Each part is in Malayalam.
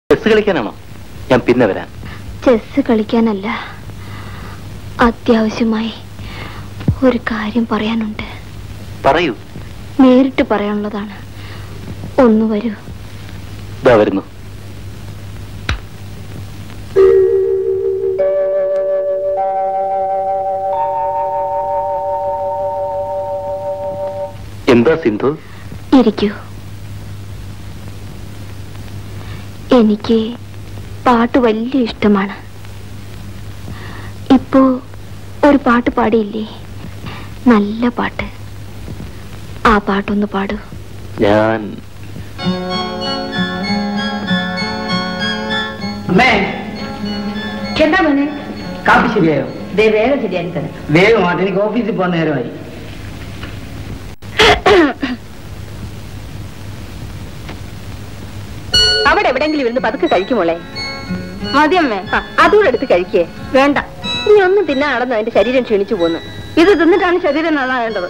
ചെസ് കളിക്കാനാണോ ഞാൻ പിന്നെ വരാം ചെസ് കളിക്കാനല്ല അത്യാവശ്യമായി ഒരു കാര്യം പറയാനുണ്ട് പറയൂ നേരിട്ട് പറയാനുള്ളതാണ് ഒന്ന് വരൂ ഇതാ വരുന്നു എന്താ സിന്ധു ഇരിക്കൂ എനിക്ക് പാട്ട് വലിയ ഇഷ്ടമാണ് ഇപ്പോ ഒരു പാട്ട് പാടിയില്ലേ നല്ല പാട്ട് ആ പാട്ടൊന്ന് പാടൂ ഞാൻ അമ്മേ എന്താ മോനെ കാപ്പി ശരിയായോ ദേ വേഗം ശരിയാക്കി തരാം വേഗമായിട്ട് എനിക്ക് ഓഫീസിൽ പോകാൻ നേരമായി അവിടെ എവിടെങ്കിലും ഇരുന്ന് പതുക്കെ കഴിക്കുമോളെ മതിയമ്മേ അതുകൂടെ എടുത്ത് കഴിക്കേ വേണ്ട ഇനി ഒന്നും തിന്നാൻ നടന്നു അതിന്റെ ശരീരം ക്ഷീണിച്ചു പോന്ന് ഇത് തിന്നിട്ടാണ് ശരീരം നന്നാകേണ്ടത്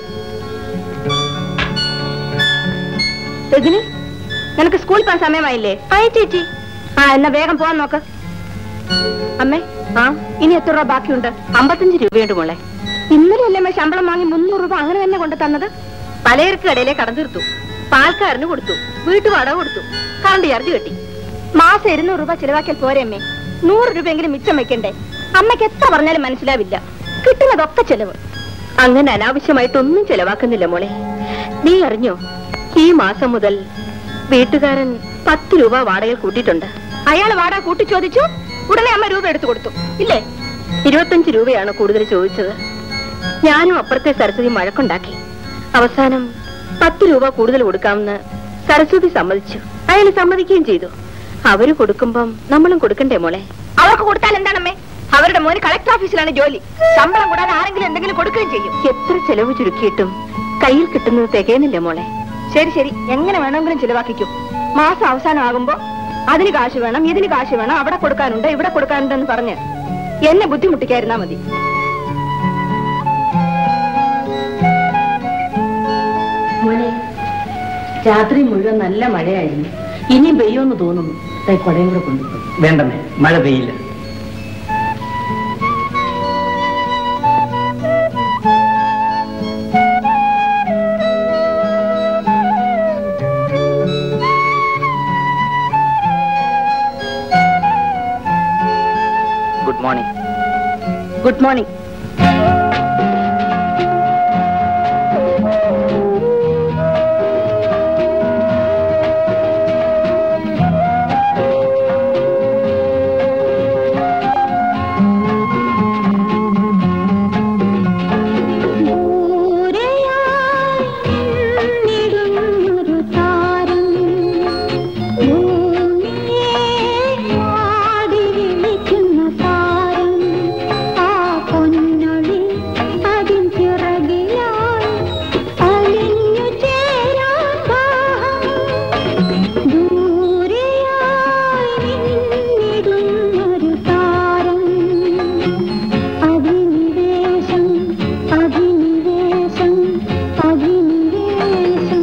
രജനി നിനക്ക് സ്കൂളിൽ പോകാൻ സമയമായില്ലേ ആയി ചേച്ചി ആ എന്നാ വേഗം പോവാൻ നോക്ക് അമ്മേ ആ ഇനി എത്ര രൂപ ബാക്കിയുണ്ട് അമ്പത്തഞ്ച് രൂപയുണ്ട് മോളെ ഇന്നലെ അല്ലേ അമ്മേ ശമ്പളം വാങ്ങി മുന്നൂറ് രൂപ അങ്ങനെ തന്നെ കൊണ്ടു തന്നത് പലചരക്ക് കടയിലെ കടം തീർത്തു പാൽക്കാരന് കൊടുത്തു വീട്ടുവാടക കൊടുത്തു കറണ്ട് ചാർജ് കെട്ടി മാസം ഇരുന്നൂറ് രൂപ ചിലവാക്കിയാൽ പോരെ അമ്മേ നൂറ് രൂപയെങ്കിലും മിച്ചം വെക്കണ്ടേ അമ്മയ്ക്ക് എത്ര പറഞ്ഞാലും മനസ്സിലാവില്ല കിട്ടുന്നതൊക്കെ ചെലവ് അങ്ങനെ അനാവശ്യമായിട്ടൊന്നും ചെലവാക്കുന്നില്ല മോളെ നീ അറിഞ്ഞോ ഈ മാസം മുതൽ വീട്ടുകാരൻ പത്ത് രൂപ വാടകയിൽ കൂട്ടിയിട്ടുണ്ട് അയാൾ വാടക കൂട്ടി ചോദിച്ചു ഉടനെ അമ്മ രൂപ എടുത്തു കൊടുത്തു ഇല്ലേ ഇരുപത്തഞ്ച് രൂപയാണ് കൂടുതൽ ചോദിച്ചത് ഞാനും അപ്പുറത്തെ സരസ്വതി മഴക്കുണ്ടാക്കി അവസാനം പത്ത് രൂപ കൂടുതൽ കൊടുക്കാമെന്ന് സരസ്വതി സമ്മതിച്ചു അയാൾ സമ്മതിക്കുകയും ചെയ്തു അവര് കൊടുക്കുമ്പം നമ്മളും കൊടുക്കണ്ടേ മോളെ അവർക്ക് കൊടുത്താൽ എന്താണമ്മേ അവരുടെ മോന് കളക്ടർ ഓഫീസിലാണ് ജോലി ശമ്പളം കൂടാതെ ആരെങ്കിലും എന്തെങ്കിലും കൊടുക്കുകയും ചെയ്യും എത്ര ചെലവ് ചുരുക്കിയിട്ടും കയ്യിൽ കിട്ടുന്നത് തികയുന്നില്ല മോളെ ശരി ശരി എങ്ങനെ വേണമെങ്കിലും ചിലവാക്കിക്കൂ മാസം അവസാനം ആകുമ്പോ അതിന് കാശ് വേണം ഇതിന് കാശ് വേണം അവിടെ കൊടുക്കാനുണ്ട് ഇവിടെ കൊടുക്കാനുണ്ട് എന്ന് പറഞ്ഞ് എന്നെ ബുദ്ധിമുട്ടിക്കായിരുന്നാ മതി മോനെ രാത്രി മുഴുവൻ നല്ല മഴയായിരുന്നു ഇനിയും പെയ്യുമെന്ന് തോന്നുന്നു ദേ കുടയും കൂടെ കൊണ്ടുപോയി വേണ്ടമ്മേ മഴ പെയ്യില്ല ഗുഡ് മോർണിംഗ് ഗുഡ് മോർണിംഗ് അഭിനിവേശം അഭിനിവേശം അഭിനിവേശം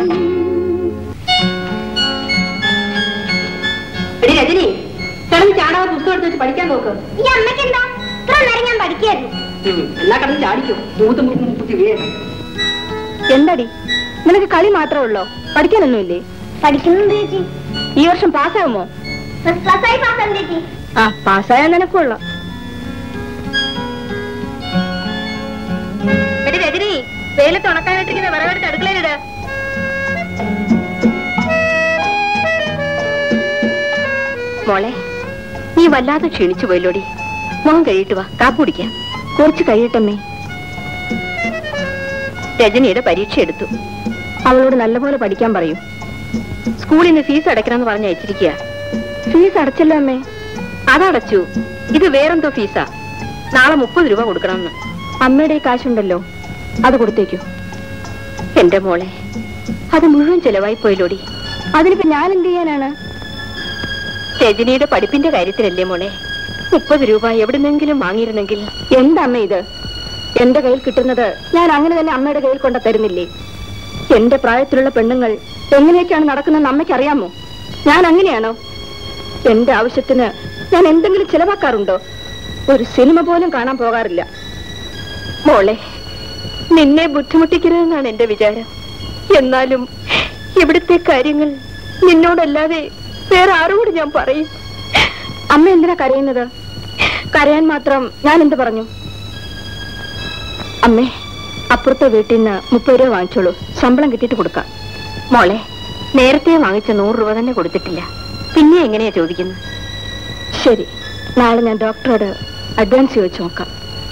എടി രജനി കിടന്ന് ചാടാതെ പുസ്തകം എടുത്ത് വെച്ച് പഠിക്കാൻ നോക്ക് ഈ അമ്മയ്ക്ക് എന്താ ഇത്ര നേരം ഞാൻ പഠിക്കായിരുന്നു ഉം, എന്നാ കിടന്ന് ചാടിക്കും മൂത്ത് മൂത്ത് കുത്തി വീഴണം എന്താടി നിനക്ക് കളി മാത്രമേ ഉള്ളോ പഠിക്കാനൊന്നുമില്ലേ പഠിക്കുന്നുണ്ട് ചേച്ചി ഈ വർഷം പാസ്സാകുമോ ഫസ്റ്റ് ക്ലാസ്സായി പാസ്സാണ് ചേച്ചി ആ പാസ്സായാൽ നിനക്കുള്ള എടി രജനി വെയിലത്ത് ഉണക്കാനായിട്ടിരിക്കുന്ന വിറവെടുത്ത് അടുക്കളയിലിട് മോളെ നീ വല്ലാതെ ക്ഷീണിച്ചു പോയല്ലോടി മോഹം കഴിയിട്ട് വാ കാപ്പ് കുടിക്കാം കുറച്ച് കഴിയട്ടമ്മേ രജനിയുടെ പരീക്ഷ എടുത്തു അവളോട് നല്ലപോലെ പഠിക്കാൻ പറയൂ സ്കൂളിൽ നിന്ന് ഫീസ് അടയ്ക്കണമെന്ന് പറഞ്ഞ് അയച്ചിരിക്കുക ഫീസ് അടച്ചല്ലോ അമ്മേ അതടച്ചു ഇത് വേറെന്തോ ഫീസാ നാളെ മുപ്പത് രൂപ കൊടുക്കണമെന്ന് അമ്മയുടെ ഈ കാശുണ്ടല്ലോ അത് കൊടുത്തേക്കൂ എന്റെ മോളെ അത് മുഴുവൻ ചെലവായി പോയല്ലോടി അതിനിപ്പോ ഞാൻ എന്ത് ചെയ്യാനാണ് രജനിയുടെ പഠിപ്പിന്റെ കാര്യത്തിലല്ലേ മോളെ മുപ്പത് രൂപ എവിടുന്നെങ്കിലും വാങ്ങിയിരുന്നെങ്കിൽ എന്താ അമ്മ ഇത് എന്റെ കയ്യിൽ കിട്ടുന്നത് ഞാൻ അങ്ങനെ തന്നെ അമ്മയുടെ കയ്യിൽ കൊണ്ട തരുന്നില്ലേ എന്റെ പ്രായത്തിലുള്ള പെണ്ണുങ്ങൾ എങ്ങനെയൊക്കെയാണ് നടക്കുന്നതെന്ന് അമ്മയ്ക്ക് അറിയാമോ ഞാൻ അങ്ങനെയാണോ എന്റെ ആവശ്യത്തിന് ഞാൻ എന്തെങ്കിലും ചിലവാക്കാറുണ്ടോ ഒരു സിനിമ പോലും കാണാൻ പോകാറില്ല മോളെ നിന്നെ ബുദ്ധിമുട്ടിക്കരുതെന്നാണ് എന്റെ വിചാരം എന്നാലും ഇവിടുത്തെ കാര്യങ്ങൾ നിന്നോടല്ലാതെ വേറെ ആരോട് ഞാൻ പറയും അമ്മ എന്തിനാ കരയുന്നത് കരയാൻ മാത്രം ഞാൻ എന്ത് പറഞ്ഞു അമ്മേ അപ്പുറത്തെ വീട്ടിൽ നിന്ന് മുപ്പത് രൂപ വാങ്ങിച്ചോളൂ ശമ്പളം കിട്ടിയിട്ട് കൊടുക്കാം മോളെ നേരത്തെ വാങ്ങിച്ച നൂറ് രൂപ തന്നെ കൊടുത്തിട്ടില്ല പിന്നെ എങ്ങനെയാ ചോദിക്കുന്നത് ശരി നാളെ ഞാൻ ഡോക്ടറോട് അഡ്വാൻസ് ചോദിച്ചു നോക്കാം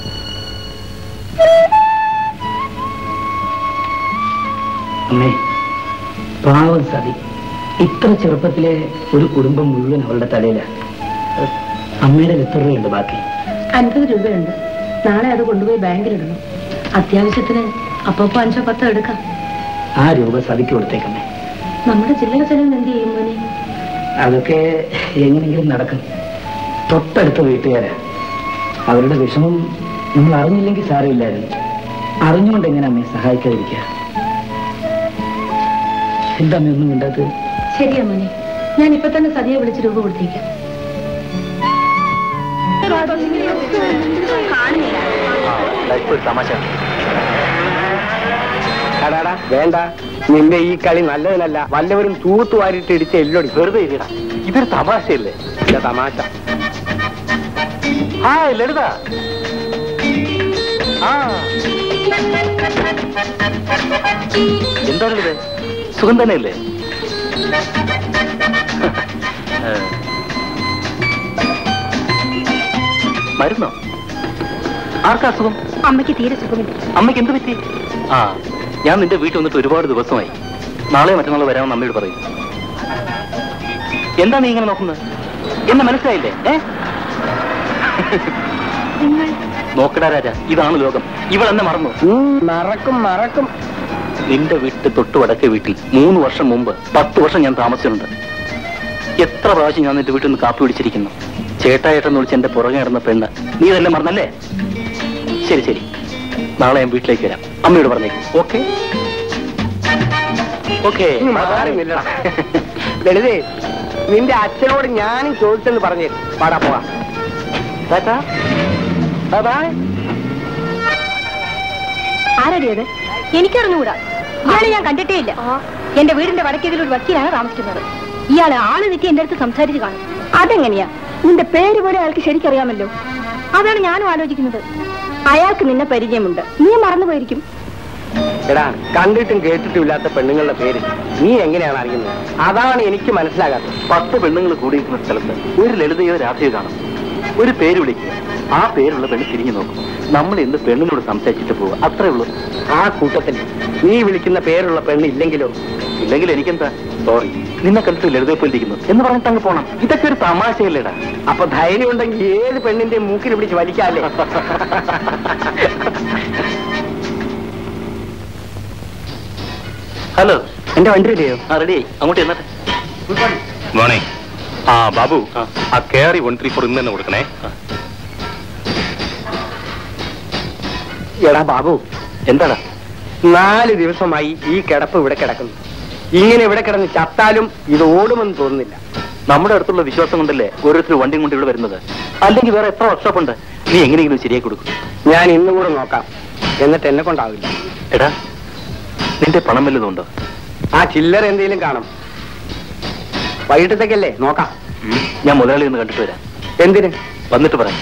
അമ്മേ പാവം സതി ഇത്ര ചെറുപ്പത്തിലെ ഒരു കുടുംബം മുഴുവൻ അവളുടെ തലയിലാണ് അമ്മയുടെ എത്ര രൂപയുണ്ട് ബാക്കി അൻപത് രൂപയുണ്ട് നാളെ അത് കൊണ്ടുപോയി ബാങ്കിലിടണം അത്യാവശ്യത്തിന് അപ്പപ്പോ അഞ്ചോ പത്തോ എടുക്കാം ആ രൂപ സതിക്ക് കൊടുത്തേക്കമ്മേ നമ്മുടെ ജില്ലക ചെലവിന് എന്ത് ചെയ്യും മോനെ അതൊക്കെ എങ്ങനെയെങ്കിലും നടക്കും തൊട്ടടുത്ത വീട്ടുകാരാ അവരുടെ വിഷമം നമ്മൾ അറിഞ്ഞില്ലെങ്കിൽ സാരമില്ലായിരുന്നു അറിഞ്ഞുകൊണ്ട് എങ്ങനെ അമ്മയെ സഹായിക്കാതിരിക്കുക എന്താ അമ്മ ഒന്നും മിണ്ടാത്തത് ശരിയാ മോനെ ഞാൻ ഇപ്പൊ തന്നെ സതിയെ വിളിച്ച് രൂപ കൊടുത്തേക്കാം തമാശ കടാടാ വേണ്ട നിന്റെ ഈ കളി നല്ലതിനല്ല വല്ലവരും തൂത്തു വാരിട്ട് ഇടിച്ച് എല്ലൊടി വെറുതെ ഇരിടാ ഇതൊരു തമാശയല്ലേ ഇല്ല തമാശ ഹായ് ലളിത ആ എന്താണ് ലളിത സുഖം തന്നെയല്ലേ ഏ. മരുന്നോ ആർക്കാ അസുഖം അമ്മയ്ക്ക് തീരെ സുഖമില്ല അമ്മയ്ക്ക് എന്ത് പറ്റി ആ ഞാൻ നിന്റെ വീട്ടിൽ വന്നിട്ട് ഒരുപാട് ദിവസമായി നാളെ മറ്റന്നാൾ വരാമെന്ന് അമ്മയോട് പറയും എന്താ നീ ഇങ്ങനെ നോക്കുന്നത് എന്നെ മനസ്സിലായില്ലേ ഏ നോക്കടാ രാജ ഇതാണ് ലോകം ഇവൾ എന്നെ മറന്നു മറക്കും മറക്കും നിന്റെ വീട്ടിൽ തൊട്ട് വടക്കേ വീട്ടിൽ മൂന്ന് വർഷം മുമ്പ് പത്ത് വർഷം ഞാൻ താമസിച്ചിട്ടുണ്ട് എത്ര പ്രാവശ്യം ഞാൻ നിന്റെ വീട്ടിൽ നിന്ന് കാപ്പി പിടിച്ചിരിക്കുന്നു ചേട്ടായേട്ടെന്ന് വിളിച്ച് എന്റെ പുറകെ നടന്ന പെണ്ണ് നീ ഇതെല്ലാം മറന്നല്ലേ ശരി ശരി നാളെ ഞാൻ വീട്ടിലേക്ക് വരാം അമ്മയോട് പറഞ്ഞേക്കും ഓക്കെ ഓക്കെ മാറുന്നില്ലടാ ലളിതേ നിന്റെ അച്ഛനോട് ഞാനും ചോദിച്ചെന്ന് പറഞ്ഞേ പാടാ പോവാ ടാറ്റാ ബൈ ആരടി അത് എനിക്കറിഞ്ഞുകൂടാ ഇയാളെ ഞാൻ കണ്ടിട്ടേ ഇല്ല എന്റെ വീടിന്റെ വടക്കേതിൽ ഒരു വക്കീലാണ് താമസിക്കുന്നത് ഇയാളെ ആള് തെറ്റി എന്റെ അടുത്ത് സംസാരിച്ച് കാണും അതെങ്ങനെയാ നിന്റെ പേര് പോലെ അയാൾക്ക് ശരിക്കറിയാമല്ലോ അതാണ് ഞാനും ആലോചിക്കുന്നത് അയാൾക്ക് നിന്നെ പരിചയമുണ്ട് നീ മറന്നുപോയിരിക്കും എടാ കണ്ടിട്ടും കേട്ടിട്ടും ഇല്ലാത്ത പെണ്ണുങ്ങളുടെ പേര് നീ എങ്ങനെയാണ് അറിയുന്നത് അതാണ് എനിക്ക് മനസ്സിലാകാത്തത് പത്ത് പെണ്ണുങ്ങൾ കൂടിയിരിക്കുന്ന സ്ഥലത്ത് ഒരു ലളിതയോ രാധയോ കാണും ഒരു പേര് വിളിക്കുക ആ പേരുള്ള പെണ്ണ് തിരിഞ്ഞു നോക്കും നമ്മൾ എന്ത് പെണ്ണിനോട് സംസാരിച്ചിട്ട് പോവുക അത്രേ ഉള്ളൂ ആ കൂട്ടത്തിൽ നീ വിളിക്കുന്ന പേരുള്ള പെണ്ണ് ഇല്ലെങ്കിലോ ഇല്ലെങ്കിൽ എനിക്കെന്താ സോറി നിന്നെ കണ്ടിട്ട് ലളിതയെ പോലിരിക്കുന്നു എന്ന് പറഞ്ഞിട്ട് അങ്ങ് പോണം ഇതൊക്കെ ഒരു തമാശയല്ലേടാ അപ്പൊ ധൈര്യം ഉണ്ടെങ്കിൽ ഏത് പെണ്ണിന്റെ മൂക്കിൽ പിടിച്ച് വലിക്കാല്ലേ ഹലോ എന്റെ വണ്ടി റെഡിയോ ആ റെഡി അങ്ങോട്ട് എന്നിട്ട് മോർണിംഗ് ആ ബാബു ആ. ആ കെയറി വൺ ത്രീ ഫോർ ഇന്ന് തന്നെ കൊടുക്കണേ എടാ ബാബു എന്താടാ നാല് ദിവസമായി ഈ കിടപ്പ് ഇവിടെ കിടക്കുന്നു ഇങ്ങനെ ഇവിടെ കിടന്ന് ചത്താലും ഇത് ഓടുമെന്ന് തോന്നുന്നില്ല നമ്മുടെ അടുത്തുള്ള വിശ്വാസം കൊണ്ടല്ലേ ഓരോരുത്തർ വണ്ടിയും കൊണ്ട് ഇവിടെ വരുന്നത് അല്ലെങ്കിൽ വേറെ എത്ര വർക്ക്ഷോപ്പ് ഉണ്ട് നീ എങ്ങനെയെങ്കിലും ശരിയാക്കി കൊടുക്കും ഞാൻ ഇന്നും കൂടെ നോക്കാം എന്നിട്ട് എന്നെ കൊണ്ടാവില്ല എടാ നിന്റെ പണം വല്ലതുണ്ടോ ആ ചില്ലർ എന്തെങ്കിലും കാണും വൈകിട്ടത്തേക്കല്ലേ നോക്കാം ഞാൻ മുതലാളി ഒന്ന് കണ്ടിട്ട് വരാം എന്തിന് വന്നിട്ട് പറയാം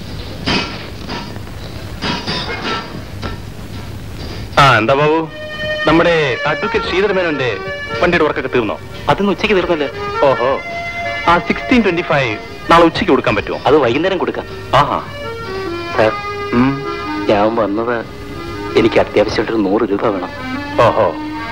ആ എന്താ ബാബു നമ്മുടെ അഡ്വക്കേറ്റ് ശ്രീധരമേനോന്റെ വണ്ടിയുടെ വർക്കൊക്കെ തീർന്നോ അതൊന്ന് ഉച്ചയ്ക്ക് തീർന്നല്ലേ ഓഹോ ആ സിക്സ്റ്റീൻ ട്വന്റി ഫൈവ് നാളെ ഉച്ചയ്ക്ക് കൊടുക്കാൻ പറ്റുമോ അത് വൈകുന്നേരം കൊടുക്കാം ആഹാ സാർ ഉം. ഞാൻ വന്നത് എനിക്ക് അത്യാവശ്യമായിട്ടൊരു നൂറ് രൂപ വേണം ഓഹോ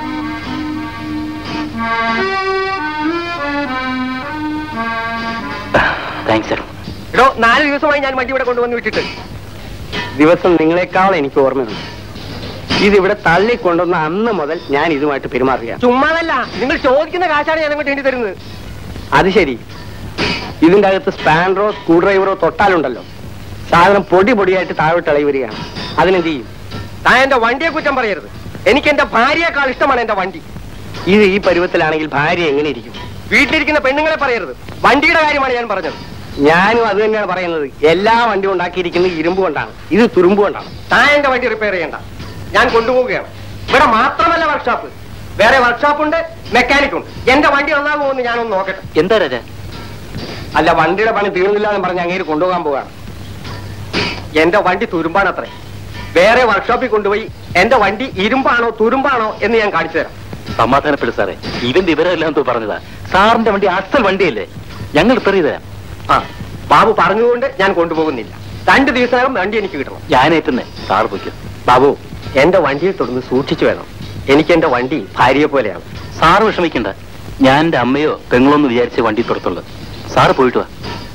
താങ്ക്സ് സാർ എടോ നാല് ദിവസമായി ഞാൻ വണ്ടി ഇവിടെ കൊണ്ടുവന്ന് വിട്ടിട്ട് ദിവസം നിങ്ങളെക്കാൾ എനിക്ക് ഓർമ്മയുണ്ട് ഇതിവിടെ തള്ളി കൊണ്ടുവന്ന അന്ന് മുതൽ ഞാൻ ഇതുമായിട്ട് പെരുമാറുക ചുമ്മാതല്ല നിങ്ങൾ ചോദിക്കുന്ന കാശാണ് ഞാൻ അങ്ങോട്ട് വേണ്ടി തരുന്നത് അത് ശരി ഇതിന്റെ അകത്ത് സ്പാൻഡറോ സ്ക്രൂ ഡ്രൈവറോ തൊട്ടാലുണ്ടല്ലോ സാധനം പൊടി പൊടിയായിട്ട് താഴോട്ട് ഇളകി വരികയാണ് അതിനെന്ത് ചെയ്യും താൻ എന്റെ വണ്ടിയെ കുറ്റം പറയരുത് എനിക്ക് എന്റെ ഭാര്യയെക്കാൾ ഇഷ്ടമാണ് എന്റെ വണ്ടി ഇത് ഈ പരുവത്തിലാണെങ്കിൽ ഭാര്യ എങ്ങനെ ഇരിക്കും വീട്ടിലിരിക്കുന്ന പെണ്ണുങ്ങളെ പറയരുത് വണ്ടിയുടെ കാര്യമാണ് ഞാൻ പറഞ്ഞത് ഞാനും അത് തന്നെയാണ് പറയുന്നത് എല്ലാ വണ്ടിയും ഉണ്ടാക്കിയിരിക്കുന്നത് ഇരുമ്പ് കൊണ്ടാണ് ഇത് തുരുമ്പ് കൊണ്ടാണ് താൻ എന്റെ വണ്ടി റിപ്പയർ ചെയ്യണ്ട ഞാൻ കൊണ്ടുപോവുകയാണ് ഇവിടെ മാത്രമല്ല വർക്ക്ഷോപ്പ് വേറെ വർക്ക്ഷോപ്പ് ഉണ്ട് മെക്കാനിക് ഉണ്ട് എന്റെ വണ്ടി ഒന്നാകുമെന്ന് ഞാനൊന്ന് നോക്കട്ടെ എന്താ രാജ അല്ല വണ്ടിയുടെ പണി തീർന്നില്ല എന്ന് പറഞ്ഞ് അങ്ങേര് കൊണ്ടുപോകാൻ പോവാണ് എന്റെ വണ്ടി തുരുമ്പാണത്രേ വേറെ വർക്ക്ഷോപ്പിൽ കൊണ്ടുപോയി എന്റെ വണ്ടി ഇരുമ്പാണോ തുരുമ്പാണോ എന്ന് ഞാൻ കാണിച്ചു തരാം സമാധാനപ്പെടും സാറേ ഇവന്റെ വിവരമെല്ലാം തോ പറഞ്ഞതാ സാറിന്റെ വണ്ടി അസൽ വണ്ടിയല്ലേ ഞങ്ങൾ റിപ്പയർ ചെയ്ത് തരാം ആ ബാബു പറഞ്ഞുകൊണ്ട് ഞാൻ കൊണ്ടുപോകുന്നില്ല രണ്ട് ദിവസത്തിനകം വണ്ടി എനിക്ക് കിട്ടണം ഞാൻ ഏറ്റുന്നേ സാറ് പോയിക്കോ ബാബു എന്റെ വണ്ടിയിൽ തുടർന്ന് സൂക്ഷിച്ചു വേണം എനിക്ക് എന്റെ വണ്ടി ഭാര്യയെ പോലെയാണ് സാറ് വിഷമിക്കണ്ട ഞാൻ എന്റെ അമ്മയോ പെങ്ങളോ എന്ന് വിചാരിച്ച് വണ്ടി തുറത്തുള്ളൂ സാറ് പോയിട്ട് വാ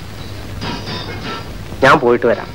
ഞാൻ പോയിട്ട് വരാം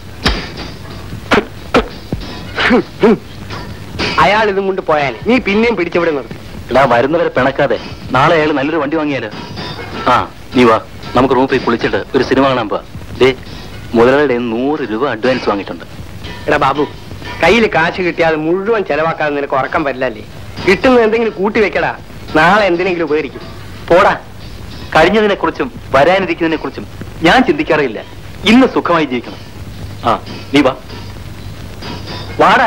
അയാൾ ഇതും കൊണ്ട് പോയാൽ നീ പിന്നെയും പിടിച്ചവിടെ നിർത്തി എടാ വരുന്നവരെ പിണക്കാതെ നാളെ അയാൾ നല്ലൊരു വണ്ടി വാങ്ങിയാലോ ആ നീ വാ നമുക്ക് റൂമിൽ പോയി കുളിച്ചിട്ട് ഒരു സിനിമ കാണാൻ പോവാ ദേ മുതലാളിയുടെ കയ്യിൽ നിന്ന് നൂറ് രൂപ അഡ്വാൻസ് വാങ്ങിയിട്ടുണ്ട് എടാ ബാബു കയ്യിൽ കാശ് കിട്ടിയാൽ മുഴുവൻ ചെലവാക്കാതെ നിനക്ക് ഉറക്കം വരില്ലല്ലേ കിട്ടുന്നത് എന്തെങ്കിലും കൂട്ടി വെക്കടാ നാളെ എന്തിനെങ്കിലും ഉപകരിക്കും പോടാ കഴിഞ്ഞതിനെ കുറിച്ചും വരാനിരിക്കുന്നതിനെ കുറിച്ചും ഞാൻ ചിന്തിക്കാറില്ല ഇന്ന് സുഖമായി ജീവിക്കണം ആ നീ വാ വാടാ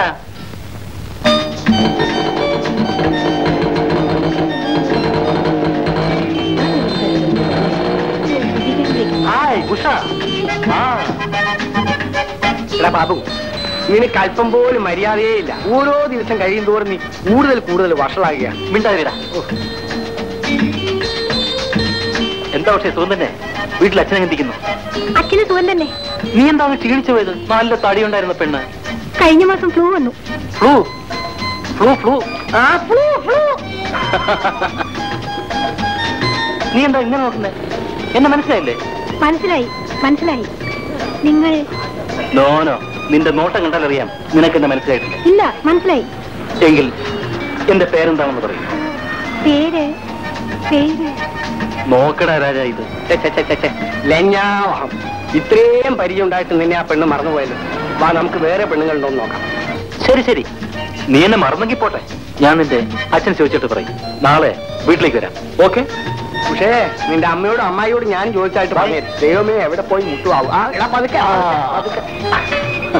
ഹായ് ഉഷ ആ എടാ ബാബു നിനക്ക് അല്പം പോലും മര്യാദയേ ഇല്ല ഓരോ ദിവസം കഴിയും തോറും നീ കൂടുതൽ കൂടുതൽ വഷളാകുകയാണ് മിണ്ടാതിരടാ എന്താ പക്ഷേ സുഖം തന്നെ വീട്ടിൽ അച്ഛനെ ചിന്തിക്കുന്നു അച്ഛന് സുഖം തന്നെ നീ എന്താണ് ക്ഷീണിച്ചു പോയത് നല്ല തടി ഉണ്ടായിരുന്ന പെണ്ണ് കഴിഞ്ഞ മാസം ഫ്ലൂ വന്നു ഫ്ലൂ ഫ്ലൂ ഫ്ലൂ ആ ഫ്ലൂ ഫ്ലൂ നീ എന്താ ഇങ്ങനെ നോക്കുന്നേ എന്നെ മനസ്സിലായില്ലേ മനസ്സിലായി മനസ്സിലായി നിങ്ങൾ നോനോ നിന്റെ നോട്ടം കണ്ടാൽ അറിയാം നിനക്ക് എന്നെ മനസ്സിലായിട്ടില്ല ഇല്ല മനസ്സിലായി എങ്കിൽ എന്റെ പേരെന്താണെന്ന് പറയും പേര് പേര് നോക്കടാ രാജാ ഇത് ഛെ, ഛെ, ഛെ, ഛെ, ഛെ. ലജ്ജാവഹം ഇത്രയും പരിചയം ഉണ്ടായിട്ട് നിന്നെ ആ പെണ്ണ് മറന്നുപോയല്ലോ വാ നമുക്ക് വേറെ പെണ്ണുങ്ങളുണ്ടോ എന്ന് നോക്കാം ശരി ശരി നീ എന്നെ മറന്നെങ്കിൽ പോട്ടെ ഞാൻ നിന്റെ അച്ഛൻ ചോദിച്ചിട്ട് പറയും നാളെ വീട്ടിലേക്ക് വരാം ഓക്കെ പക്ഷേ നിന്റെ അമ്മയോടും അമ്മായിയോടും ഞാൻ ചോദിച്ചായിട്ട് പറഞ്ഞു ദൈവമേ എവിടെ പോയി മുട്ടുവാകും ആ എടാ പതുക്കെ പതുക്കെ, പതുക്കെ.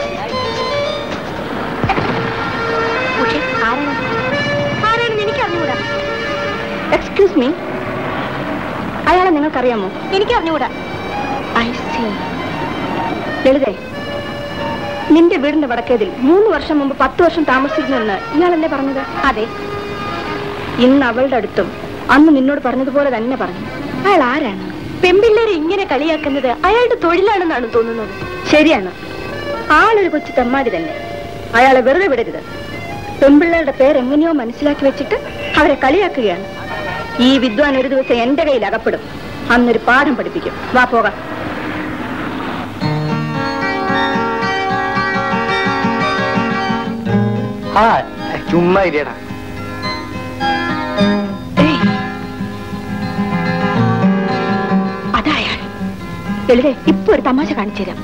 പക്ഷേ ആരാണ് ആരാണെന്ന് എനിക്ക് അറിഞ്ഞുകൂടാ എക്സ്ക്യൂസ് മീ അയാളെ നിങ്ങൾക്കറിയാമോ എനിക്ക് അറിഞ്ഞുകൂടാ ഐ സി ലളിതേ നിന്റെ വീടിന്റെ വടക്കേതിൽ മൂന്ന് വർഷം മുമ്പ് പത്ത് വർഷം താമസിക്കുന്നുവെന്ന് ഇയാളല്ലേ പറഞ്ഞത് അതെ ഇന്ന് അവളുടെ അടുത്തും അന്ന് നിന്നോട് പറഞ്ഞതുപോലെ തന്നെ പറഞ്ഞു അയാൾ ആരാണ് പെമ്പിള്ളേരെ ഇങ്ങനെ കളിയാക്കുന്നത് അയാളുടെ തൊഴിലാണെന്നാണ് തോന്നുന്നത് ശരിയാണ് ആളൊരു കൊച്ചു തെമ്മാടി തന്നെ അയാളെ വെറുതെ വിടരുത് പെൺപിള്ളേരുടെ പേരെങ്ങനെയോ മനസ്സിലാക്കി വെച്ചിട്ട് അവരെ കളിയാക്കുകയാണ് ഈ വിദ്വാൻ ഒരു ദിവസം എന്റെ കയ്യിൽ അകപ്പെടും അന്നൊരു പാഠം പഠിപ്പിക്കും വാ പോകാം ആ ചുമ്മാ ഇരിയടാ അതായാൾ ലളിതേ ഇപ്പൊ ഒരു തമാശ കാണിച്ചു തരാം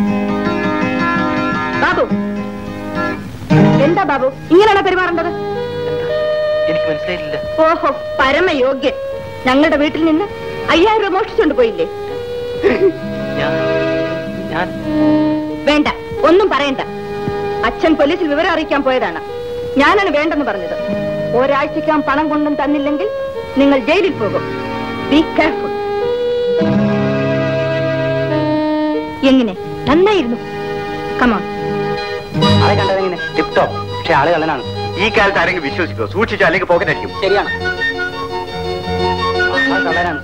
ബാബു എന്താ ബാബു ഇങ്ങനെയാണോ പെരുമാറേണ്ടത് എനിക്ക് മനസ്സിലായില്ല ഓഹോ പരമയോഗ്യൻ ഞങ്ങളുടെ വീട്ടിൽ നിന്ന് അയ്യായിരം രൂപ മോഷ്ടിച്ചുകൊണ്ട് പോയില്ലേ ഞാൻ ഞാൻ വേണ്ട ഒന്നും പറയണ്ട അച്ഛൻ പോലീസിൽ വിവരം അറിയിക്കാൻ പോയതാണ് ഞാനാണ് വേണ്ടെന്ന് പറഞ്ഞത് ഒരാഴ്ചക്കകം പണം കൊണ്ടും തന്നില്ലെങ്കിൽ നിങ്ങൾ ജയിലിൽ പോകും ബി കെയർഫുൾ എങ്ങനെ നന്നായിരുന്നു കമോൺ ആളെ കണ്ടതെങ്ങനെ ടിപ് ടോപ്പ് പക്ഷെ ആളെ കള്ളനാണ് ഈ കാലത്ത് ആരെങ്കിലും വിശ്വസിക്കോ സൂക്ഷിച്ചോ അല്ലെങ്കിൽ പോക്കറ്റ് അടിക്കും ശരിയാണ് ആൾ കള്ളനാണ്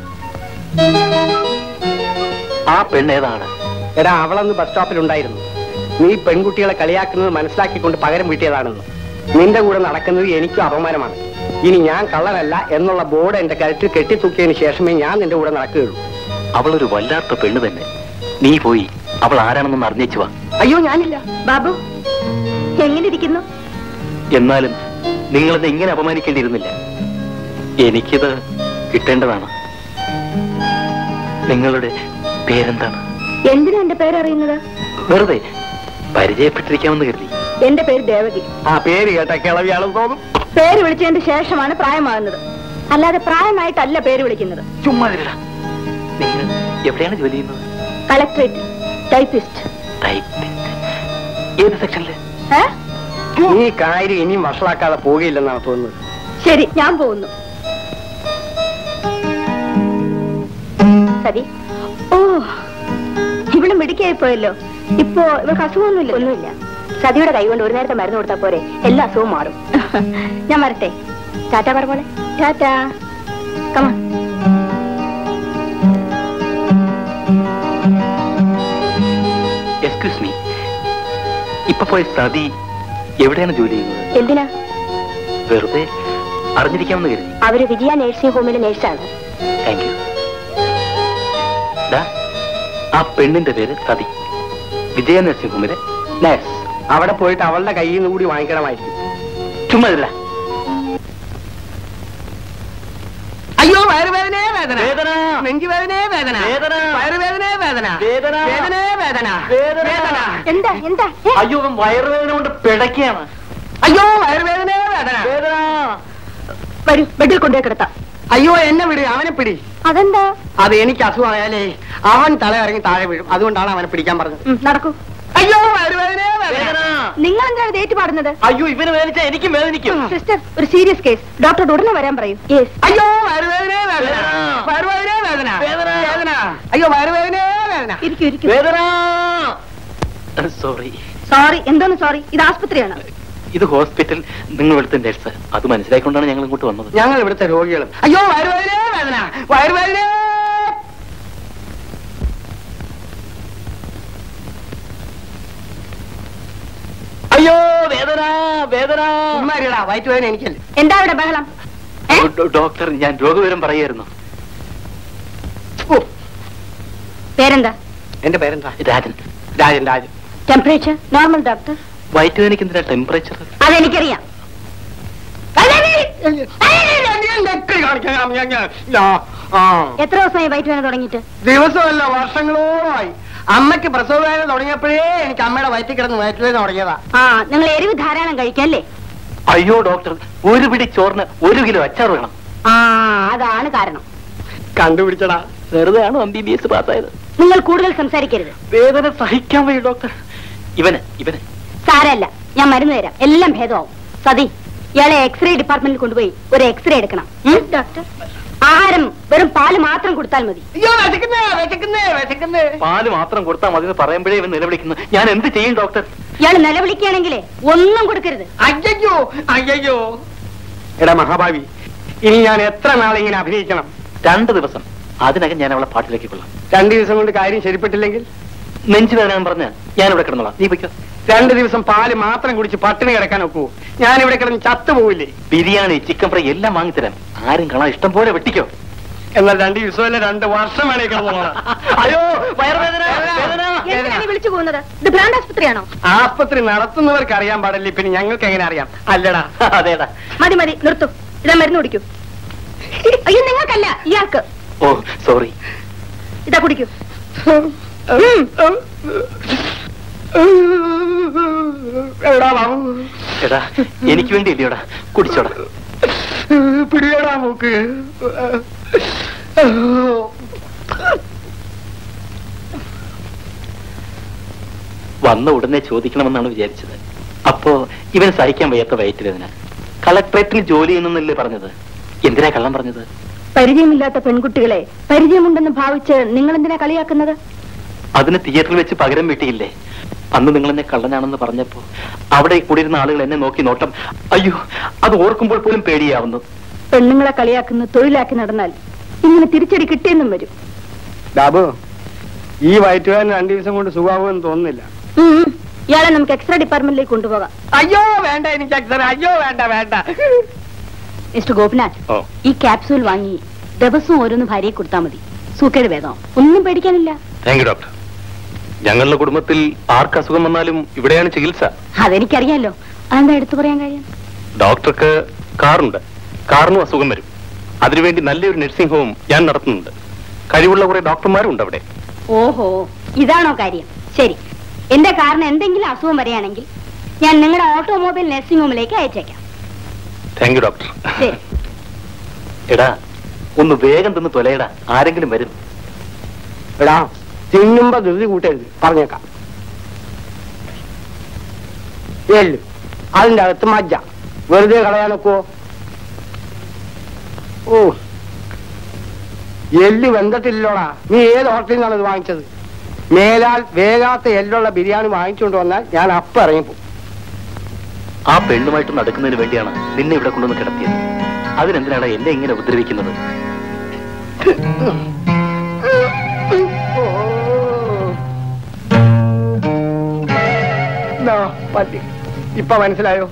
ആ പെണ്ണ് ഏതാണ് എടാ അവളന്ന് ബസ് സ്റ്റോപ്പിൽ ഉണ്ടായിരുന്നു നീ പെൺകുട്ടികളെ കളിയാക്കുന്നത് മനസ്സിലാക്കിക്കൊണ്ട് പകരം വീട്ടിയതാണെന്ന് നിന്റെ കൂടെ നടക്കുന്നത് എനിക്കും അപമാനമാണ് ഇനി ഞാൻ കള്ളനല്ല എന്നുള്ള ബോർഡ് എന്റെ കഴുത്തിൽ കെട്ടിത്തൂക്കിയതിന് ശേഷമേ ഞാൻ നിന്റെ കൂടെ നടക്കുകയുള്ളൂ അവളൊരു വല്ലാത്ത പെണ്ണ് തന്നെ നീ പോയി അവൾ ആരാണെന്നൊന്ന് അറിഞ്ഞേച്ചു വാ അയ്യോ ഞാനില്ല ബാബു എങ്ങനെ ഇരിക്കുന്നു എന്നാലും നിങ്ങളെന്നെ ഇങ്ങനെ അപമാനിക്കേണ്ടിയിരുന്നില്ല എനിക്കിത് കിട്ടേണ്ടതാണ് നിങ്ങളുടെ പേരെന്താണ് എന്തിനാ എന്റെ പേരറിയുന്നത് വെറുതെ പരിചയപ്പെട്ടിരിക്കാമെന്ന് കരുതി എന്റെ പേര് ദേവകി ആ പേര് കേട്ട കിളവിയാണെന്ന് തോന്നും പേര് വിളിച്ചതിന് ശേഷമാണ് പ്രായമാകുന്നത് അല്ലാതെ പ്രായമായിട്ടല്ല പേര് വിളിക്കുന്നത് ചുമ്മാ ഇരിടാ. നിങ്ങൾ എവിടെയാണ് ജോലി ചെയ്യുന്നത് കളക്ടറേറ്റ് ടൈപ്പിസ്റ്റ് ടൈപ്പിസ്റ്റ് ഏത് സെക്ഷനില് ഏ? ഈ കാര്യം ഇനിയും വഷളാക്കാതെ പോവുകയില്ലെന്നാണ് തോന്നുന്നത് ശരി ഞാൻ പോകുന്നു സതി ഓ ഇവിടെ മിടുക്കിയായി പോയല്ലോ ഇപ്പോ ഇവർക്ക് അസുഖമൊന്നുമില്ല ഒന്നുമില്ല സതിയുടെ കൈ കൊണ്ട് ഒരു നേരത്തെ മരുന്ന് കൊടുത്താൽ പോരെ എല്ലാ അസുഖവും മാറും ഞാൻ വരട്ടെ ടാറ്റ പറ പോലെ ടാറ്റ കമാ എക്സ്ക്യൂസ് മീ ഇപ്പൊ പോയ സതി എവിടെയാണ് ജോലി ചെയ്യുന്നത് എന്തിനാ വെറുതെ അറിഞ്ഞിരിക്കാമെന്ന് കരുതി അവര് വിജയ നഴ്സിംഗ് ഹോമിലെ നേഴ്സാണ് താങ്ക് യു ആ പെണ്ണിന്റെ പേര് സതി വിജയ നഴ്സിംഗ് ഹോമിലെ നേഴ്സ് അവിടെ പോയിട്ട് അവളുടെ കയ്യിൽ നിന്ന് കൂടി വാങ്ങിക്കണമായിരിക്കും ചുമ്മാ ഇല്ല അയ്യോ വയറുവേദനേ വേദന വേദന. നെഞ്ചുവേദനേ വേദന വേദന. വയറുവേദനേ വേദന വേദന. വേദനേ വേദന വേദന. എന്താ എന്താ ഏ? അയ്യോ അവൻ വയറുവേദന കൊണ്ട് പിടയ്ക്കാണ് അയ്യോ വയറുവേദനേ വേദന വേദന വരൂ ബെഡിൽ കൊണ്ടുപോയി കിടത്താം അയ്യോ എന്നെ വിട് അവനെ പിടി അതെന്താ അത് എനിക്ക് അസുഖമായാലേ അവൻ തല ഇറങ്ങി താഴെ വീഴും അതുകൊണ്ടാണ് അവനെ പിടിക്കാൻ പറഞ്ഞത് ഉം, നടക്കൂ അയ്യോ വയറുവേദനേ വേദന വേദന നിങ്ങൾ എന്താണ് ഡേറ്റ് പാടുന്നത് അയ്യോ ഇവന് വേദനിച്ചാ എനിക്കും വേദനിക്കും സിസ്റ്റർ ഒരു സീരിയസ് കേസ് ഡോക്ടറോട് ഉടനെ വരാൻ പറയൂ യെസ് അയ്യോ വയറുവേദനേ വേദന വേദന. വയറുവേദനേ വേദന വേദന. വേദന അയ്യോ വയറുവേദനേ വേദന ഇരിക്കൂ ഇരിക്കൂ വേദന സോറി സോറി എന്തോന്ന് സോറി ഇത് ആസ്പത്രിയാണ് ഇത് ഹോസ്പിറ്റൽ നിങ്ങൾ ഇവിടുത്തെ നഴ്സ് അത് മനസ്സിലാക്കിക്കൊണ്ടാണ് ഞങ്ങൾ ഇങ്ങോട്ട് വന്നത് ഞങ്ങൾ ഇവിടുത്തെ രോഗികളും അയ്യോ വയറുവേദനേ വേദന വയറുവേദനേ അയ്യോ വേദന വേദന ഉമ്മാരിടാ വയറ്റുവേദന എനിക്കല്ലേ എന്താ ഇവിടെ ബഹളം ഏ? ഡോ- ഡോക്ടർ ഞാൻ രോഗവിവരം പറയായിരുന്നു ഓ, പേരെന്താ എന്റെ പേരെന്താ Rajan Rajan Rajan temperature normal doctor വയറ്റുവേദനയ്ക്ക് എന്തിനാ ടെമ്പറേച്ചർ അതെനിക്കറിയാം നെക്ക് കാണിക്കാം ഞാൻ- ഞാൻ- ഞാൻ- ആ. എത്ര ദിവസമായി വയറ്റുവേദന തുടങ്ങിയിട്ട് ദിവസമല്ല വർഷങ്ങളോളമായി അമ്മയ്ക്ക് പ്രസവ വേദന തുടങ്ങിയപ്പോഴേ എനിക്ക് അമ്മയുടെ വയറ്റിൽ കിടന്ന് വയറ്റുവേദന തുടങ്ങിയതാ ആ നിങ്ങൾ എരിവ് ധാരാളം കഴിക്കല്ലേ അയ്യോ ഡോക്ടർ ഒരു പിടി ചോറിന് ഒരു കിലോ അച്ചാർ വേണം ആ അതാണ് കാരണം കണ്ടുപിടിച്ചടാ വെറുതെ ആണോ എം ബി ബി എസ് പാസ്സായത് നിങ്ങൾ കൂടുതൽ സംസാരിക്കരുത് വേദന സഹിക്കാൻ വയ്യ ഡോക്ടർ ഇവന് ഇവന് സാരല്ല ഞാൻ മരുന്ന് തരാം എല്ലാം ഭേദമാവും സതി ഇയാളെ എക്സ്റേ ഡിപ്പാർട്ട്മെന്റിൽ കൊണ്ടുപോയി ഒരു എക്സ്റേ എടുക്കണം ഡോക്ടർ ആഹാരം വെറും പാല് മാത്രം കൊടുത്താൽ മതി അയ്യോ വിശക്കുന്നേ വിശക്കുന്നേ വിശക്കുന്നേ പാല് മാത്രം കൊടുത്താൽ മതി എന്ന് പറയുമ്പോഴേ ഇവൻ നിലവിളിക്കുന്നു ഞാൻ എന്ത് ചെയ്യും ഡോക്ടർ ഇയാൾ നിലവിളിക്കുകയാണെങ്കിലേ ഒന്നും കൊടുക്കരുത് അയ്യോ അയ്യോ എടാ മഹാഭാവി ഇനി ഞാൻ എത്ര നാളിങ്ങനെ അഭിനയിക്കണം രണ്ട് ദിവസം അതിനകം ഞാൻ അവളെ പാട്ടിലാക്കിക്കൊള്ളാം രണ്ടു ദിവസം കൊണ്ട് കാര്യം ശരിപ്പെട്ടില്ലെങ്കിൽ നെഞ്ചു വേദന പറഞ്ഞ ഞാൻ ഇവിടെ കിടന്നോളാം നീ പൊയ്ക്കോ രണ്ടു ദിവസം പാല് മാത്രം കുടിച്ച് പട്ടിണി കിടക്കാൻ ഒക്കൂ ഞാൻ ഇവിടെ കിടന്ന് ചത്തുപോവില്ലേ ബിരിയാണി ചിക്കൻ ഫ്രൈ എല്ലാം വാങ്ങിത്തരാം ആരും കാണാൻ ഇഷ്ടം പോലെ വെട്ടിക്കോ എന്നാൽ രണ്ട് ദിവസമല്ല രണ്ട് വർഷം വേണേ കിടന്നോളാം അയ്യോ വയറുവേദന വേദന എന്തിനാണ് ഈ വിളിച്ചു പോകുന്നത് ഇത് ഭ്രാന്ത് ആസ്പത്രിയാണോ ആസ്പത്രി നടത്തുന്നവർക്ക് അറിയാൻ പാടില്ല പിന്നെ ഞങ്ങൾക്ക് എങ്ങനെ അറിയാം അല്ലടാ അതേടാ മതി മതി നിർത്തൂ ഇതാ മരുന്ന് കുടിക്കൂ അയ്യോ നിങ്ങൾക്കല്ല ഇയാൾക്ക് ഓ സോറി ഇതാ കുടിക്കൂ എടാ ബാബു എടാ എനിക്ക് വേണ്ടി ഇല്ലയോടാ കുടിച്ചോടാ പിടിയടാ മൂക്ക് വന്ന ഉടനെ ചോദിക്കണമെന്നാണ് വിചാരിച്ചത് അപ്പോ ഇവന് സഹിക്കാൻ വയ്യാത്ത വയറ്റിവേദന കളക്ടറേറ്റിൽ ജോലി ചെയ്യുന്നല്ലേ പറഞ്ഞത് എന്തിനാ കള്ളം പറഞ്ഞത് പരിചയമില്ലാത്ത പെൺകുട്ടികളെ പരിചയമുണ്ടെന്ന് ഭാവിച്ച് നിങ്ങൾ എന്തിനാ കളിയാക്കുന്നത് അതിന് തിയേറ്ററിൽ വെച്ച് പകരം വീട്ടിയില്ലേ അന്ന് നിങ്ങൾ എന്നെ കള്ളനാണെന്ന് പറഞ്ഞപ്പോ അവിടെ കൂടിയിരുന്ന ആളുകൾ എന്നെ നോക്കി നോട്ടം അയ്യോ അത് ഓർക്കുമ്പോൾ പോലും പേടിയാവുന്നു പെണ്ണുങ്ങളെ കളിയാക്കുന്ന തൊഴിലാക്കി നടന്നാൽ ഇങ്ങനെ തിരിച്ചടി കിട്ടിയെന്നും വരും ബാബു ഈ വയറ്റുകാരൻ രണ്ടു ദിവസം കൊണ്ട് സുഖാവുമെന്ന് തോന്നുന്നില്ല ഉം, ഉം. ഇയാളെ നമുക്ക് എക്സ്ട്രാ ഡിപ്പാർട്ട്മെന്റിലേക്ക് കൊണ്ടുപോകാം അയ്യോ വേണ്ട എനിക്ക് അക്ഷരം അയ്യോ വേണ്ട വേണ്ട മിസ്റ്റർ ഗോപിനാഥ് ഓ ഈ ക്യാപ്സൂൾ വാങ്ങി ദിവസവും ഓരോന്ന് ഭാര്യയെ കൊടുത്താൽ മതി സൂക്കേട് വേദം ഒന്നും പേടിക്കാനില്ല താങ്ക് യു ഡോക്ടർ ഞങ്ങളുടെ കുടുംബത്തിൽ ആർക്ക് അസുഖം വന്നാലും ഇവിടെയാണ് ചികിത്സ അതെനിക്കറിയാലോ അതെന്താ എടുത്തു പറയാൻ കാര്യം ഡോക്ടർക്ക് കാറുണ്ട് കാറിനും അസുഖം വരും അതിനുവേണ്ടി നല്ലൊരു നഴ്സിംഗ് ഹോം ഞാൻ നടത്തുന്നുണ്ട് കഴിവുള്ള കുറെ ഡോക്ടർമാരും ഉണ്ട് അവിടെ ഓഹോ ഇതാണോ കാര്യം ശരി എന്റെ കാറിന് എന്തെങ്കിലും അസുഖം വരികയാണെങ്കിൽ ഞാൻ നിങ്ങളുടെ ഓട്ടോമൊബൈൽ നഴ്സിംഗ് ഹോമിലേക്ക് അയച്ചേക്കാം താങ്ക് യു ഡോക്ടർ ശരി എടാ ഒന്ന് വേഗം തിന്ന് തൊലയടാ ആരെങ്കിലും വരും എടാ തിന്നുമ്പോ ധൃതി കൂട്ടരുത് പറഞ്ഞേക്കാം എല്ല് അതിന്റെ അകത്ത് മജ്ജ വെറുതെ കളയാനൊക്കോ ഓ എല്ല് വെന്തട്ടില്ലോടാ നീ ഏത് ഹോട്ടലിൽ നിന്നാണ് ഇത് വാങ്ങിച്ചത് മേലാൽ വേഗാത്ത എല്ലുള്ള ബിരിയാണി വാങ്ങിച്ചുകൊണ്ട് വന്നാൽ ഞാൻ അപ്പം ഇറങ്ങിപ്പോ ആ പെണ്ണുമായിട്ട് നടക്കുന്നതിന് വേണ്ടിയാണ് നിന്നെ ഇവിടെ കൊണ്ടുവന്ന് കിടത്തിയത് അതിനെന്തിനാണ് എന്നെ ഇങ്ങനെ ഉപദ്രവിക്കുന്നത് ദാ, പറ്റി ഇപ്പൊ മനസ്സിലായോ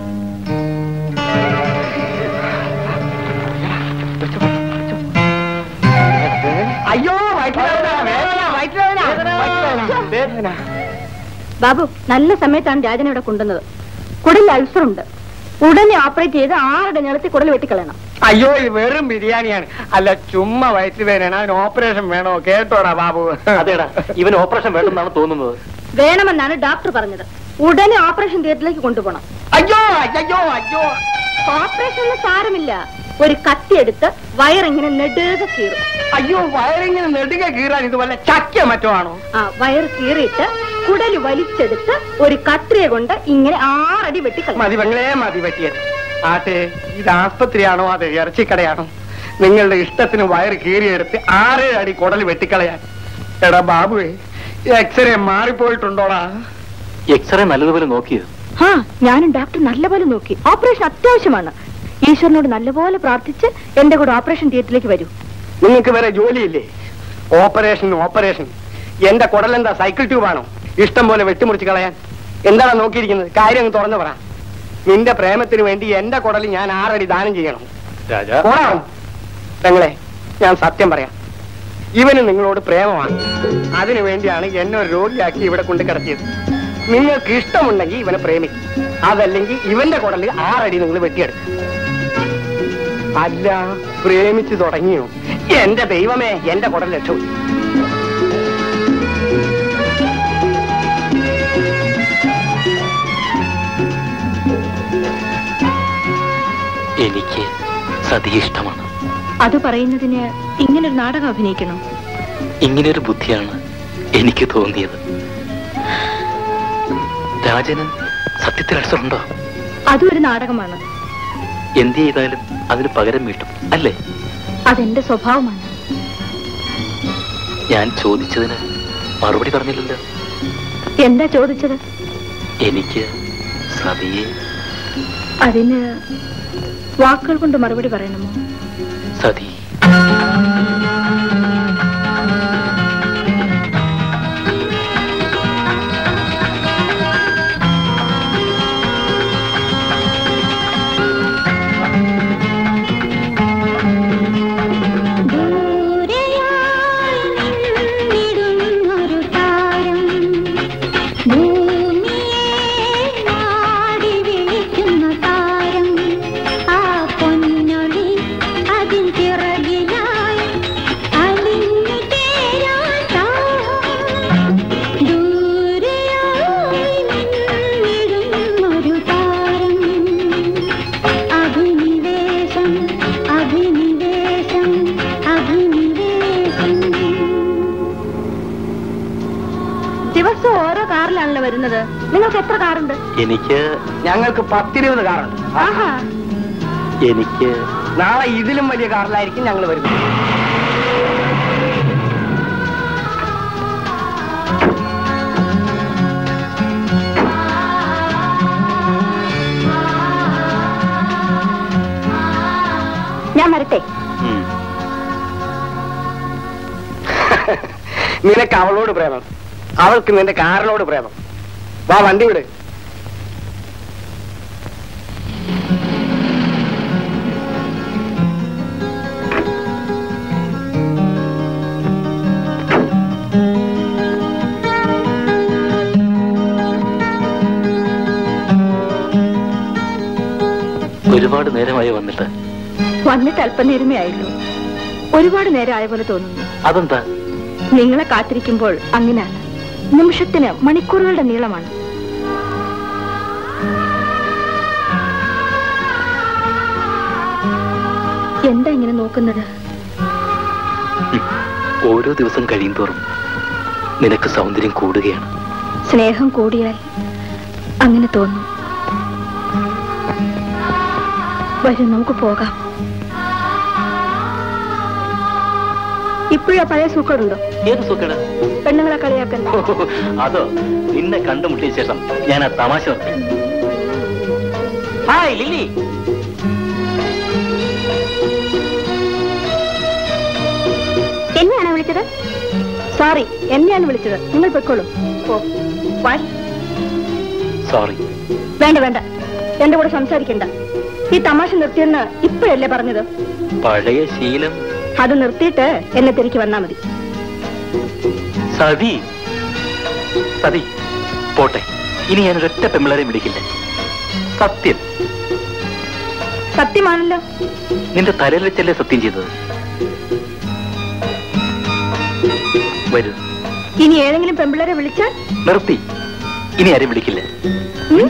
അയ്യോ വയറ്റിലുവേദന, വേദന, വയറ്റിലുവേദന, വയറ്റിലുവേദന. ബാബു നല്ല സമയത്താണ് രാജനെ ഇവിടെ കൊണ്ടുവന്നത് കുടലിൽ അൾസർ ഉണ്ട് ഉടനെ ഓപ്പറേറ്റ് ചെയ്ത് ആറുടെ നീളത്തിൽ കുടൽ വെട്ടിക്കളയണം അയ്യോ ഇത് വെറും ബിരിയാണിയാണ് അല്ല ചുമ്മാ വയറ്റിൽ വേദന അതിന് ഓപ്പറേഷൻ വേണോ കേട്ടോടാ ബാബു അതേടാ ഇവൻ ഓപ്പറേഷൻ വേണ്ടെന്നാണ് തോന്നുന്നത് വേണമെന്നാണ് ഡോക്ടർ പറഞ്ഞത് ഉടനെ ഓപ്പറേഷൻ തിയേറ്ററിലേക്ക് കൊണ്ടുപോകണം അയ്യോ അയ്യോ അയ്യോ ഓപ്പറേഷനിൽ സാരമില്ല ഒരു കത്തിയെടുത്ത് വയറിങ്ങനെ നെടുക കീറും അയ്യോ വയറിങ്ങനെ നെടുക കീറാൻ ഇത് വല്ല ചക്ക മറ്റോ ആണോ ആ വയർ കീറിയിട്ട് കുടല് വലിച്ചെടുത്ത് ഒരു കത്രിയ കൊണ്ട് ഇങ്ങനെ ആറടി വെട്ടിക്കളയും മതി പെങ്ങളെ മതി പറ്റിയത് ആട്ടെ ഇത് ആസ്പത്രിയാണോ അത് ഇറച്ചിക്കടയാണോ നിങ്ങളുടെ ഇഷ്ടത്തിന് വയറ് കീറിയെടുത്ത് ആറേഴ് അടി കുടൽ വെട്ടിക്കളയാൻ എടാ ബാബുവേ എക്സ്റേ മാറിപ്പോയിട്ടുണ്ടോടാ എക്സ്റേ നല്ലതുപോലെ നോക്കിയത് ആ ഞാനും ഡോക്ടർ നല്ലപോലെ നോക്കി ഓപ്പറേഷൻ അത്യാവശ്യമാണ് ഈശ്വരനോട് നല്ലപോലെ പ്രാർത്ഥിച്ച് എന്റെ കൂടെ ഓപ്പറേഷൻ തിയേറ്ററിലേക്ക് വരൂ നിങ്ങൾക്ക് വേറെ ജോലിയില്ലേ ഓപ്പറേഷൻ ഓപ്പറേഷൻ എന്റെ കുടലെന്താ സൈക്കിൾ ട്യൂബാണോ ഇഷ്ടം പോലെ വെട്ടിമുറിച്ച് കളയാൻ എന്താണ് നോക്കിയിരിക്കുന്നത് കാര്യം അങ്ങ് തുറന്നു പറ നിന്റെ പ്രേമത്തിന് വേണ്ടി എന്റെ കുടൽ ഞാൻ ആറടി ദാനം ചെയ്യണം രാജാ പോടാ പെങ്ങളെ ഞാൻ സത്യം പറയാം ഇവന് നിങ്ങളോട് പ്രേമമാണ് അതിനു വേണ്ടിയാണ് എന്നെ ഒരു രോഗിയാക്കി ഇവിടെ കൊണ്ട് കിടത്തിയത് നിങ്ങൾക്ക് ഇഷ്ടമുണ്ടെങ്കിൽ ഇവനെ പ്രേമിക്കും അതല്ലെങ്കിൽ ഇവന്റെ കുടലിൽ ആറടി നിങ്ങൾ വെട്ടിയെടുക്കും അല്ല പ്രേമിച്ചു തുടങ്ങിയോ എന്റെ ദൈവമേ എന്റെ കുടൽ രക്ഷപ്പെട്ടു എനിക്ക് സതിയെ ഇഷ്ടമാണ് അത് പറയുന്നതിന് ഇങ്ങനൊരു നാടകം അഭിനയിക്കണം ഇങ്ങനെയൊരു ബുദ്ധിയാണ് എനിക്ക് തോന്നിയത് രാജന് സത്യത്തിൽ അൾസറുണ്ടോ അതും ഒരു നാടകമാണ് എന്ത് ചെയ്താലും അതിന് പകരം വീട്ടും അല്ലേ അതെന്റെ സ്വഭാവമാണ് ഞാൻ ചോദിച്ചതിന് മറുപടി പറഞ്ഞില്ലല്ലോ എന്താ ചോദിച്ചത് എനിക്ക് സതിയെ അതിന് വാക്കുകൾ കൊണ്ട് മറുപടി പറയണമോ സതി നിന്നിടുന്നൊരു താരം ഭൂമിയെ നാടി വിളിക്കുന്ന താരം ആ പൊന്നൊളി അതിൻ ചിറകിലായി അലിഞ്ഞു ചേരാൻ താരം ദൂരെയായി നിന്നിടുന്നൊരു താരം അഭിനിവേശം അഭിനിവേശം അഭിനിവേശം ദിവസം ഓരോ കാറിലാണല്ലോ വരുന്നത് നിങ്ങൾക്ക് എത്ര കാറുണ്ട് എനിക്ക് ഞങ്ങൾക്ക് പത്തിരുപത് കാറുണ്ട് ആഹാ എനിക്ക് നാളെ ഇതിലും വലിയ കാറിലായിരിക്കും ഞങ്ങൾ വരുന്നത് ഞാൻ വരട്ടെ ഉം, നിനക്ക് അവളോട് പ്രേമം അവൾക്ക് നിന്റെ കാറിനോട് പ്രേമം വാ വണ്ടി വിട് ഒരുപാട് നേരമായി വന്നിട്ട് വന്നിട്ട് അല്പനേരമേ ആയിട്ടുള്ളൂ ഒരുപാട് നേരം ആയ പോലെ തോന്നുന്നു അതെന്താ നിങ്ങളെ കാത്തിരിക്കുമ്പോൾ അങ്ങനെയാണ് നിമിഷത്തിന് മണിക്കൂറുകളുടെ നീളമാണ് എന്താ ഇങ്ങനെ നോക്കുന്നത് ഓരോ ദിവസം കഴിയും തോറും നിനക്ക് സൗന്ദര്യം കൂടുകയാണ് സ്നേഹം കൂടിയാൽ അങ്ങനെ തോന്നും വരൂ നമുക്ക് പോകാം ഇപ്പോഴും ആ പഴയ സൂക്കറുണ്ടോ ഏത് സുഖേട് പെണ്ണുങ്ങളെ കളിയാക്കാൻ അതോ നിന്നെ കണ്ടുമുട്ടിയ ശേഷം ഞാൻ ആ തമാശ നിർത്തി ഹായ് ലില്ലി എന്നെയാണോ വിളിച്ചത് സോറി എന്നെയാണ് വിളിച്ചത് നിങ്ങൾ പൊയ്ക്കോളൂ ഓ വാടി സോറി വേണ്ട വേണ്ട എന്റെ കൂടെ സംസാരിക്കണ്ട ഈ തമാശ നിർത്തിയെന്ന് ഇപ്പോഴല്ലേ പറഞ്ഞത് പഴയ ശീലം അത് നിർത്തിയിട്ട് എന്നെ തിരികെ വന്നാ മതി സതി സതി പോട്ടെ ഇനി ഞാൻ ഒരൊറ്റ പെമ്പിളരെ വിളിക്കില്ല സത്യം സത്യമാണല്ലോ നിന്റെ തലയിൽ വെച്ചല്ലേ സത്യം ചെയ്തത് വരൂ ഇനി ഏതെങ്കിലും പെമ്പിള്ളേരെ വിളിച്ചാൽ നിർത്തി ഇനി ആരും വിളിക്കില്ല ഉം?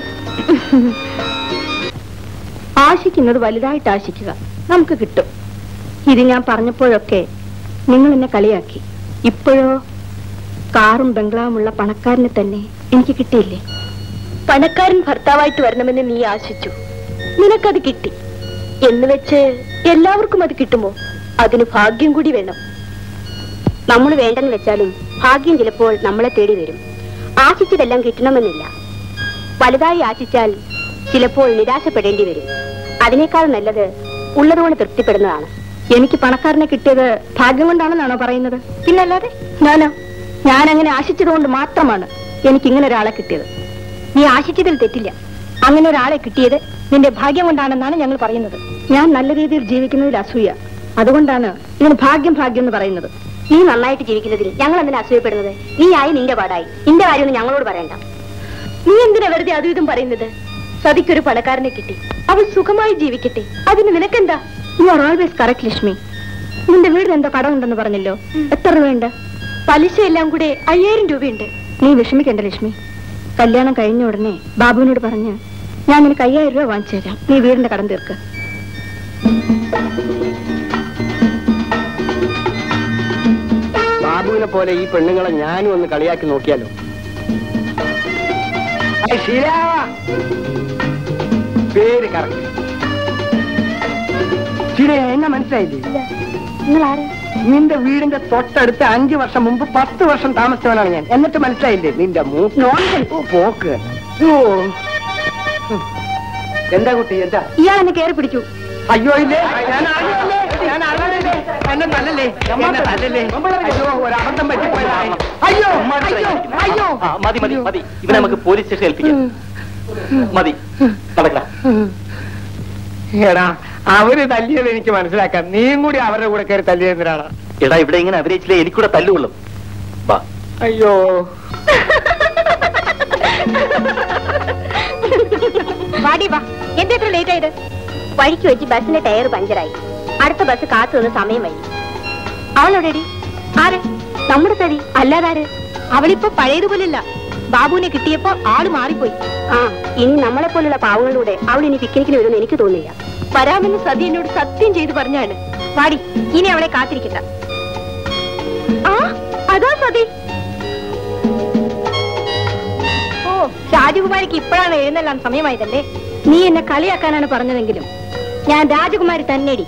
ആശിക്കുന്നത് വലുതായിട്ട് ആശിക്കുക നമുക്ക് കിട്ടും ഇത് ഞാൻ പറഞ്ഞപ്പോഴൊക്കെ നിങ്ങൾ എന്നെ കളിയാക്കി ഇപ്പോഴോ കാറും ബംഗ്ലാവുമുള്ള പണക്കാരനെ തന്നെ എനിക്ക് കിട്ടിയില്ലേ പണക്കാരൻ ഭർത്താവായിട്ട് വരണമെന്ന് നീ ആശിച്ചു നിനക്കത് കിട്ടി എന്ന് വെച്ച് എല്ലാവർക്കും അത് കിട്ടുമോ അതിന് ഭാഗ്യം കൂടി വേണം നമ്മൾ വേണ്ടെന്ന് വെച്ചാലും ഭാഗ്യം ചിലപ്പോൾ നമ്മളെ തേടി വരും ആശിച്ചതെല്ലാം കിട്ടണമെന്നില്ല വലുതായി ആശിച്ചാൽ ചിലപ്പോൾ നിരാശപ്പെടേണ്ടി വരും അതിനേക്കാൾ നല്ലത് ഉള്ളതുകൊണ്ട് തൃപ്തിപ്പെടുന്നതാണ് എനിക്ക് പണക്കാരനെ കിട്ടിയത് ഭാഗ്യം കൊണ്ടാണെന്നാണോ പറയുന്നത് പിന്നല്ലാതെ ഞാനോ ഞാൻ അങ്ങനെ ആശിച്ചതുകൊണ്ട് മാത്രമാണ് എനിക്ക് ഇങ്ങനെ ഒരാളെ കിട്ടിയത് നീ ആശിച്ചതിൽ തെറ്റില്ല അങ്ങനെ ഒരാളെ കിട്ടിയത് നിന്റെ ഭാഗ്യം കൊണ്ടാണെന്നാണ് ഞങ്ങൾ പറയുന്നത് ഞാൻ നല്ല രീതിയിൽ ജീവിക്കുന്നതിൽ അസൂയ അതുകൊണ്ടാണ് ഇതിന് ഭാഗ്യം ഭാഗ്യം എന്ന് പറയുന്നത് നീ നന്നായിട്ട് ജീവിക്കുന്നതിൽ ഞങ്ങൾ എന്തിനാ അസൂയപ്പെടുന്നത് നീ ആയി നിന്റെ പാടായി നിന്റെ കാര്യമൊന്നും ഞങ്ങളോട് പറയണ്ട നീ എന്തിനാ വെറുതെ അതും ഇതും പറയുന്നത് സതിക്കൊരു പണക്കാരനെ കിട്ടി അവൾ സുഖമായി ജീവിക്കട്ടെ അതിന് നിനക്കെന്താ you are always correct Lakshmi നിന്റെ വീടിന് എന്തോ കടമുണ്ടെന്ന് പറഞ്ഞല്ലോ എത്ര രൂപയുണ്ട് പലിശ എല്ലാം കൂടെ അയ്യായിരം രൂപയുണ്ട് നീ വിഷമിക്കണ്ട ലക്ഷ്മി കല്യാണം കഴിഞ്ഞ ഉടനെ ബാബുവിനോട് പറഞ്ഞ് ഞാൻ നിനക്ക് അയ്യായിരം രൂപ വാങ്ങിച്ചു തരാം നീ വീടിന്റെ കടം തീർക്ക് ബാബുവിനെ പോലെ ഈ പെണ്ണുങ്ങളെ ഞാനും ഒന്ന് കളിയാക്കി നോക്കിയാലോ ഐ, ഷീല! പേര് കറക്റ്റ് ഷീല എന്നെ മനസ്സിലായില്ലേ നിങ്ങൾ ആര് നിന്റെ വീടിന്റെ തൊട്ടടുത്ത് അഞ്ചു വർഷം മുമ്പ് പത്ത് വർഷം താമസിച്ചവനാണ് ഞാൻ എന്നിട്ട് മനസ്സിലായില്ലേ നിന്റെ മൂക്ക് ഓ, പോക്ക് ഓ എന്താ കുട്ടി എന്താ ഇയാൾ എന്നെ കയറി പിടിച്ചു അയ്യോ ഇല്ലേ ഞാൻ അറിഞ്ഞില്ലേ ഞാൻ അറിഞ്ഞില്ലേ എന്നെ തല്ലല്ലേ എന്നെ തല്ലല്ലേ അയ്യോ ഒരു അബദ്ധം പറ്റിപ്പോയതാ അയ്യോ അയ്യോ അയ്യോ ആ, മതി മതി മതി ഇവനെ നമുക്ക് പോലീസ് സ്റ്റേഷൻ ഏൽപ്പിക്കാം മതി നടക്കണം എടാ അവര് തല്ലിയത് എനിക്ക് മനസ്സിലാക്കാം നീയും കൂടി അവരുടെ കൂടെ കയറി തല്ലിയതിനാണ് എടാ ഇവിടെ ഇങ്ങനെ അഭിനയിച്ചില്ലേ എനിക്കൂടെ തല്ലുകൊള്ളും വാ അയ്യോ വാടി വാ എന്താ ഇത്ര ലേറ്റ് ആയത് വഴിക്ക് വെച്ച് ബസ്സിന്റെ ടയർ പഞ്ചറായി അടുത്ത ബസ് കാത്തു നിന്ന് സമയം വൈകി അവളെവിടെടി ആര് നമ്മുടെ സരി അല്ലാതാര് അവളിപ്പോ പഴയതുപോലെയല്ല ബാബുവിനെ കിട്ടിയപ്പോ ആള് മാറിപ്പോയി ആ ഇനി നമ്മളെ പോലുള്ള പാവങ്ങളിലൂടെ അവൾ ഇനി പിക്നിക്കിന് വരുമെന്ന് എനിക്ക് തോന്നില്ല വരാമെന്ന് സതി എന്നോട് സത്യം ചെയ്തു പറഞ്ഞാണ് വാടി ഇനി അവളെ കാത്തിരിക്കണ്ട ആ അതാ സതി ഓ രാജകുമാരിക്ക് ഇപ്പോഴാണ് എഴുന്നള്ളാൻ സമയമായതല്ലേ നീ എന്നെ കളിയാക്കാനാണ് പറഞ്ഞതെങ്കിലും ഞാൻ രാജകുമാരി തന്നെടി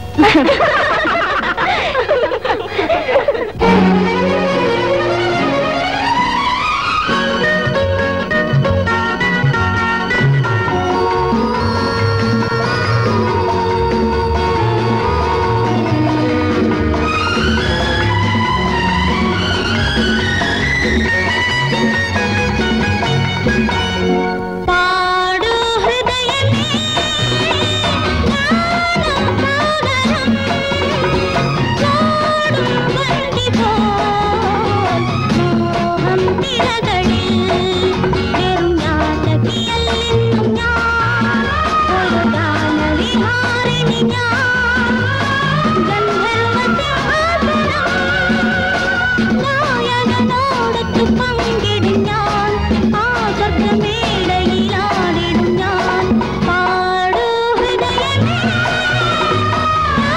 പങ്കിടും ഞാൻ ആ സ്വർഗമേടയിലാടിടും ഞാൻ പാടൂ ഹൃദയമേ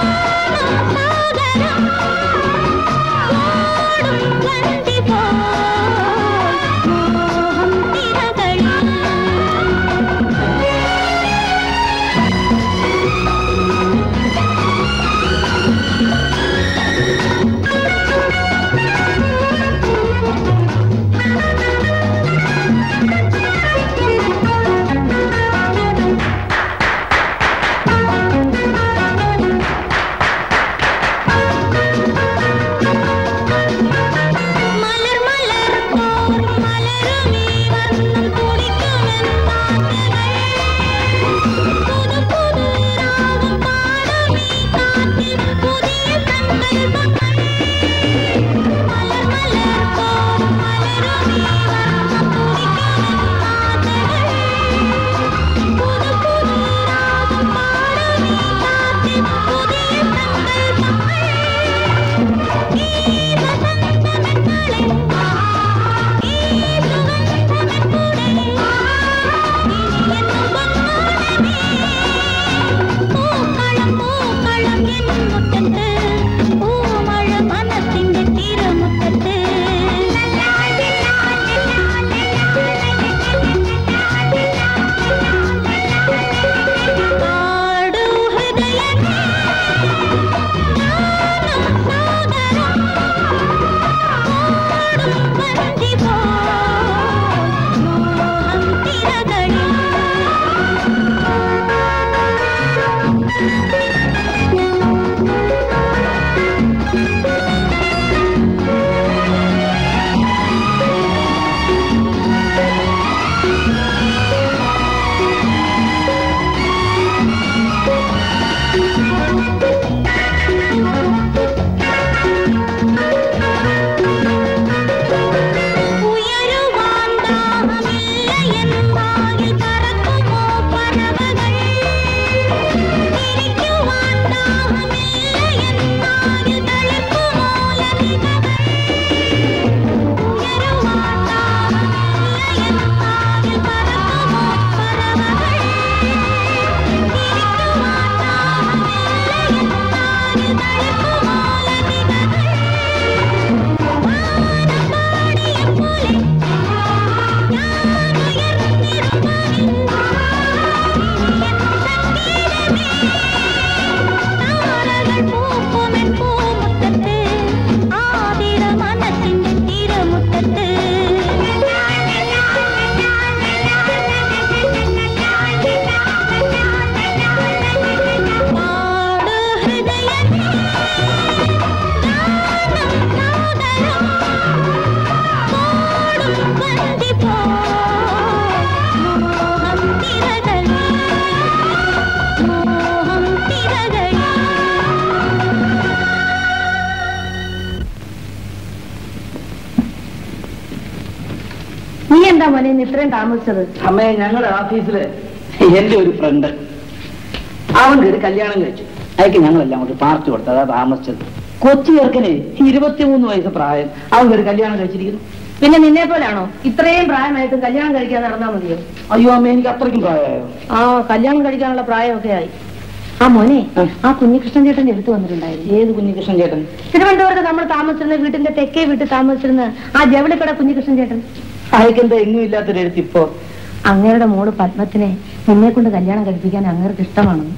നീ എന്താ മോനെ ഇന്ന് ഇത്രയും താമസിച്ചത് അമ്മേ ഞങ്ങളുടെ ഓഫീസില് എന്റെ ഒരു ഫ്രണ്ട് അവൻ ഒരു കല്യാണം കഴിച്ചു അയക്ക് ഞങ്ങളെല്ലാം കൂടി പാർട്ടി കൊടുത്തു അതാ താമസിച്ചത് കൊച്ചു ചെറുക്കന് ഇരുപത്തിമൂന്ന് വയസ്സ് പ്രായം അവൻ ഒരു കല്യാണം കഴിച്ചിരിക്കുന്നു പിന്നെ നിന്നെ പോലാണോ ഇത്രയും പ്രായമായിട്ടും കല്യാണം കഴിക്കാതെ നടന്നാ മതിയോ അയ്യോ അമ്മ എനിക്ക് അത്രയ്ക്കും പ്രായമായോ ആ കല്യാണം കഴിക്കാനുള്ള പ്രായമൊക്കെ ആയി ആ മോനെ ആ. ആ കുഞ്ഞികൃഷ്ണൻ ചേട്ടൻ എടുത്തു വന്നിട്ടുണ്ടായിരുന്നു ഏത് കുഞ്ഞികൃഷ്ണൻ ചേട്ടൻ തിരുവനന്തപുരത്ത് നമ്മൾ താമസിച്ചിരുന്ന വീട്ടിന്റെ തെക്കേ വീട്ടിൽ താമസിച്ചിരുന്ന ആ ജവളിക്കട കുഞ്ഞികൃഷ്ണൻ ചേട്ടൻ അയക്കെന്താ എങ്ങും ഇല്ലാത്തൊരു എഴുത്ത് ഇപ്പോ അങ്ങേരുടെ മോള് പത്മത്തിനെ നിന്നെ കൊണ്ട് കല്യാണം കഴിപ്പിക്കാൻ അങ്ങേർക്ക് ഇഷ്ടമാണെന്ന്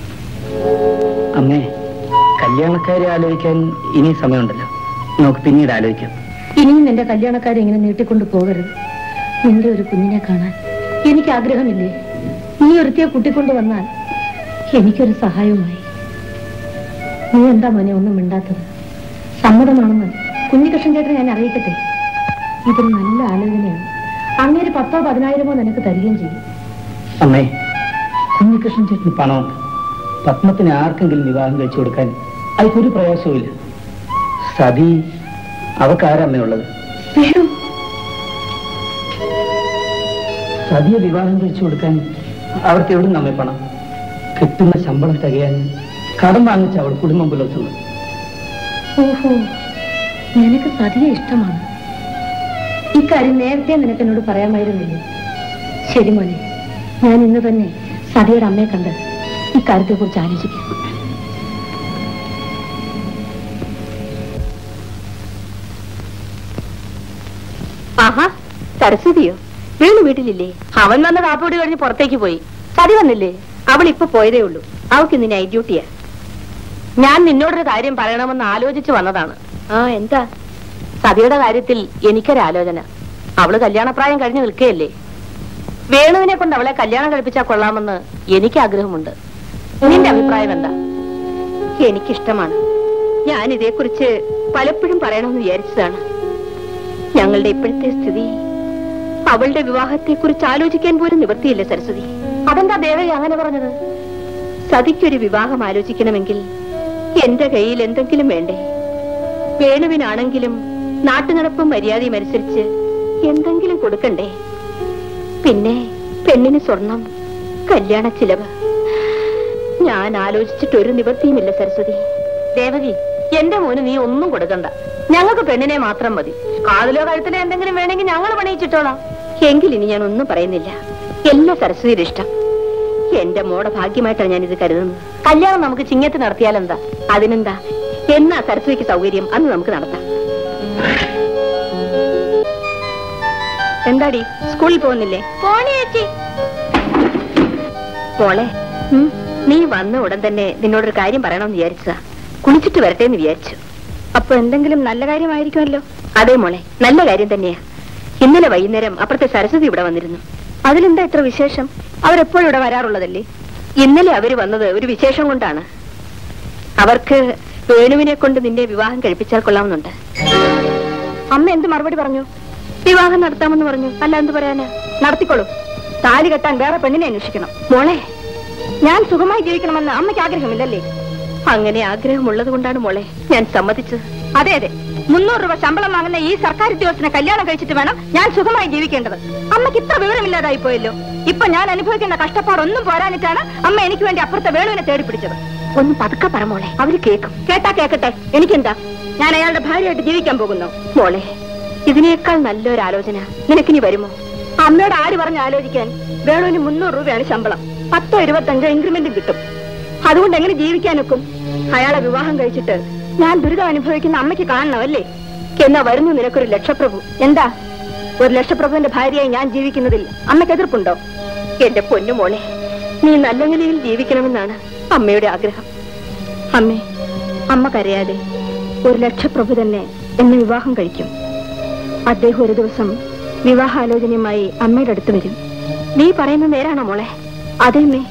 അമ്മേ കല്യാണക്കാരെ ആലോചിക്കാൻ ഇനി സമയമുണ്ടല്ലോ നമുക്ക് പിന്നീട് ആലോചിക്കാം ഇനിയും നിന്റെ കല്യാണക്കാരെ ഇങ്ങനെ നീട്ടിക്കൊണ്ട് പോകരുത് നിന്റെ ഒരു കുഞ്ഞിനെ കാണാൻ എനിക്ക് ആഗ്രഹമില്ലേ നീ ഒരുത്തിയെ കൂട്ടിക്കൊണ്ട് വന്നാൽ എനിക്കൊരു സഹായവുമായി നീ എന്താ മോനെ ഒന്നും മിണ്ടാത്തത് സമ്മതമാണെന്ന് കുഞ്ഞികൃഷ്ണൻ ചേട്ടനെ ഞാൻ അറിയിക്കട്ടെ ഇതൊരു നല്ല ആലോചനയാണ് അങ്ങേര് പത്തോ പതിനായിരമോ നിനക്ക് തരികയും ചെയ്യും അമ്മേ കുഞ്ഞികൃഷ്ണൻ ചേട്ടന് പണമുണ്ട് പത്മത്തിന് ആർക്കെങ്കിലും വിവാഹം കഴിച്ചു കൊടുക്കാൻ അതിക്കൊരു പ്രയാസവുമില്ല സതി അവക്കാരമ്മയുള്ളത് വേണു സതിയെ വിവാഹം കഴിച്ചു കൊടുക്കാൻ അവർക്ക് എവിടെ നമ്മെ പണം കിട്ടുന്ന ശമ്പളം തികയാൻ കടം വാങ്ങിച്ച അവൾ കുടുംബം പുലർത്തുന്നത് ഓഹോ നിനക്ക് സതിയെ ഇഷ്ടമാണ് ഇക്കാര്യം നേരത്തെ നിനക്ക് എന്നോട് പറയാമായിരുന്നില്ലേ ശരി മോനെ ഞാൻ ഇന്ന് തന്നെ സതിയുടെ അമ്മയെ കണ്ട് ഇക്കാര്യത്തെ കുറിച്ച് ആലോചിക്കാം ആഹാ സരസ്വതിയോ വേണു വീട്ടിലില്ലേ അവൻ വന്ന് കാപ്പോടി കഴിഞ്ഞ് പുറത്തേക്ക് പോയി സതി വന്നില്ലേ അവൾ ഇപ്പൊ പോയതേ ഉള്ളൂ അവൾക്ക് ഇന്ന് നൈറ്റ് ഡ്യൂട്ടിയാ ഞാൻ നിന്നോടൊരു കാര്യം പറയണമെന്ന് ആലോചിച്ചു വന്നതാണ് ആ എന്താ സതിയുടെ കാര്യത്തിൽ എനിക്കൊരാലോചന അവള് കല്യാണപ്രായം കഴിഞ്ഞ് നിൽക്കുകയല്ലേ വേണുവിനെ കൊണ്ട് അവളെ കല്യാണം കഴിപ്പിച്ചാൽ കൊള്ളാമെന്ന് എനിക്ക് ആഗ്രഹമുണ്ട് നിന്റെ അഭിപ്രായം എന്താ എനിക്കിഷ്ടമാണ് ഞാൻ ഇതേക്കുറിച്ച് പലപ്പോഴും പറയണമെന്ന് വിചാരിച്ചതാണ് ഞങ്ങളുടെ ഇപ്പോഴത്തെ സ്ഥിതി അവളുടെ വിവാഹത്തെ കുറിച്ച് ആലോചിക്കാൻ പോലും നിവൃത്തിയില്ല സരസ്വതി അതെന്താ ദേവകി അങ്ങനെ പറഞ്ഞത് സതിക്കൊരു വിവാഹം ആലോചിക്കണമെങ്കിൽ എന്റെ കയ്യിൽ എന്തെങ്കിലും വേണ്ടേ വേണുവിനാണെങ്കിലും നാട്ടുനടപ്പും മര്യാദയും അനുസരിച്ച് എന്തെങ്കിലും കൊടുക്കണ്ടേ പിന്നെ പെണ്ണിന് സ്വർണം കല്യാണ ചിലവ് ഞാൻ ആലോചിച്ചിട്ട് ഒരു നിവൃത്തിയുമില്ല സരസ്വതി ദേവകി എന്റെ മോന് നീ ഒന്നും കൊടുക്കണ്ട ഞങ്ങൾക്ക് പെണ്ണിനെ മാത്രം മതി കാതിലോ കഴുത്തിലോ എന്തെങ്കിലും വേണമെങ്കിൽ ഞങ്ങൾ പണിയിച്ചിട്ടോളാം എങ്കിൽ ഇനി ഞാൻ ഒന്നും പറയുന്നില്ല എല്ലാ സരസ്വതിയുടെ ഇഷ്ടം എന്റെ മോടെ ഭാഗ്യമായിട്ടാണ് ഞാൻ ഇത് കരുതുന്നത് കല്യാണം നമുക്ക് ചിങ്ങത്ത് നടത്തിയാലെന്താ അതിനെന്താ എന്നാ സരസ്വതിക്ക് സൗകര്യം അന്ന് നമുക്ക് നടത്താം എന്താടി സ്കൂളിൽ പോകുന്നില്ലേ പോണേ ചേച്ചി മോളെ ഉം, നീ വന്ന ഉടൻ തന്നെ നിന്നോടൊരു കാര്യം പറയണമെന്ന് വിചാരിച്ചതാ കുളിച്ചിട്ട് വരട്ടെ എന്ന് വിചാരിച്ചു അപ്പൊ എന്തെങ്കിലും നല്ല കാര്യമായിരിക്കുമല്ലോ അതെ മോളെ നല്ല കാര്യം തന്നെയാ ഇന്നലെ വൈകുന്നേരം അപ്പുറത്തെ സരസ്വതി ഇവിടെ വന്നിരുന്നു അതിലെന്താ ഇത്ര വിശേഷം അവരെപ്പോഴും ഇവിടെ വരാറുള്ളതല്ലേ ഇന്നലെ അവര് വന്നത് ഒരു വിശേഷം കൊണ്ടാണ് അവർക്ക് വേണുവിനെ കൊണ്ട് നിന്റെ വിവാഹം കഴിപ്പിച്ചാൽ കൊള്ളാമെന്നുണ്ട് അമ്മ എന്ത് മറുപടി പറഞ്ഞു വിവാഹം നടത്താമെന്ന് പറഞ്ഞു അല്ല എന്ത് പറയാനാ നടത്തിക്കോളൂ താലി കെട്ടാൻ വേറെ പെണ്ണിനെ അന്വേഷിക്കണം മോളെ ഞാൻ സുഖമായി ജീവിക്കണമെന്ന് അമ്മയ്ക്ക് ആഗ്രഹമില്ലല്ലേ അങ്ങനെ ആഗ്രഹമുള്ളത് കൊണ്ടാണ് മോളെ ഞാൻ സമ്മതിച്ചത് അതെ അതെ മുന്നൂറ് രൂപ ശമ്പളം വാങ്ങുന്ന ഈ സർക്കാർ ഉദ്യോഗസ്ഥനെ കല്യാണം കഴിച്ചിട്ട് വേണം ഞാൻ സുഖമായി ജീവിക്കേണ്ടത് അമ്മയ്ക്ക് ഇത്ര വിവരമില്ലാതായി പോയല്ലോ ഇപ്പൊ ഞാൻ അനുഭവിക്കുന്ന കഷ്ടപ്പാടൊന്നും പോരാനിട്ടാണ് അമ്മ എനിക്ക് വേണ്ടി അപ്പുറത്തെ വേണുവിനെ തേടി പിടിച്ചത് ഒന്ന് പതുക്കെ പറ മോളെ അവര് കേൾക്കും കേട്ടാ കേക്കട്ടെ എനിക്കെന്താ ഞാൻ അയാളുടെ ഭാര്യയായിട്ട് ജീവിക്കാൻ പോകുന്നു മോളെ ഇതിനേക്കാൾ നല്ലൊരു ആലോചന നിനക്കിനി വരുമോ അമ്മയോട് ആര് പറഞ്ഞ് ആലോചിക്കാൻ വേണുവിന് മുന്നൂറ് രൂപയാണ് ശമ്പളം പത്തോ ഇരുപത്തഞ്ചോ ഇൻക്രിമെന്റും കിട്ടും അതുകൊണ്ട് എങ്ങനെ ജീവിക്കാനൊക്കും അയാളെ വിവാഹം കഴിച്ചിട്ട് ഞാൻ ദുരിതം അനുഭവിക്കുന്ന അമ്മയ്ക്ക് കാണണമല്ലേ എന്നാ വരുന്നു നിനക്കൊരു ലക്ഷപ്രഭു എന്താ ഒരു ലക്ഷപ്രഭുവിന്റെ ഭാര്യയായി ഞാൻ ജീവിക്കുന്നതിൽ അമ്മയ്ക്ക് എതിർപ്പുണ്ടോ എന്റെ പൊന്നു മോളെ നീ നല്ല നിലയിൽ ജീവിക്കണമെന്നാണ് അമ്മയുടെ ആഗ്രഹം അമ്മേ അമ്മ കരയാതെ ഒരു ലക്ഷപ്രഭു തന്നെ എന്നെ വിവാഹം കഴിക്കും അദ്ദേഹം ഒരു ദിവസം വിവാഹാലോചനയുമായി അമ്മയുടെ അടുത്ത് വരും നീ പറയുന്നത് നേരാണോ മോളെ അതെ അമ്മേ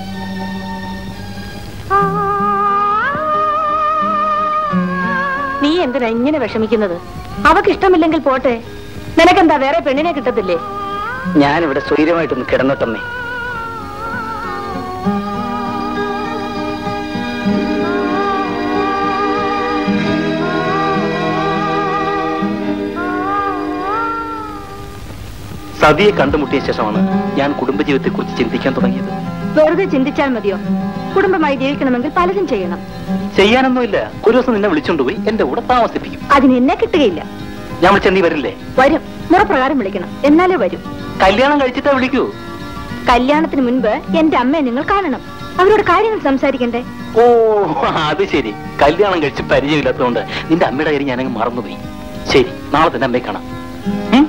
നീ എന്തിനാ ഇങ്ങനെ വിഷമിക്കുന്നത് അവക്ക് ഇഷ്ടമില്ലെങ്കിൽ പോട്ടെ നിനക്കെന്താ വേറെ പെണ്ണിനെ കിട്ടത്തില്ലേ ഞാനിവിടെ സ്വൈര്യമായിട്ടൊന്ന് കിടന്നോട്ടമ്മേ സതിയെ കണ്ടുമുട്ടിയ ശേഷമാണ് ഞാൻ കുടുംബജീവിതത്തെ കുറിച്ച് ചിന്തിക്കാൻ തുടങ്ങിയത് വെറുതെ ചിന്തിച്ചാൽ മതിയോ കുടുംബമായി ജീവിക്കണമെങ്കിൽ പലതും ചെയ്യണം ചെയ്യാനൊന്നുമില്ല ഒരു ദിവസം നിന്നെ വിളിച്ചോണ്ടുപോയി എന്റെ കൂടെ താമസിപ്പിക്കും അതിന് എന്നെ കിട്ടുകയില്ല ഞാൻ വിളിച്ച നീ വരില്ലേ വരും മുറപ്രകാരം വിളിക്കണം എന്നാലേ വരും കല്യാണം കഴിച്ചിട്ടാ വിളിക്കൂ കല്യാണത്തിന് മുൻപ് എന്റെ അമ്മയെ നിങ്ങൾ കാണണം അവരോട് കാര്യങ്ങൾ സംസാരിക്കണ്ടേ ഓ അത് ശരി കല്യാണം കഴിച്ച് പരിചയമില്ലാത്തതുകൊണ്ട് നിന്റെ അമ്മയുടെ കാര്യം ഞാനങ്ങ് മറന്നുപോയി ശരി നാളെ തന്നെ അമ്മയെ കാണാം ഉം?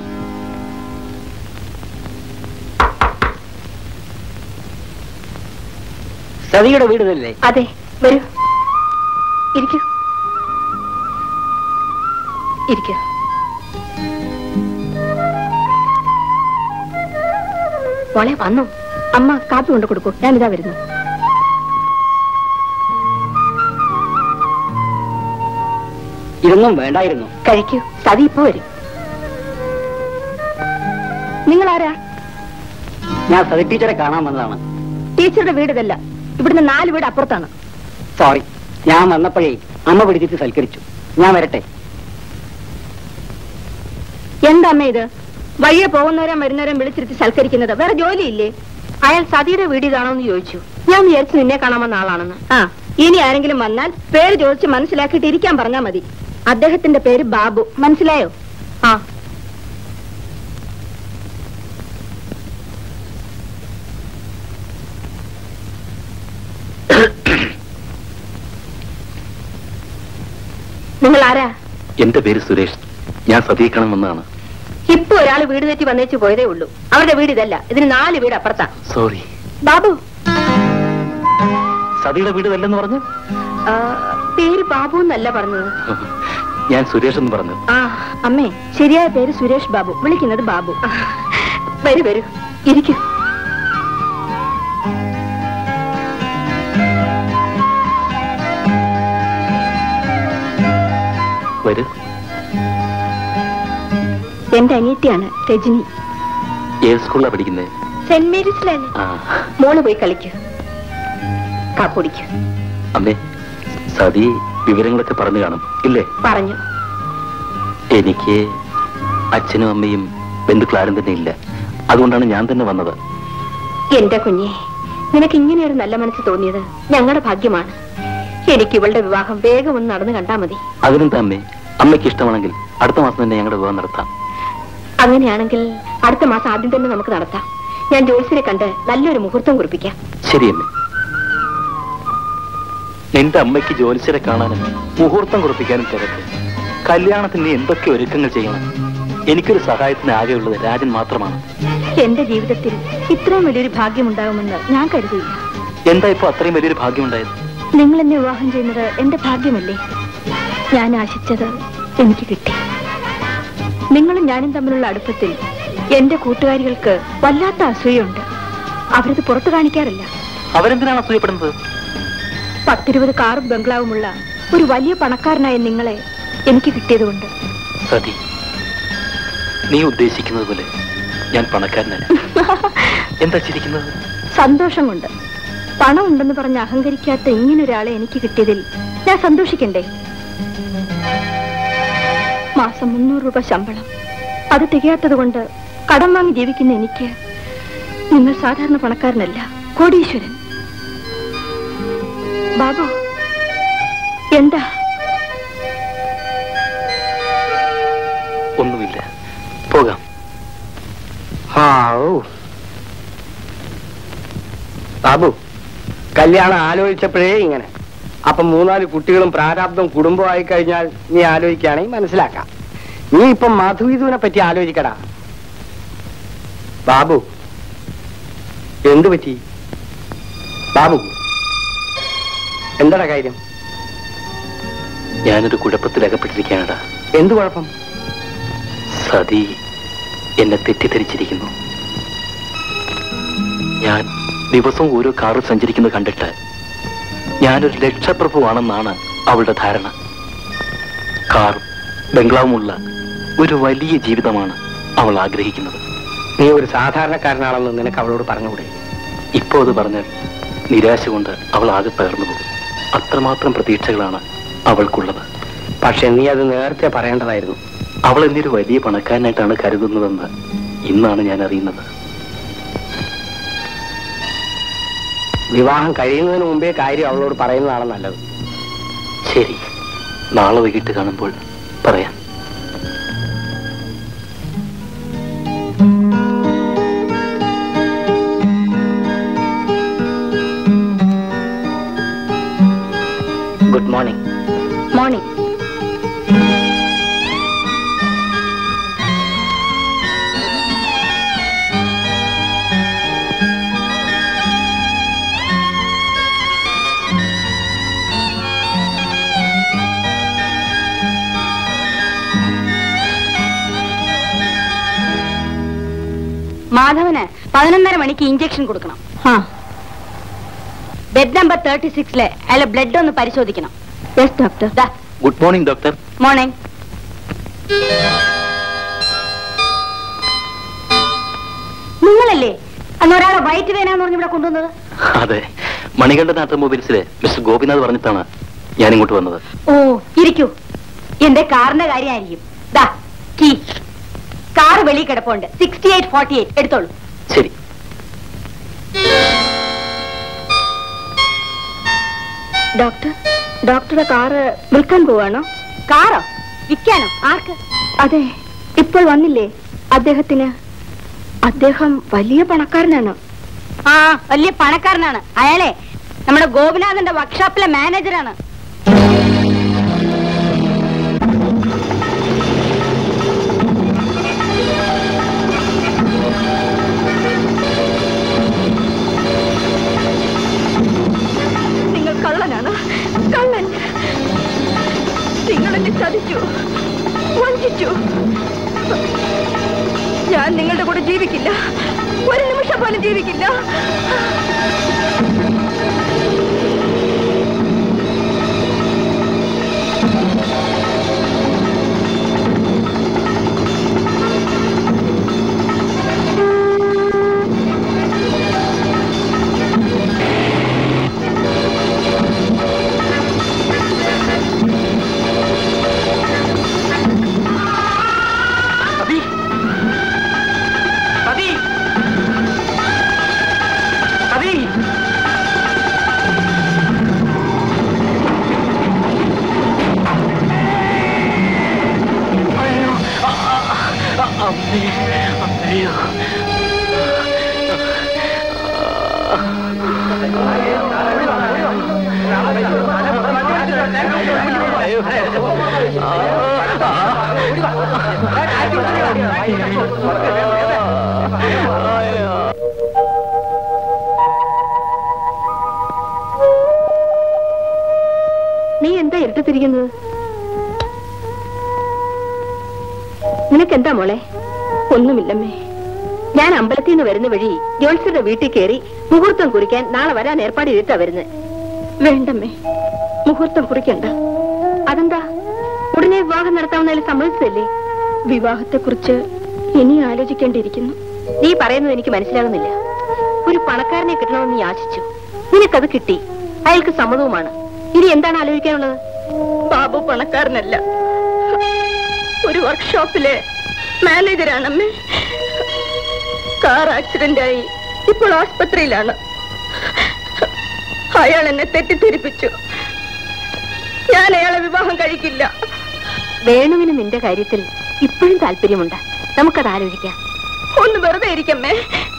സതിയുടെ വീട് ഇതല്ലേ അതെ വരൂ ഇരിക്കൂ ഇരിക്കൂ മോളെ വന്നു അമ്മ കാപ്പി കൊണ്ട് കൊടുക്കൂ ഞാനിതാ വരുന്നു ഇതൊന്നും വേണ്ടായിരുന്നു കഴിക്കൂ സതി ഇപ്പൊ വരും നിങ്ങൾ ആരാ ഞാൻ സതി ടീച്ചറെ കാണാൻ വന്നതാണ് ടീച്ചറുടെ വീട് ഇതല്ല ഇവിടുന്ന് നാല് വീട് അപ്പുറത്താണ് സോറി ഞാൻ വന്നപ്പോഴേ അമ്മ പിടിച്ചിട്ട് സൽക്കരിച്ചു ഞാൻ വരട്ടെ എന്താ അമ്മ ഇത് വഴിയെ പോകുന്നവരും വരുന്നവരും വിളിച്ചിരുത്തി സൽക്കരിക്കുന്നത് വേറെ ജോലിയില്ലേ അയാൾ സതിയുടെ വീട് ഇതാണോ എന്ന് ചോദിച്ചു ഞാൻ വിചാരിച്ചു നിന്നെ കാണാമെന്ന ആളാണെന്ന് ആ ഇനി ആരെങ്കിലും വന്നാൽ പേര് ചോദിച്ച് മനസ്സിലാക്കിയിട്ട് ഇരിക്കാൻ പറഞ്ഞാൽ മതി അദ്ദേഹത്തിന്റെ പേര് ബാബു മനസ്സിലായോ ആ നിങ്ങൾ ആരാ എന്റെ പേര് സുരേഷ് ഞാൻ സതിയെ കാണാൻ വന്നതാണ് ഇപ്പൊ ഒരാൾ വീട് തെറ്റി വന്നേച്ച് പോയതേ ഉള്ളൂ അവരുടെ വീട് ഇതല്ല ഇതിന് നാല് വീട് അപ്പുറത്താ സോറി ബാബു സതിയുടെ വീട് അല്ലെന്ന് പറഞ്ഞു ആ, പേര് ബാബു എന്നല്ല പറഞ്ഞത് ഞാൻ സുരേഷ് എന്ന് പറഞ്ഞു ആ അമ്മേ ശരിയായ പേര് സുരേഷ് ബാബു വിളിക്കുന്നത് ബാബു വരൂ വരൂ ഇരിക്കൂ വരൂ എന്റെ അനിയത്തിയാണ് രജനി ഏത് സ്കൂളിലാണ് പഠിക്കുന്നത് സെന്റ് മേരീസിലാണ് ആ മോള് പോയി കളിക്കൂ കാപ്പൊടിക്കൂ അമ്മേ സതി വിവരങ്ങളൊക്കെ പറഞ്ഞു കാണും ഇല്ലേ പറഞ്ഞു എനിക്ക് അച്ഛനും അമ്മയും ബന്ധുക്കളാരും തന്നെ ഇല്ല അതുകൊണ്ടാണ് ഞാൻ തന്നെ വന്നത് എന്റെ കുഞ്ഞെ നിനക്ക് ഇങ്ങനെ ഒരു നല്ല മനസ്സ് തോന്നിയത് ഞങ്ങളുടെ ഭാഗ്യമാണ് എനിക്ക് ഇവളുടെ വിവാഹം വേഗം ഒന്ന് നടന്നു കണ്ടാ മതി അതിനെന്താ അമ്മേ അമ്മയ്ക്ക് ഇഷ്ടമാണെങ്കിൽ അടുത്ത മാസം തന്നെ ഞങ്ങളുടെ വിവാഹം നടത്താം അങ്ങനെയാണെങ്കിൽ അടുത്ത മാസം ആദ്യം തന്നെ നമുക്ക് നടത്താം ഞാൻ ജോത്സ്യരെ കണ്ട് നല്ലൊരു മുഹൂർത്തം കുറിപ്പിക്കാം ശരി അമ്മേ നിന്റെ അമ്മയ്ക്ക് ജോലിച്ചരെ കാണാനും മുഹൂർത്തം കുറിപ്പിക്കാനും തിരക്ക് കല്യാണത്തിന് നീ എന്തൊക്കെ ഒരുക്കങ്ങൾ ചെയ്യണം എനിക്കൊരു സഹായത്തിന് ആകെയുള്ളത് രാജൻ മാത്രമാണ് എന്റെ ജീവിതത്തിൽ ഇത്രയും വലിയൊരു ഭാഗ്യം ഉണ്ടാകുമെന്ന് ഞാൻ കരുതിയില്ല എന്താ ഇപ്പൊ അത്രയും വലിയൊരു ഭാഗ്യമുണ്ടായത് നിങ്ങൾ എന്നെ വിവാഹം ചെയ്യുന്നത് എന്റെ ഭാഗ്യമല്ലേ ഞാൻ ആശിച്ചത് എനിക്ക് കിട്ടി നിങ്ങളും ഞാനും തമ്മിലുള്ള അടുപ്പത്തിൽ എന്റെ കൂട്ടുകാരികൾക്ക് വല്ലാത്ത അസൂയുണ്ട് അവരത് പുറത്തു കാണിക്കാറില്ല അവരെന്തിനാണ് അസൂയപ്പെടുന്നത് പത്തിരുപത് കാറും ബംഗ്ലാവുമുള്ള ഒരു വലിയ പണക്കാരനായ നിങ്ങളെ എനിക്ക് കിട്ടിയതുകൊണ്ട് സതി നീ ഉദ്ദേശിക്കുന്നത് പോലെ ഞാൻ പണക്കാരനല്ല എന്താ ചിരിക്കുന്നത് സന്തോഷം കൊണ്ട് പണം ഉണ്ടെന്ന് പറഞ്ഞ് അഹങ്കരിക്കാത്ത ഇങ്ങനൊരാളെ എനിക്ക് കിട്ടിയതിൽ ഞാൻ സന്തോഷിക്കണ്ടേ മാസം മുന്നൂറ് രൂപ ശമ്പളം അത് തികയാത്തത് കൊണ്ട് കടം വാങ്ങി ജീവിക്കുന്ന എനിക്ക് നിങ്ങൾ സാധാരണ പണക്കാരനല്ല കോടീശ്വരൻ ബാബു എന്താ ഒന്നുമില്ല പോകാം ഹാവൂ. ബാബു കല്യാണം ആലോചിച്ചപ്പോഴേ ഇങ്ങനെ അപ്പൊ മൂന്നാല് കുട്ടികളും പ്രാരാബ്ദം കുടുംബമായി കഴിഞ്ഞാൽ നീ ആലോചിക്കുകയാണെങ്കിൽ മനസ്സിലാക്കാം നീ ഇപ്പം മധുവിധുവിനെ പറ്റി ആലോചിക്കടാ ബാബു എന്തു പറ്റി ബാബു എന്താടാ കാര്യം ഞാനൊരു കുഴപ്പത്തിൽ അകപ്പെട്ടിരിക്കാനടാ എന്തു കുഴപ്പം സതി എന്നെ തെറ്റിദ്ധരിച്ചിരിക്കുന്നു ഞാൻ ദിവസവും ഓരോ കാറിൽ സഞ്ചരിക്കുന്നത് കണ്ടിട്ട് ഞാനൊരു ലക്ഷപ്രഭുവാണെന്നാണ് അവളുടെ ധാരണ കാർ ബംഗ്ലാവുമുള്ള ഒരു വലിയ ജീവിതമാണ് അവൾ ആഗ്രഹിക്കുന്നത് നീ ഒരു സാധാരണക്കാരനാണെന്ന് നിനക്ക് അവളോട് പറഞ്ഞുകൂടെ ഇപ്പോ അത് പറഞ്ഞാൽ നിരാശ കൊണ്ട് അവൾ ആകെ പകർന്നു പോകും അത്രമാത്രം പ്രതീക്ഷകളാണ് അവൾക്കുള്ളത് പക്ഷെ നീ അത് നേരത്തെ പറയേണ്ടതായിരുന്നു അവൾ എന്നൊരു വലിയ പണക്കാരനായിട്ടാണ് കരുതുന്നതെന്ന് ഇന്നാണ് ഞാൻ അറിയുന്നത് വിവാഹം കഴിയുന്നതിന് മുമ്പേ കാര്യം അവളോട് പറയുന്നതാണ് നല്ലത് ശരി നാളെ വൈകിട്ട് കാണുമ്പോൾ പറയാം ഗുഡ് മോർണിംഗ് മോർണിംഗ് മാധവന് പതിനൊന്നര മണിക്ക് ഇഞ്ചക്ഷൻ കൊടുക്കണം ബെഡ് നമ്പർ തേർട്ടി സിക്സിലെ അയാളെ ബ്ലഡ് ഒന്ന് പരിശോധിക്കണം yes doctor good morning doctor morning നിങ്ങളല്ലേ അന്ന് ഒരാളെ വയറ്റ് വേനാന്ന് പറഞ്ഞ് ഇവിടെ കൊണ്ടുവന്നത് അതെ മണികണ്ഠൻ ഓട്ടോമൊബൈൽസിലെ മിസ്റ്റർ ഗോപിനാഥ് പറഞ്ഞിട്ടാണ് ഞാൻ ഇങ്ങോട്ട് വന്നത് ഓ ഇരിക്കൂ എന്റെ കാറിന്റെ കാര്യമായിരിക്കും ദാ കീ കാർ വെളിയിൽ കിടപ്പുണ്ട് സിക്സ്റ്റി എയ്റ്റ് ഫോർട്ടി എയ്റ്റ് എടുത്തോളൂ ശരി ഡോക്ടർ ഡോക്ടറുടെ കാറ് വിൽക്കാൻ പോവാണോ കാറോ വിൽക്കാനോ ആർക്ക് അതെ ഇപ്പോൾ വന്നില്ലേ അദ്ദേഹത്തിന് അദ്ദേഹം വലിയ പണക്കാരനാണ് ആ വലിയ പണക്കാരനാണ് അയാളെ നമ്മുടെ ഗോപിനാഥന്റെ വർക്ക്ഷോപ്പിലെ മാനേജറാണ് നിങ്ങൾ കള്ളനാണ് കള്ളൻ നിങ്ങൾ എന്നെ ചതിച്ചു വഞ്ചിച്ചു ഞാൻ നിങ്ങളുടെ കൂടെ ജീവിക്കില്ല ഒരു നിമിഷം പോലും ജീവിക്കില്ല നീ എന്താ ഇരുട്ടത്തിരിക്കുന്നത് നിനക്കെന്താ മോളെ ഒന്നുമില്ലമ്മേ ഞാൻ അമ്പലത്തിൽ നിന്ന് വരുന്ന വഴി ജോത്സ്യരുടെ വീട്ടിൽ കയറി മുഹൂർത്തം കുറിക്കാൻ നാളെ വരാൻ ഏർപ്പാട് ചെയ്തിട്ടാ വരുന്നത് വേണ്ടമ്മേ മുഹൂർത്തം കുറിക്കണ്ട അതെന്താ ഉടനെ വിവാഹം നടത്താവുന്നതിൽ സമ്മതിച്ചതല്ലേ വിവാഹത്തെക്കുറിച്ച് ഇനി ആലോചിക്കേണ്ടിയിരിക്കുന്നു നീ പറയുന്നത് എനിക്ക് മനസ്സിലാകുന്നില്ല ഒരു പണക്കാരനെ കിട്ടണമെന്ന് നീ ആശിച്ചു നിനക്കത് കിട്ടി അയാൾക്ക് സമ്മതവുമാണ് ഇനി എന്താണ് ആലോചിക്കാനുള്ളത് ബാബു പണക്കാരനല്ല ഒരു വർക്ക്ഷോപ്പിലെ മാനേജരാണമ്മേ കാർ ആക്സിഡന്റ് ആയി ഇപ്പോൾ ആസ്പത്രിയിലാണ് അയാൾ എന്നെ തെറ്റിദ്ധരിപ്പിച്ചു ഞാൻ അയാളെ വിവാഹം കഴിക്കില്ല വേണുവിന് നിന്റെ കാര്യത്തിൽ ഇപ്പോഴും താല്പര്യമുണ്ട് നമുക്കത് ആലോചിക്കാം ഒന്ന് വെറുതെ ഇരിക്കമ്മേ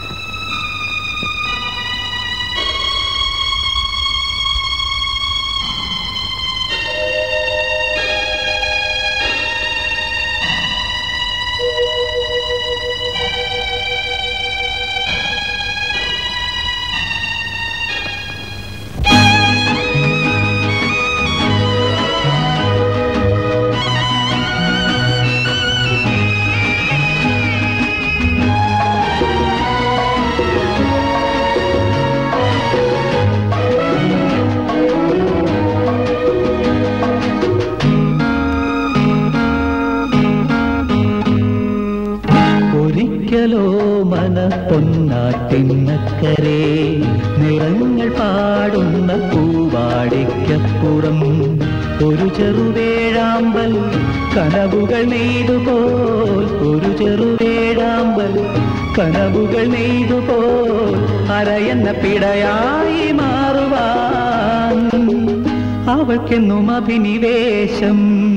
ഒരിക്കലോ മന പൊന്നാട്ടിന്നക്കരെ നിറങ്ങൾ പാടുന്ന പൂവാടിക്കപ്പുറം ഒരു ചെറുവേഴാമ്പൽ കനവുകൾ നെയ്തുപോൽ ഒരു ചെറുവേഴാമ്പൽ വേഴാമ്പൽ കനവുകൾ നെയ്തുപോ അരയെന്ന പിടയായി മാറുവാൻ അവൾക്കെന്നും അഭിനിവേശം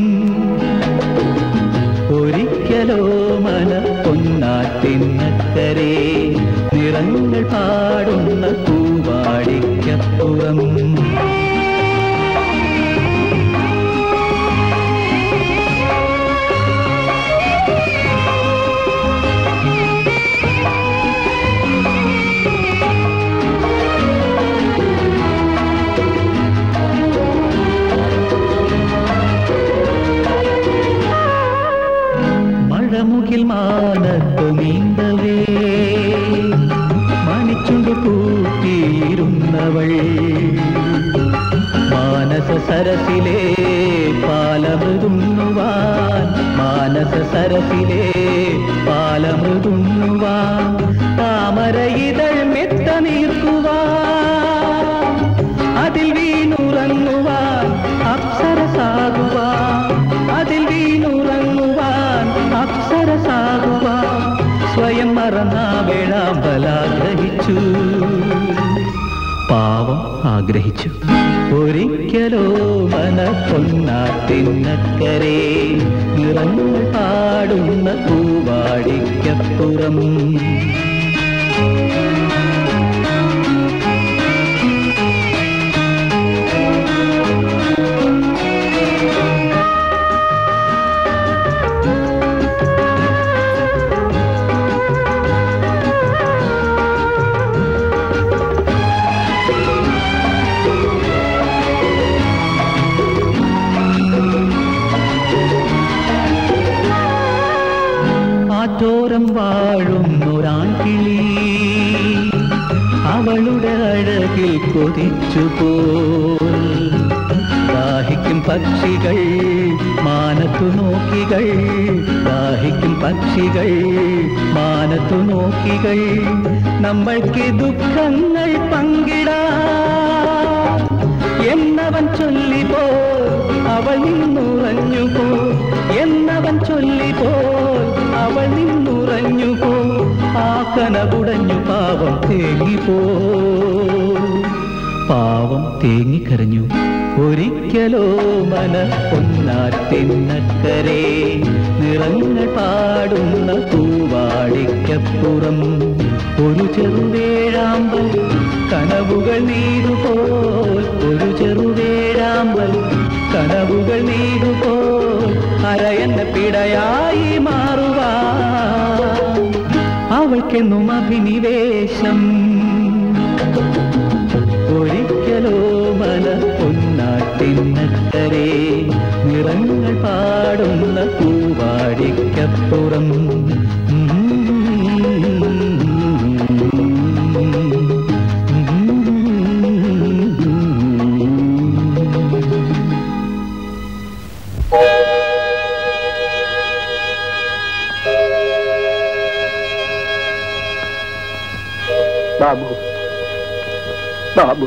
ഒരിക്കലോ മന പൊന്നാറ്റിന്നക്കരെ നിറങ്ങൾ പാടുന്ന പൂവാടിക്കപ്പുറം മഴമുകിൽ മാനത്തു നീന്തവേ മണിച്ചുണ്ട് കൂട്ടിയിരുന്നവൾ മാനസ സരസിലെ പാലമൃതുണ്ണുവാൻ മാനസ സരസിലെ പാലമൃതുണ്ണുവാൻ താമര ഇതൾ മെത്ത നീർക്കുവാൻ അതിൽ വീണുറങ്ങുവാൻ അപ്സരസാകുവാൻ അതിൽ വീണുറങ്ങുവാൻ അപ്സരസാകുവാൻ സ്വയം മറന്ന വേഴാമ്പലാഗ്രഹിച്ചു പാവം ആഗ്രഹിച്ചു ഒരിക്കലോ മന പൊന്നാട്ടിന്നക്കരെ നിറങ്ങൾ പാടുന്ന പൂവാടിക്കപ്പുറം ആറ്റോരം വാഴുന്നൊരാൺകിളി അവളുടെ അഴകിൽ കൊതിച്ചു പോൽ ദാഹിക്കും പക്ഷികൾ മാനത്തു നോക്കികൾ ദാഹിക്കും പക്ഷികൾ മാനത്തു നോക്കികൾ നമ്മൾക്ക് ദുഃഖങ്ങൾ പങ്കിടാം എന്നവൻ ചൊല്ലിപ്പോ അവൾ നിന്നുറഞ്ഞു പോ എന്നവൻ ചൊല്ലിപ്പോ അവൾ നിന്നുറഞ്ഞു പോ ആ കനകുടഞ്ഞു പാവം തേങ്ങിപ്പോ പാവം തേങ്ങിക്കരഞ്ഞു ഒരിക്കലോ മന പൊന്നാറ്റിന്നക്കരെ നിറങ്ങൾ പാടുന്ന പൂവാടിക്കപ്പുറം ഒരു ചെറുവേഴാമ്പൽ കനവുകൾ നീരുപോൽ ഒരു ചെറുവേഴാമ്പൽ കനവുകൾ നീരുപോൽ അരയെന്ന പിടയായി മാറുവാ അവൾക്കെന്നും അഭിനിവേശം ഒരിക്കലോ മല പൊന്നാട്ടിന്നക്കരെ നിറങ്ങൾ പാടുന്ന പൂവാടിക്കപ്പുറം ബാബു ബാബു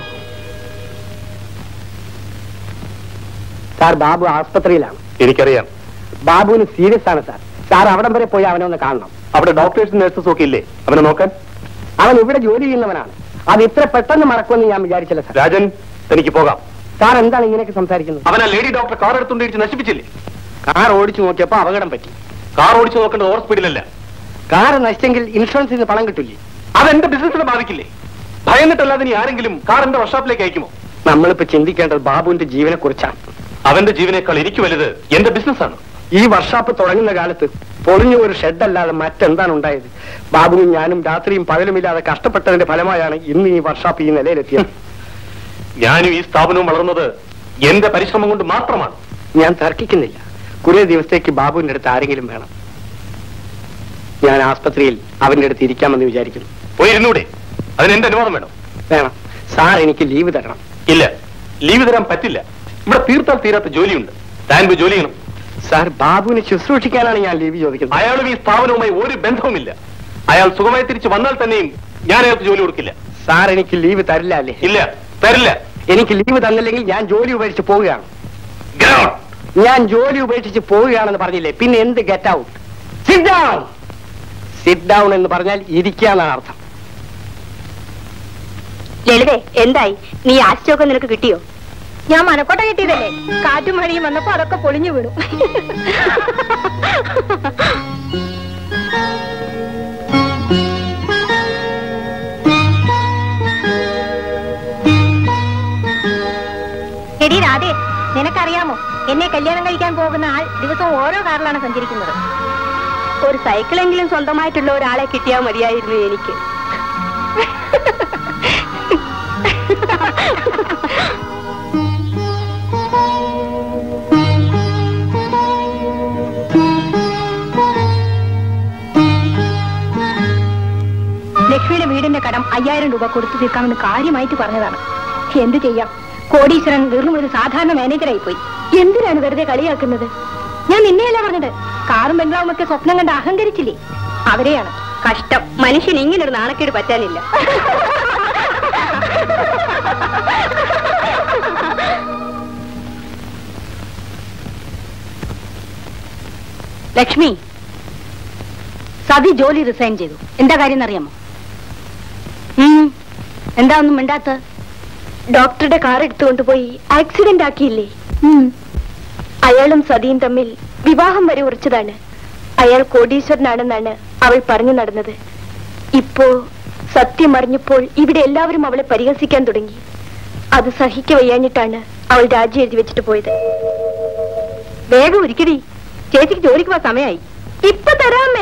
സാർ ബാബു ആസ്പത്രിയിലാണ് എനിക്കറിയാം ബാബുവിന് സീരിയസ് ആണ് സാർ സാർ അവിടം വരെ പോയി അവനെ ഒന്ന് കാണണം അവിടെ ഡോക്ടേഴ്സും നഴ്സസും ഒക്കെ ഇല്ലേ അവനെ നോക്കാൻ അവൻ ഇവിടെ ജോലി ചെയ്യുന്നവനാണ് അത് ഇത്ര പെട്ടെന്ന് മറക്കുമെന്ന് ഞാൻ വിചാരിച്ചില്ല സാർ രാജൻ തനിക്ക് പോകാം സാർ എന്താണ് ഇങ്ങനെയൊക്കെ സംസാരിക്കുന്നത് അവൻ ആ ലേഡി ഡോക്ടർ കാർ എടുത്തുകൊണ്ട് ഇടിച്ച് നശിപ്പിച്ചില്ലേ കാർ ഓടിച്ചു നോക്കിയപ്പോ അപകടം പറ്റി കാർ ഓടിച്ചു നോക്കേണ്ടത് ഓവർ സ്പീഡിലല്ല കാർ നശിച്ചെങ്കിൽ ഇൻഷുറൻസിൽ നിന്ന് പണം കിട്ടില്ലേ അതെന്റെ ബിസിനസിനെ ബാധിക്കില്ലേ ഭയന്നിട്ടല്ലാതെ നീ ആരെങ്കിലും കാർ എന്റെ വർഷാപ്പിലേക്ക് അയക്കുമോ നമ്മളിപ്പോ ചിന്തിക്കേണ്ടത് ബാബുവിന്റെ ജീവനെ കുറിച്ചാണ് അവന്റെ ജീവനേക്കാൾ എനിക്ക് വലുത് എന്റെ ബിസിനസ്സാണ് ഈ വർഷാപ്പ് തുടങ്ങുന്ന കാലത്ത് പൊളിഞ്ഞ ഒരു ഷെഡ് അല്ലാതെ മറ്റെന്താണ് ഉണ്ടായത് ബാബുവും ഞാനും രാത്രിയും പകലുമില്ലാതെ കഷ്ടപ്പെട്ടതിന്റെ ഫലമായാണ് ഇന്ന് ഈ വർഷാപ്പ് ഈ നിലയിലെത്തിയത് ഞാനും ഈ സ്ഥാപനവും വളർന്നത് എന്റെ പരിശ്രമം കൊണ്ട് മാത്രമാണ് ഞാൻ തർക്കിക്കുന്നില്ല കുറെ ദിവസത്തേക്ക് ബാബുവിന്റെ അടുത്ത് ആരെങ്കിലും വേണം ഞാൻ ആസ്പത്രിയിൽ അവന്റെ അടുത്ത് ഇരിക്കാമെന്ന് വിചാരിക്കുന്നു പോയിരുന്നൂടെ അതിന് എന്റെ അനുവാദം വേണം വേണം സാർ എനിക്ക് ലീവ് തരണം ഇല്ല ലീവ് തരാൻ പറ്റില്ല ഇവിടെ തീർത്താൽ തീരാത്ത ജോലിയുണ്ട് താൻ പോയി ജോലി ചെയ്യണം സാർ ബാബുവിനെ ശുശ്രൂഷിക്കാനാണ് ഞാൻ ലീവ് ചോദിക്കുന്നത് അയാളും ഈ സ്ഥാപനവുമായി ഒരു ബന്ധവുമില്ല അയാൾ സുഖമായി തിരിച്ചു വന്നാൽ തന്നെയും ഞാൻ അയാൾക്ക് ജോലി കൊടുക്കില്ല സാർ എനിക്ക് ലീവ് തരില്ല അല്ലേ ഇല്ല തരില്ല എനിക്ക് ലീവ് തന്നില്ലെങ്കിൽ ഞാൻ ജോലി ഉപേക്ഷിച്ച് പോവുകയാണ് Get out. ഞാൻ ജോലി ഉപേക്ഷിച്ച് പോവുകയാണെന്ന് പറഞ്ഞില്ലേ പിന്നെ എന്ത് get out sit down sit down എന്ന് പറഞ്ഞാൽ ഇരിക്കുക എന്നാണ് അർത്ഥം ലളിതേ എന്തായി നീ ആശയൊക്കെ നിനക്ക് കിട്ടിയോ ഞാൻ മനക്കോട്ട കിട്ടിയതല്ലേ കാറ്റും മഴയും വന്നപ്പോ അതൊക്കെ പൊളിഞ്ഞു വീണു എടി രാധേ നിനക്കറിയാമോ എന്നെ കല്യാണം കഴിക്കാൻ പോകുന്ന ആൾ ദിവസവും ഓരോ കാറിലാണ് സഞ്ചരിക്കുന്നത് ഒരു സൈക്കിളെങ്കിലും സ്വന്തമായിട്ടുള്ള ഒരാളെ കിട്ടിയാൽ മതിയായിരുന്നു എനിക്ക് ലക്ഷ്മിയുടെ വീടിന്റെ കടം അയ്യായിരം രൂപ കൊടുത്തു തീർക്കാമെന്ന് കാര്യമായിട്ട് പറഞ്ഞതാണ് എന്തു ചെയ്യാം കോടീശ്വരൻ വെറും ഒരു സാധാരണ മാനേജറായി പോയി എന്തിനാണ് വെറുതെ കളിയാക്കുന്നത് ഞാൻ നിന്നെയല്ല പറഞ്ഞത് കാറും ബംഗ്ലാവും ഒക്കെ സ്വപ്നം കണ്ട് അഹങ്കരിച്ചില്ലേ അവരെയാണ് കഷ്ടം മനുഷ്യൻ ഇങ്ങനൊരു നാണക്കേട് പറ്റാനില്ല ലക്ഷ്മി സതി ജോലി റിസൈൻ ചെയ്തു എന്താ കാര്യം എന്നറിയാമോ ഉം. എന്താ ഒന്നും മിണ്ടാത്ത ഡോക്ടറുടെ കാർ എടുത്തുകൊണ്ടുപോയി ആക്സിഡന്റ് ആക്കിയില്ലേ അയാളും സതിയും തമ്മിൽ വിവാഹം വരെ ഉറച്ചതാണ് അയാൾ കോടീശ്വരനാണെന്നാണ് അവൾ പറഞ്ഞു നടന്നത് ഇപ്പോ സത്യം അറിഞ്ഞപ്പോൾ ഇവിടെ എല്ലാവരും അവളെ പരിഹസിക്കാൻ തുടങ്ങി അത് സഹിക്ക വയ്യാഞ്ഞിട്ടാണ് അവൾ രാജി എഴുതി വെച്ചിട്ട് പോയത് വേഗം ഒരിക്കടി ചേച്ചിക്ക് ജോലിക്ക് പോവാൻ സമയമായി ഇപ്പൊ തരാമേ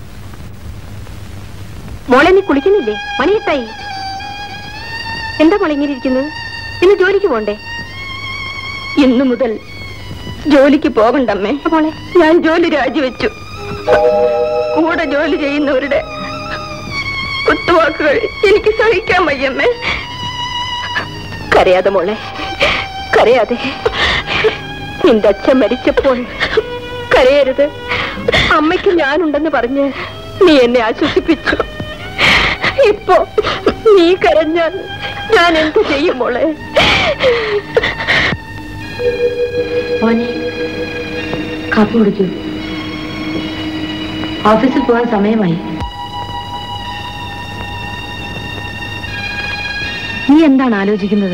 മോളെ നീ കുളിക്കുന്നില്ലേ മണിയെട്ടായി എന്താ മോളെ ഇങ്ങനെ ഇരിക്കുന്നത് ഇന്ന് ജോലിക്ക് പോണ്ടേ ഇന്നു മുതൽ ജോലിക്ക് പോകണ്ടമ്മേ മോളെ ഞാൻ ജോലി രാജിവെച്ചു കൂടെ ജോലി ചെയ്യുന്നവരുടെ കുത്തുവാക്കുകൾ എനിക്ക് സഹിക്കാൻ വയ്യമ്മേ കരയാതെ മോളെ കരയാതെ നിന്റെ അച്ഛൻ മരിച്ചപ്പോൾ കരയരുത് അമ്മയ്ക്ക് ഞാനുണ്ടെന്ന് പറഞ്ഞ് നീ എന്നെ ആശ്വസിപ്പിച്ചു ഇപ്പോ നീ കരഞ്ഞാൽ ഞാൻ എന്ത് ചെയ്യും മോളെ മോനെ കാപ്പി കുടിക്കൂ ഓഫീസിൽ പോകാൻ സമയമായി നീ എന്താണ് ആലോചിക്കുന്നത്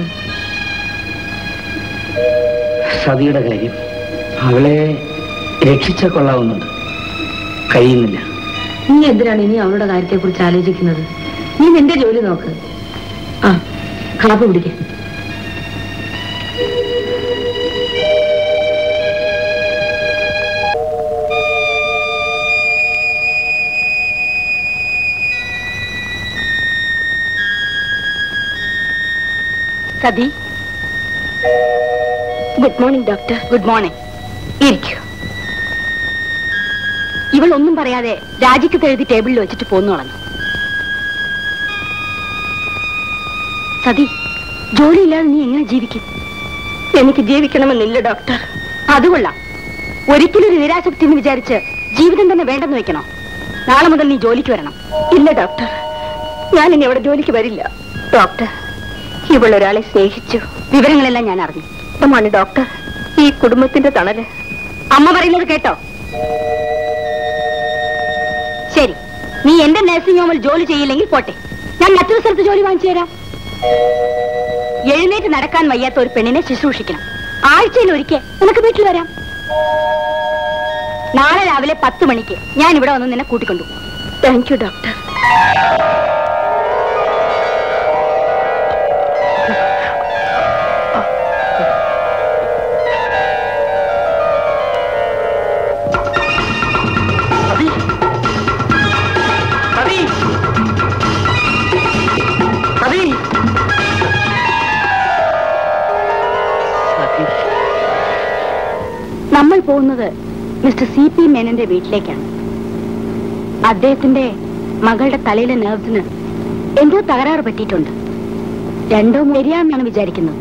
സതിയുടെ കാര്യം അവളെ രക്ഷിച്ച കൊള്ളാവുന്നുണ്ട് കഴിയുന്നില്ല നീ എന്തിനാണ് ഇനി അവളുടെ കാര്യത്തെ കുറിച്ച് ആലോചിക്കുന്നത് നീ നിന്റെ ജോലി നോക്ക് ആ കാപ്പി കുടിക്കാൻ Sathi good morning doctor good morning ഇരിക്കൂ ഇവൾ ഒന്നും പറയാതെ രാജിക്കത്ത് എഴുതി ടേബിളിൽ വെച്ചിട്ട് പോന്നു കളഞ്ഞു സതി ജോലിയില്ലാതെ നീ എങ്ങനെ ജീവിക്കും എനിക്ക് ജീവിക്കണമെന്നില്ല ഡോക്ടർ അത് കൊള്ളാം ഒരിക്കലും ഒരു നിരാശക്തി എന്ന് വിചാരിച്ച് ജീവിതം തന്നെ വേണ്ടെന്ന് വെക്കണോ നാളെ മുതൽ നീ ജോലിക്ക് വരണം ഇല്ല ഡോക്ടർ ഞാൻ ഇനി അവിടെ ജോലിക്ക് വരില്ല ഡോക്ടർ ഇവൾ ഒരാളെ സ്നേഹിച്ചു വിവരങ്ങളെല്ലാം ഞാൻ അറിഞ്ഞു ഇഷ്ടമാണ് ഡോക്ടർ ഈ കുടുംബത്തിന്റെ തണല് അമ്മ പറയുന്നത് കേട്ടോ ശരി നീ എന്റെ നഴ്സിംഗ് ഹോമിൽ ജോലി ചെയ്യില്ലെങ്കിൽ പോട്ടെ ഞാൻ മറ്റൊരു സ്ഥലത്ത് ജോലി വാങ്ങിച്ചു തരാം എഴുന്നേറ്റ് നടക്കാൻ വയ്യാത്ത ഒരു പെണ്ണിനെ ശുശ്രൂഷിക്കണം ആഴ്ചയിൽ ഒരിക്കൽ നിനക്ക് വീട്ടിൽ വരാം നാളെ രാവിലെ പത്ത് മണിക്ക് ഞാൻ ഇവിടെ വന്ന് നിന്നെ കൂട്ടിക്കൊണ്ടു thank you doctor Sathi Sathi Sathi Sathi നമ്മൾ പോകുന്നത് മിസ്റ്റർ സി പി മേനന്റെ വീട്ടിലേക്കാണ് അദ്ദേഹത്തിന്റെ മകളുടെ തലയിലെ നെർവ്സിന് എന്തോ തകരാറ് പറ്റിയിട്ടുണ്ട് രണ്ടോ ശരിയാണെന്നാണ് വിചാരിക്കുന്നത്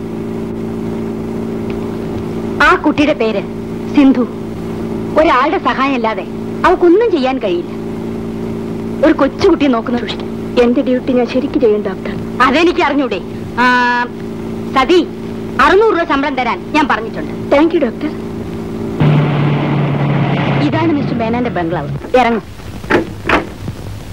ആ കുട്ടിയുടെ പേര് സിന്ധു ഒരാളുടെ സഹായം അല്ലാതെ അവൾക്കൊന്നും ചെയ്യാൻ കഴിയില്ല ഒരു കൊച്ചുകുട്ടിയെ നോക്കുന്ന സൂക്ഷിക്കും എന്റെ ഡ്യൂട്ടി ഞാൻ ശരിക്കും ചെയ്യും ഡോക്ടർ അതെനിക്ക് അറിഞ്ഞൂടെ ആ, സതി അറുന്നൂറ് രൂപ ശമ്പളം തരാൻ ഞാൻ പറഞ്ഞിട്ടുണ്ട് താങ്ക് യു ഡോക്ടർ ഇതാണ് മിസ്റ്റർ മേനന്റെ ബംഗ്ലാവ് ഇറങ്ങും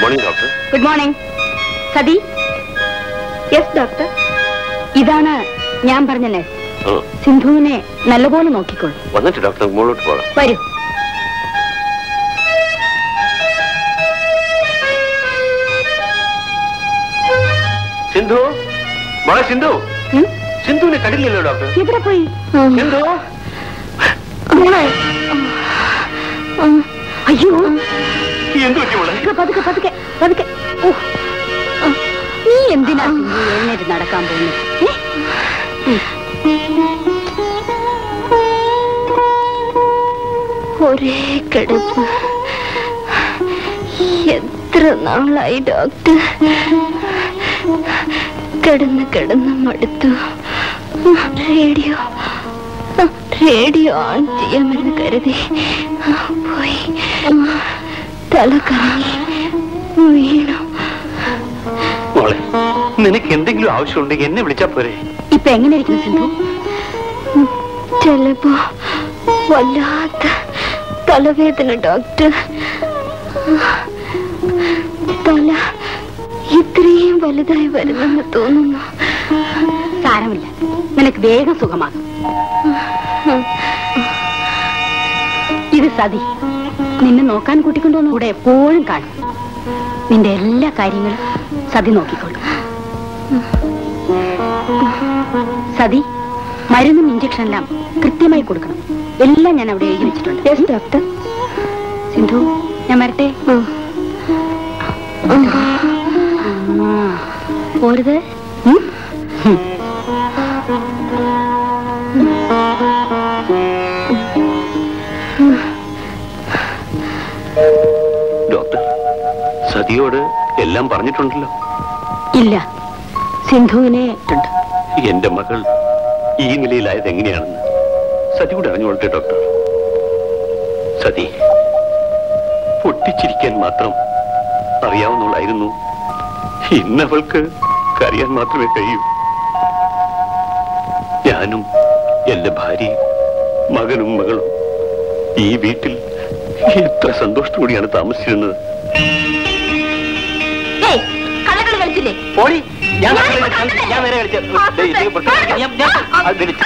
morning doctor good morning Sathi yes doctor ഇതാണ് ഞാൻ പറഞ്ഞ നഴ്സ് ആ സിന്ധുവിനെ നല്ലപോലെ നോക്കിക്കോളൂ വന്നിട്ട് ഡോക്ടർ മുകളിലോട്ട് പോകാം വരൂ സിന്ധു മോളെ സിന്ധു ഉം? സിന്ധുവിനെ കണ്ടില്ലല്ലോ ഡോക്ടർ എവിടെ പോയി സിന്ധു മോളെ അയ്യോ എന്ത് പറ്റി മോളെ പതുക്കെ പതുക്കെ പതുക്കെ ഓ ആ, നീ എന്തിനാ സിന്ധു എഴുന്നേറ്റ് നടക്കാൻ പോകുന്നത് ഏ? ഒരേ കിടപ്പ് എത്ര നാളായി ഡോക്ടർ കിടന്ന് കിടന്ന് മടുത്തു റേഡിയോ റേഡിയോ ഓൺ ചെയ്യാമെന്ന് കരുതി പോയി തല കറങ്ങി വീണു മോളെ നിനക്ക് എന്തെങ്കിലും ആവശ്യമുണ്ടെങ്കിൽ എന്നെ വിളിച്ചാ പോരെ ഇപ്പൊ എങ്ങനെ ഇരിക്കുന്നു സിന്ധു ചിലപ്പോ വല്ലാത്ത തലവേദന ഡോക്ടർ തല ഇത്രയും വലുതായി വരുന്നെന്ന് തോന്നുന്നു സാരമില്ല നിനക്ക് വേഗം സുഖമാകും ഇത് സതി നിന്നെ നോക്കാൻ കൂട്ടിക്കൊണ്ടുവന്ന് കൂടെ എപ്പോഴും കാണും നിന്റെ എല്ലാ കാര്യങ്ങളും സതി നോക്കിക്കൊള്ളും സതി മരുന്നും ഇഞ്ചക്ഷൻ എല്ലാം കൃത്യമായി കൊടുക്കണം എല്ലാം ഞാൻ അവിടെ എഴുതി വെച്ചിട്ടുണ്ട് യെസ് ഡോക്ടർ സിന്ധു ഞാൻ വരട്ടെ ആ, പോരുത് ഉം? ഉം. ഡോക്ടർ സതിയോട് എല്ലാം പറഞ്ഞിട്ടുണ്ടല്ലോ ഇല്ല സിന്ധുവിനെ ഉണ്ട് എന്റെ മകൾ ഈ നിലയിലായത് എങ്ങനെയാണെന്ന് സതി കൂടെ അറിഞ്ഞുകൊള്ളട്ടെ ഡോക്ടർ സതി പൊട്ടിച്ചിരിക്കാൻ മാത്രം അറിയാവുന്നവളായിരുന്നു ഇന്നവൾക്ക് കരയാൻ മാത്രമേ കഴിയൂ ഞാനും എന്റെ ഭാര്യയും മകനും മകളും ഈ വീട്ടിൽ എത്ര സന്തോഷത്തോടെയാണ് താമസിച്ചിരുന്നത് ഏയ്, കള്ളക്കളി കളിച്ചില്ലേ ഓടി ഞാൻ ഞാൻ നേരെ കളിച്ചത് ദേ, ഇത് പുറത്ത് ഞാൻ- ഞാൻ- അത് ധരിച്ചു.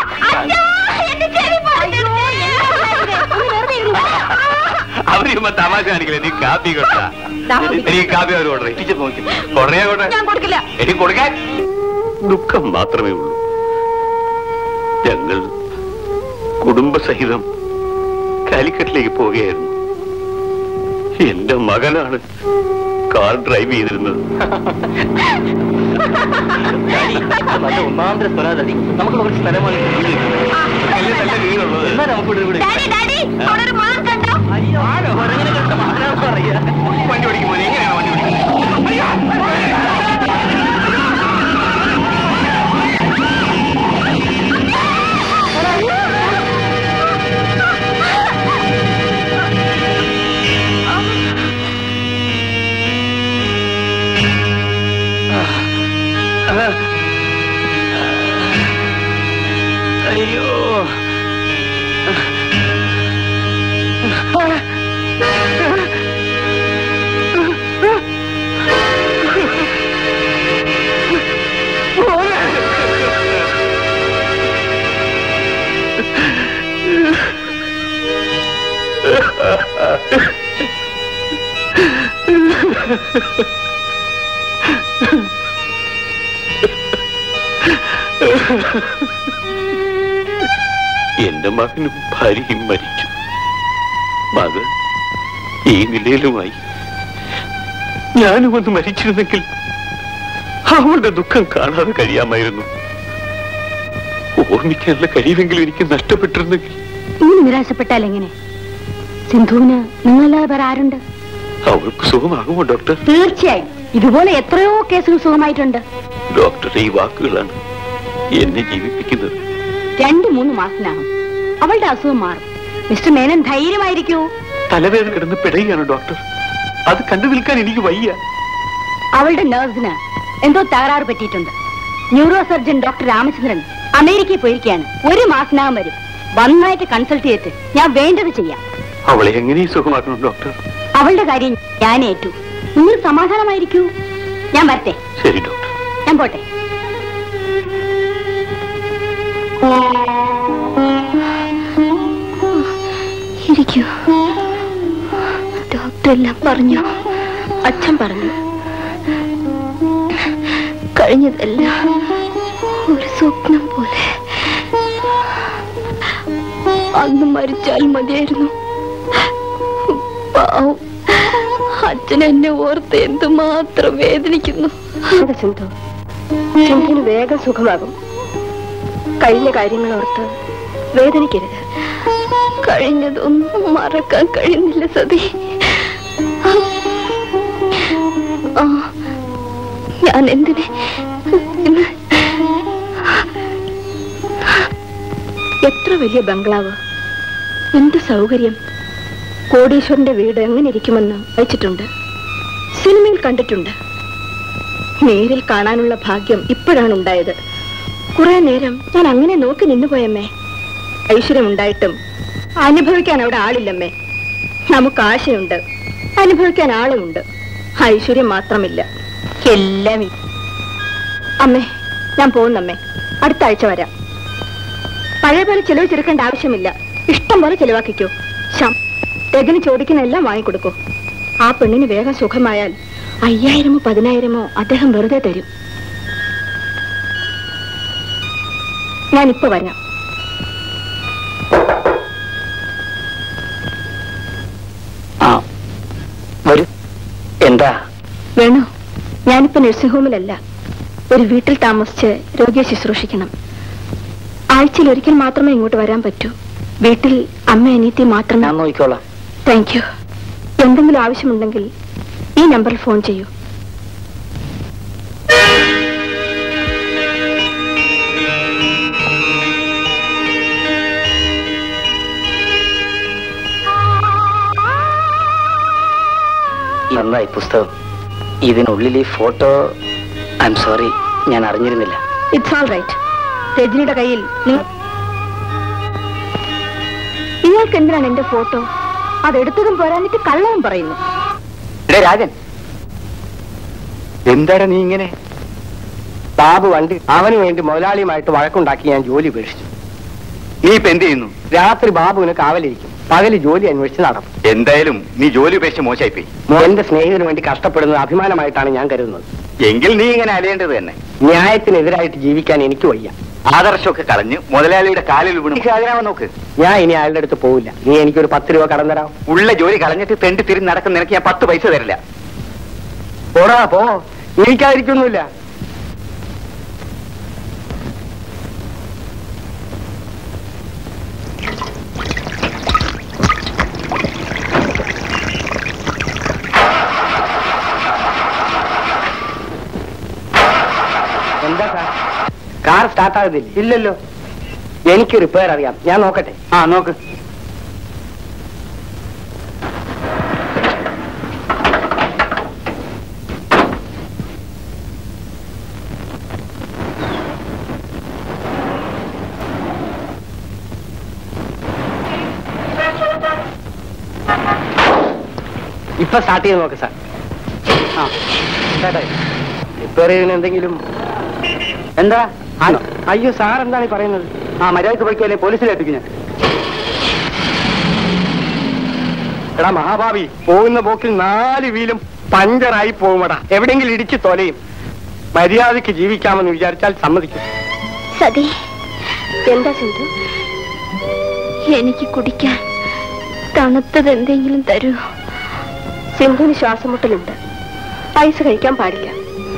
അവരിമ്മ തമാശ കാണിക്കില്ല നീ കാപ്പി കൊടുത്താ എനിക്ക് കാപ്പി അവർ ഓർഡർ ടീച്ചർ നോക്കി ഉടനെ കൊണ്ട് ഞാൻ കൊടുക്കില്ല എനിക്ക് കൊടുക്കാൻ ദുഃഖം മാത്രമേ ഉള്ളൂ ഞങ്ങൾ കുടുംബസഹിതം കാലിക്കറ്റിലേക്ക് പോവുകയായിരുന്നു എന്റെ മകനാണ് കാർ ഡ്രൈവ് ചെയ്തിരുന്നത് ഡാഡി, അത് നല്ല ഒന്നാന്തര സ്വരാദി നമുക്ക് കുറച്ച് സ്ഥലമാണ് നല്ല നല്ല വീടുള്ളത് എന്നാ നമുക്ക് ഇവിടെ ഇവിടെ അയ്യോ, കുരങ്ങനെ കണ്ട മകനാണെന്ന് പറയാ. വണ്ടി ഓടിക്കുമോ എങ്ങനെയാണ് വണ്ടി ഓടിക്കുന്നത് അയ്യോ എന്റെ മകനും ഭാര്യയും മരിച്ചു മകൻ ഈ നിലയിലുമായി ഞാനും ഒന്ന് മരിച്ചിരുന്നെങ്കിൽ അവളുടെ ദുഃഖം കാണാതെ കഴിയാമായിരുന്നു ഓർമ്മിക്കാനുള്ള കഴിവെങ്കിലും എനിക്ക് നഷ്ടപ്പെട്ടിരുന്നെങ്കിൽ ഇങ്ങനെ നിരാശപ്പെട്ടാൽ എങ്ങനെ സിന്ധുവിന് നിങ്ങളല്ലാതെ വേറെ ആരുണ്ട് അവൾക്ക് സുഖമാകുമോ ഡോക്ടർ തീർച്ചയായും ഇതുപോലെ എത്രയോ കേസുകൾ സുഖമായിട്ടുണ്ട് ഡോക്ടറുടെ ഈ വാക്കുകളാണ് എന്നെ ജീവിപ്പിക്കുന്നത് രണ്ടു മൂന്ന് മാസത്തിനകം അവളുടെ അസുഖം മാറും മിസ്റ്റർ മേനൻ ധൈര്യമായിരിക്കൂ തലവേദന കിടന്ന് പിടയുകയാണ് ഡോക്ടർ അത് കണ്ടു നിൽക്കാൻ എനിക്ക് വയ്യ അവളുടെ നേഴ്സിന് എന്തോ തകരാറ് പറ്റിയിട്ടുണ്ട് ന്യൂറോ സർജൻ ഡോക്ടർ രാമചന്ദ്രൻ അമേരിക്കയിൽ പോയിരിക്കുകയാണ് ഒരു മാസത്തിനകം വരും വന്നായിട്ട് കൺസൾട്ട് ചെയ്തിട്ട് ഞാൻ വേണ്ടത് ചെയ്യാം അവളെ എങ്ങനെ സുഖമാക്കണം ഡോക്ടർ അവളുടെ കാര്യം ഞാൻ ഏറ്റു നിങ്ങൾ സമാധാനമായിരിക്കൂ ഞാൻ വരട്ടെ ശരി ഡോക്ടർ ഞാൻ പോട്ടെ ഇരിക്കൂ ഡോക്ടർ എല്ലാം പറഞ്ഞു അച്ഛൻ പറഞ്ഞു കഴിഞ്ഞതെല്ലാം ഒരു സ്വപ്നം പോലെ അന്ന് മരിച്ചാൽ മതിയായിരുന്നു പാവം അച്ഛൻ എന്നെ ഓർത്ത് എന്തുമാത്രം വേദനിക്കുന്നു സിന്ധു സിന്ധുവിന് വേഗം സുഖമാകും കഴിഞ്ഞ കാര്യങ്ങൾ ഓർത്ത് വേദനിക്കരുത് കഴിഞ്ഞതൊന്നും മറക്കാൻ കഴിയുന്നില്ല സതി ആ, ഞാൻ എന്തിനെ ഇന്ന് എത്ര വലിയ ബംഗ്ലാവ് എന്ത് സൗകര്യം കോടീശ്വരന്റെ വീട് എങ്ങനെ ഇരിക്കുമെന്ന് വായിച്ചിട്ടുണ്ട് സിനിമയിൽ കണ്ടിട്ടുണ്ട് നേരിൽ കാണാനുള്ള ഭാഗ്യം ഇപ്പോഴാണ് ഉണ്ടായത് കുറെ നേരം ഞാൻ അങ്ങനെ നോക്കി നിന്നുപോയമ്മേ ഐശ്വര്യമുണ്ടായിട്ടും അനുഭവിക്കാൻ അവിടെ ആളില്ലമ്മേ നമുക്ക് ആശയുണ്ട് അനുഭവിക്കാൻ ആളുമുണ്ട് ഐശ്വര്യം മാത്രമില്ല എല്ലാം ഇ- അമ്മേ ഞാൻ പോകുന്നമ്മേ അടുത്ത ആഴ്ച വരാം പഴയ പോലെ ചെലവ് ചെറുക്കേണ്ട ആവശ്യമില്ല ഇഷ്ടം പോലെ ചെലവാക്കിക്കോ ശം രജന് ചോദിക്കുന്ന എല്ലാം വാങ്ങിക്കൊടുക്കൂ ആ പെണ്ണിന് വേഗം സുഖമായാൽ അയ്യായിരമോ പതിനായിരമോ അദ്ദേഹം വെറുതെ തരും ഞാനിപ്പോ വരാം ആ വരൂ എന്താ വേണോ ഞാനിപ്പോ നഴ്സിംഗ് ഹോമിലല്ല ഒരു വീട്ടിൽ താമസിച്ച് രോഗിയെ ശുശ്രൂഷിക്കണം ആഴ്ചയിൽ ഒരിക്കൽ മാത്രമേ ഇങ്ങോട്ട് വരാൻ പറ്റൂ വീട്ടിൽ അമ്മ അനിയത്തി മാത്രമേ ഞാൻ നോക്കിക്കോളാം താങ്ക് യു എന്തെങ്കിലും ആവശ്യമുണ്ടെങ്കിൽ ഈ നമ്പറിൽ ഫോൺ ചെയ്യൂ നന്നായി പുസ്തകം ഇതിനുള്ളിൽ ഈ ഫോട്ടോ ഐ എം സോറി ഞാൻ അറിഞ്ഞിരുന്നില്ല ഇറ്റ്സ് ഓൾ റൈറ്റ് രജനിയുടെ കയ്യിൽ നി- ഇയാൾക്ക് എന്തിനാണ് എന്റെ ഫോട്ടോ അതെടുത്തതും പോരാഞ്ഞിട്ട് കള്ളവും പറയുന്നു ഇടേ രാജൻ എന്താണ് നീ ഇങ്ങനെ ബാബു വണ്ടി അവന് വേണ്ടി മുതലാളിയുമായിട്ട് വഴക്കുണ്ടാക്കി ഞാൻ ജോലി ഉപേക്ഷിച്ചു നീ ഇപ്പൊ എന്ത് ചെയ്യുന്നു രാത്രി ബാബുവിന് കാവലിരിക്കും പകല് ജോലി അന്വേഷിച്ച് നടക്കും എന്തായാലും നീ ജോലി ഉപേക്ഷിച്ച് മോശമായിപ്പോയി എന്റെ സ്നേഹിതന് വേണ്ടി കഷ്ടപ്പെടുന്നത് അഭിമാനമായിട്ടാണ് ഞാൻ കരുതുന്നത് എങ്കിൽ നീ ഇങ്ങനെ അലയേണ്ടത് തന്നെ ന്യായത്തിനെതിരായിട്ട് ജീവിക്കാൻ എനിക്ക് വയ്യ ആദർശമൊക്കെ കളഞ്ഞ് മുതലാളിയുടെ കാലിൽ വീണു ഹാജരാവാൻ നോക്ക് ഞാൻ ഇനി അയാളുടെ അടുത്ത് പോവില്ല നീ എനിക്കൊരു പത്ത് രൂപ കടം തരാം ഉള്ള ജോലി കളഞ്ഞിട്ട് തെണ്ടി തിരിഞ്ഞ് നടക്കുന്ന നിനക്ക് ഞാൻ പത്ത് പൈസ തരില്ല പോടാ പോ എനിക്കായിരിക്കൊന്നുമില്ല എന്താ സാർ കാർ സ്റ്റാർട്ട് ആകുന്നില്ല ഇല്ലല്ലോ എനിക്ക് റിപ്പയർ അറിയാം ഞാൻ നോക്കട്ടെ ആ നോക്ക് ഇപ്പൊ സ്റ്റാർട്ട് ചെയ്ത് നോക്ക് സാർ ആ സ്റ്റാർട്ടായി റിപ്പയർ ചെയ്യുന്ന എന്തെങ്കിലും എന്താ ആണോ അയ്യോ സാർ എന്താണ് ഈ പറയുന്നത് ആ മര്യാദക്ക് പോയിക്കല്ലേ പോലീസിലേൽപ്പിക്കും ഞാൻ എടാ മഹാഭാവി പോകുന്ന പോക്കിൽ നാല് വീലും പഞ്ചറായി പോകുമടാ എവിടെയെങ്കിലും ഇടിച്ച് തൊലയും മര്യാദക്ക് ജീവിക്കാമെന്ന് വിചാരിച്ചാൽ സമ്മതിക്കും സതി എന്താ സിന്ധു എനിക്ക് കുടിക്കാൻ തണുത്തത് എന്തെങ്കിലും തരൂ സിന്ധുവിന് ശ്വാസമുട്ടലുണ്ട് പൈസ കഴിക്കാൻ പാടില്ല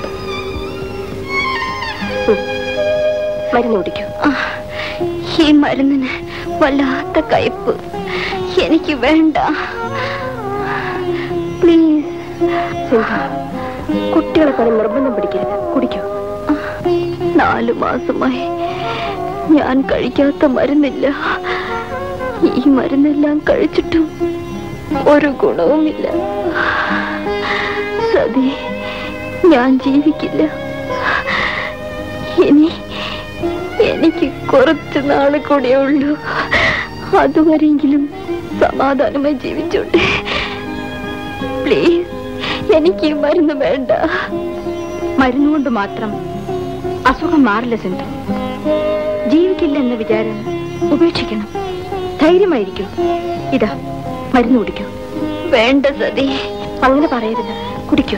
ഉം. മരുന്ന് കുടിക്കൂ ഈ മരുന്നിന് വല്ലാത്ത കയ്പ് എനിക്ക് വേണ്ട പ്ലീസ് സിന്ധു കുട്ടികളെ പോലെ നിർബന്ധം പിടിക്കരുത് കുടിക്കൂ നാലു മാസമായി ഞാൻ കഴിക്കാത്ത മരുന്നില്ല ഈ മരുന്നെല്ലാം കഴിച്ചിട്ടും ഒരു ഗുണവുമില്ല സതി ഞാൻ ജീവിക്കില്ല ഇനി എനിക്ക് കുറച്ച് നാള് കൂടെ ഉള്ളൂ അതുവരെയെങ്കിലും സമാധാനമായി ജീവിച്ചോട്ടെ പ്ലീസ് എനിക്ക് ഈ മരുന്ന് വേണ്ട മരുന്നുകൊണ്ട് മാത്രം അസുഖം മാറില്ല സിന്ധു ജീവിക്കില്ല എന്ന വിചാരം ഉപേക്ഷിക്കണം ധൈര്യമായിരിക്കും ഇതാ മരുന്ന് കുടിക്കൂ വേണ്ട സതി അങ്ങനെ പറയരുത് കുടിക്കൂ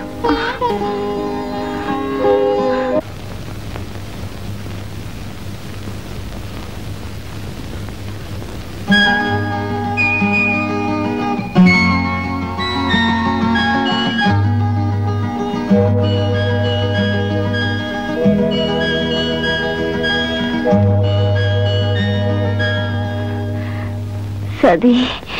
സതി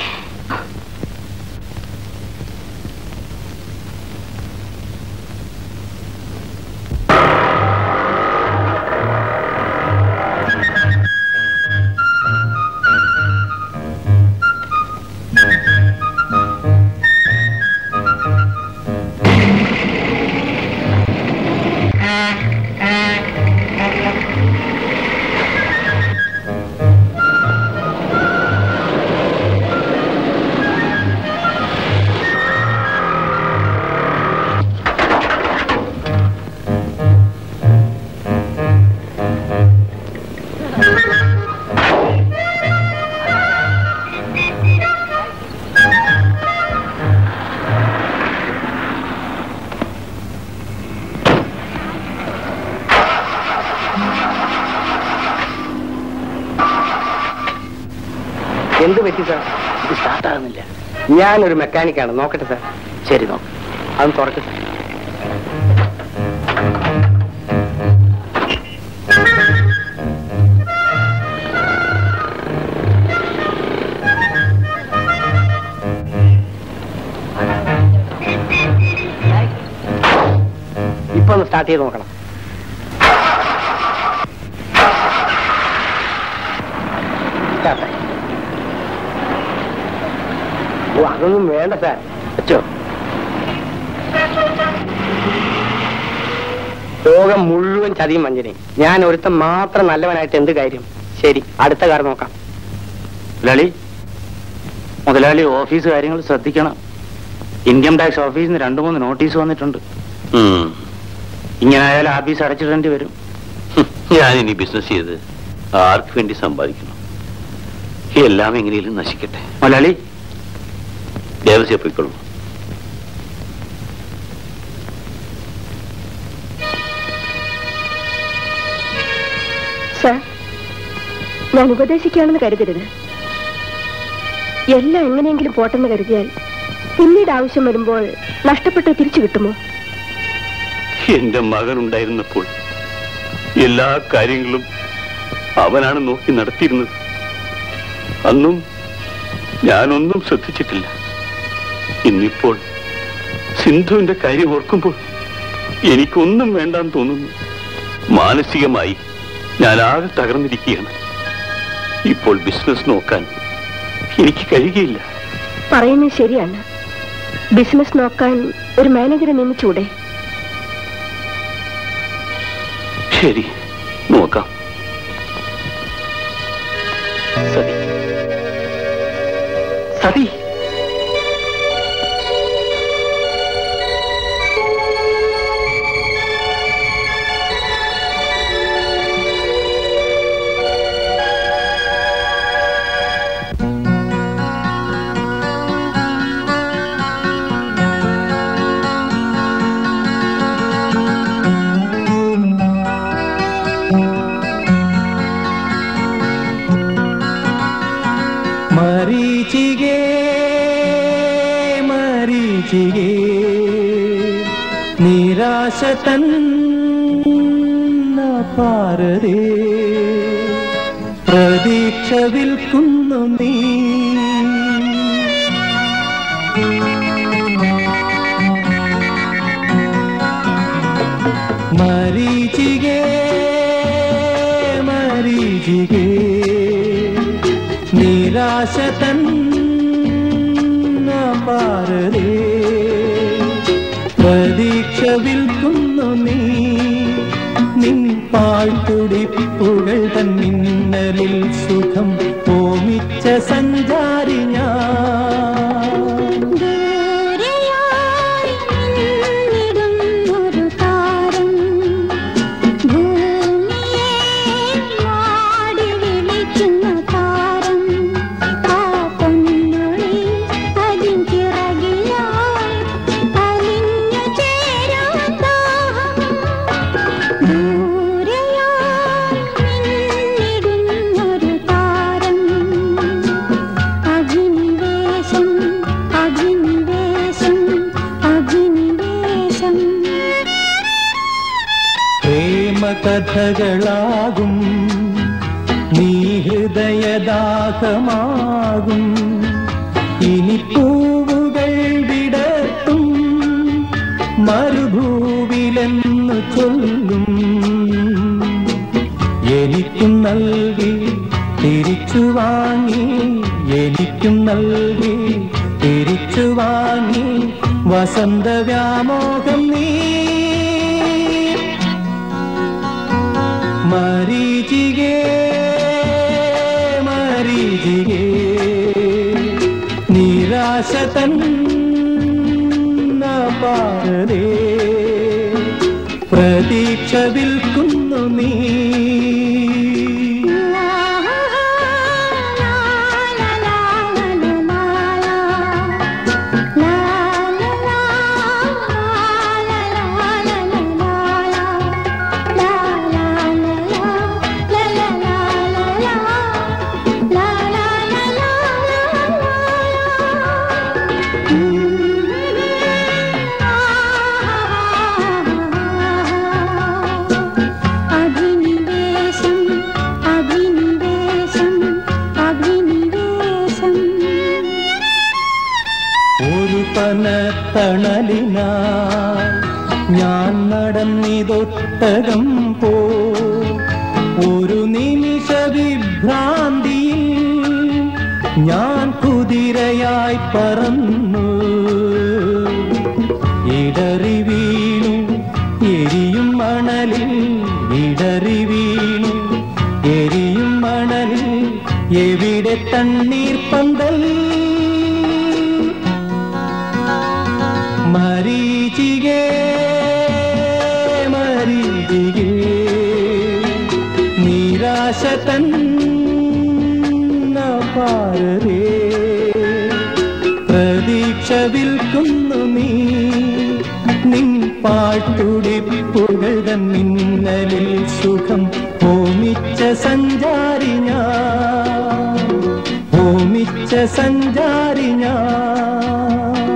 എന്ത് പറ്റി സാർ ഇത് സ്റ്റാർട്ടാകുന്നില്ല ഞാനൊരു മെക്കാനിക്കാണ് നോക്കട്ടെ സാർ ശരി നോക്ക് അത് തുറക്കട്ടെ ഇപ്പൊ ഒന്ന് സ്റ്റാർട്ട് ചെയ്ത് നോക്കണം Start ആയി. ഓ അതൊന്നും വേണ്ട സാർ വെച്ചോ ലോകം മുഴുവൻ ചതിയും വഞ്ചനയും ഞാൻ ഒരുത്തൻ മാത്രം നല്ലവനായിട്ട് എന്ത് കാര്യം ശരി അടുത്ത കാർ നോക്കാം മുതലാളി മുതലാളി ഓഫീസ് കാര്യങ്ങൾ ശ്രദ്ധിക്കണം ഇൻകം ടാക്സ് ഓഫീസിൽ നിന്ന് രണ്ടു മൂന്ന് നോട്ടീസ് വന്നിട്ടുണ്ട് ഇങ്ങനെ ആയാലും ആഫീസ് അടച്ചിടേണ്ടി വരും ഞാൻ ഇനി ബിസിനസ് ചെയ്ത് ആർക്ക് വേണ്ടി സമ്പാദിക്കണം എല്ലാം എങ്ങനെയും നശിക്കട്ടെ മുതലാളി ദേവസ്യ പോയിക്കൊള്ളൂ സാർ ഞാൻ ഉപദേശിക്കുകയാണെന്ന് കരുതരുത് എല്ലാം എങ്ങനെയെങ്കിലും പോട്ടെന്ന് കരുതിയാൽ പിന്നീട് ആവശ്യം വരുമ്പോൾ നഷ്ടപ്പെട്ട് തിരിച്ചു കിട്ടുമോ എന്റെ മകൻ ഉണ്ടായിരുന്നപ്പോൾ എല്ലാ കാര്യങ്ങളും അവനാണ് നോക്കി നടത്തിയിരുന്നത് അന്നും ഞാനൊന്നും ശ്രദ്ധിച്ചിട്ടില്ല ഇന്നിപ്പോൾ സിന്ധുവിന്റെ കാര്യം ഓർക്കുമ്പോൾ എനിക്കൊന്നും വേണ്ടാന്ന് തോന്നുന്നു മാനസികമായി ഞാൻ ആകെ തകർന്നിരിക്കുകയാണ് ഇപ്പോൾ ബിസിനസ് നോക്കാൻ എനിക്ക് കഴിയുകയില്ല പറയുന്നത് ശരിയാണ് ബിസിനസ് നോക്കാൻ ഒരു മാനേജറെ നിയമിച്ചൂടെ ശരി നോക്കാം സതി സതി ಮರೀಚಿಗೆ ಮರೀಚಿಗೆ ನಿರಾಶ തന്ന പാരതേ പ്രതീക്ഷ വിൽക്കുന്നു നീ മരീചികേ മരീചികേ നിരാശ തന്ന പാരതേ പ്രതീക്ഷ വിൽക്കുന്നു നീ നിൻ പാഴ്ത്തുടിപ്പുകൾ തൻ മിന്നലിൽ സുഖം ഓമിച്ച സഞ്ചാരി ഞാൻ ദൂരെയായി കഥകളാകും നീ ഹൃദയദാഹമാകും ഇനി പൂവുകൾ വിടത്തും മരുഭൂവിലെന്നു ചൊല്ലും എനിക്കും നൽകി തിരിച്ചു വാങ്ങി എനിക്കും നൽകി തിരിച്ചു വാങ്ങി വസന്ത വ്യാമോഹം നീ മരീചികേ മരീചികേ നിരാശ തന്ന പാരതേ പ്രതീക്ഷ വിൽക്കുന്നു നീ അഭിനിവേശം അഭിനിവേശം അഭിനിവേശം ഒരു പനത്തണലിനാ ഞാൻ നടന്നിതൊട്ടകം പോ ഒരു നിമിഷ വിഭ്രാന്തിയിൽ ഞാൻ കുതിരയായി പറന്നു ഇടറി വീണു എരിയും മണലിൽ ഇടറി വീണു എരിയും മണലിൽ എവിടെ തണ്ണീർ പന്തൽ മരീചികേ മരീചികേ നിരാശ തന്ന പാരരേ പ്രതീക്ഷ വിൽക്കുന്നു നീ നിൻ പാട്ടുടിപ്പുകൾ തൻ മിന്നലിൽ സുഖം ഹോമിച്ച സഞ്ചാരി ഞാൻ ഹോമിച്ച സഞ്ചാരി ഞാൻ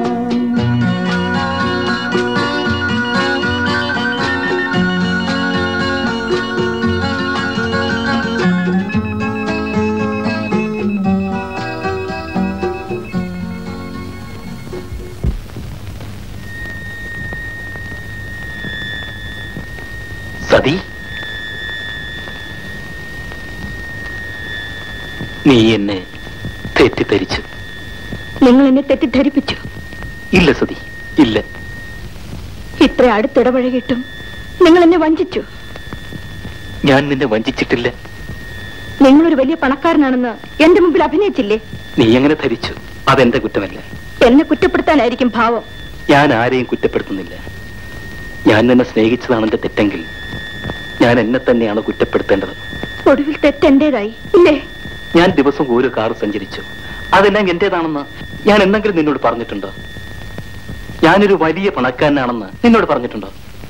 സതി നീ എന്നെ തെറ്റിദ്ധരിച്ചു നിങ്ങൾ എന്നെ തെറ്റിദ്ധരിപ്പിച്ചു ഇല്ല സതി ഇല്ല ഇത്ര അടുത്തിടപഴകിയിട്ടും നിങ്ങൾ എന്നെ വഞ്ചിച്ചു ഞാൻ നിന്നെ വഞ്ചിച്ചിട്ടില്ല നിങ്ങളൊരു വലിയ പണക്കാരനാണെന്ന് എന്റെ മുമ്പിൽ അഭിനയിച്ചില്ലേ നീ എങ്ങനെ ധരിച്ചു അതെന്റെ കുറ്റമല്ല എന്നെ കുറ്റപ്പെടുത്താനായിരിക്കും ഭാവം ഞാൻ ആരെയും കുറ്റപ്പെടുത്തുന്നില്ല ഞാൻ നിന്നെ സ്നേഹിച്ചതാണ് എന്റെ തെറ്റെങ്കിൽ ഞാൻ എന്നെ തന്നെയാണ് കുറ്റപ്പെടുത്തേണ്ടത് ഒടുവിൽ തെറ്റെന്റേതായി ഇല്ലേ ഞാൻ ദിവസം ഒരു കാർ സഞ്ചരിച്ചു അതെല്ലാം എന്റേതാണെന്ന് ഞാൻ എന്തെങ്കിലും നിന്നോട് പറഞ്ഞിട്ടുണ്ടോ ഞാനൊരു വലിയ പണക്കാരനാണെന്ന് നിന്നോട് പറഞ്ഞിട്ടുണ്ടോ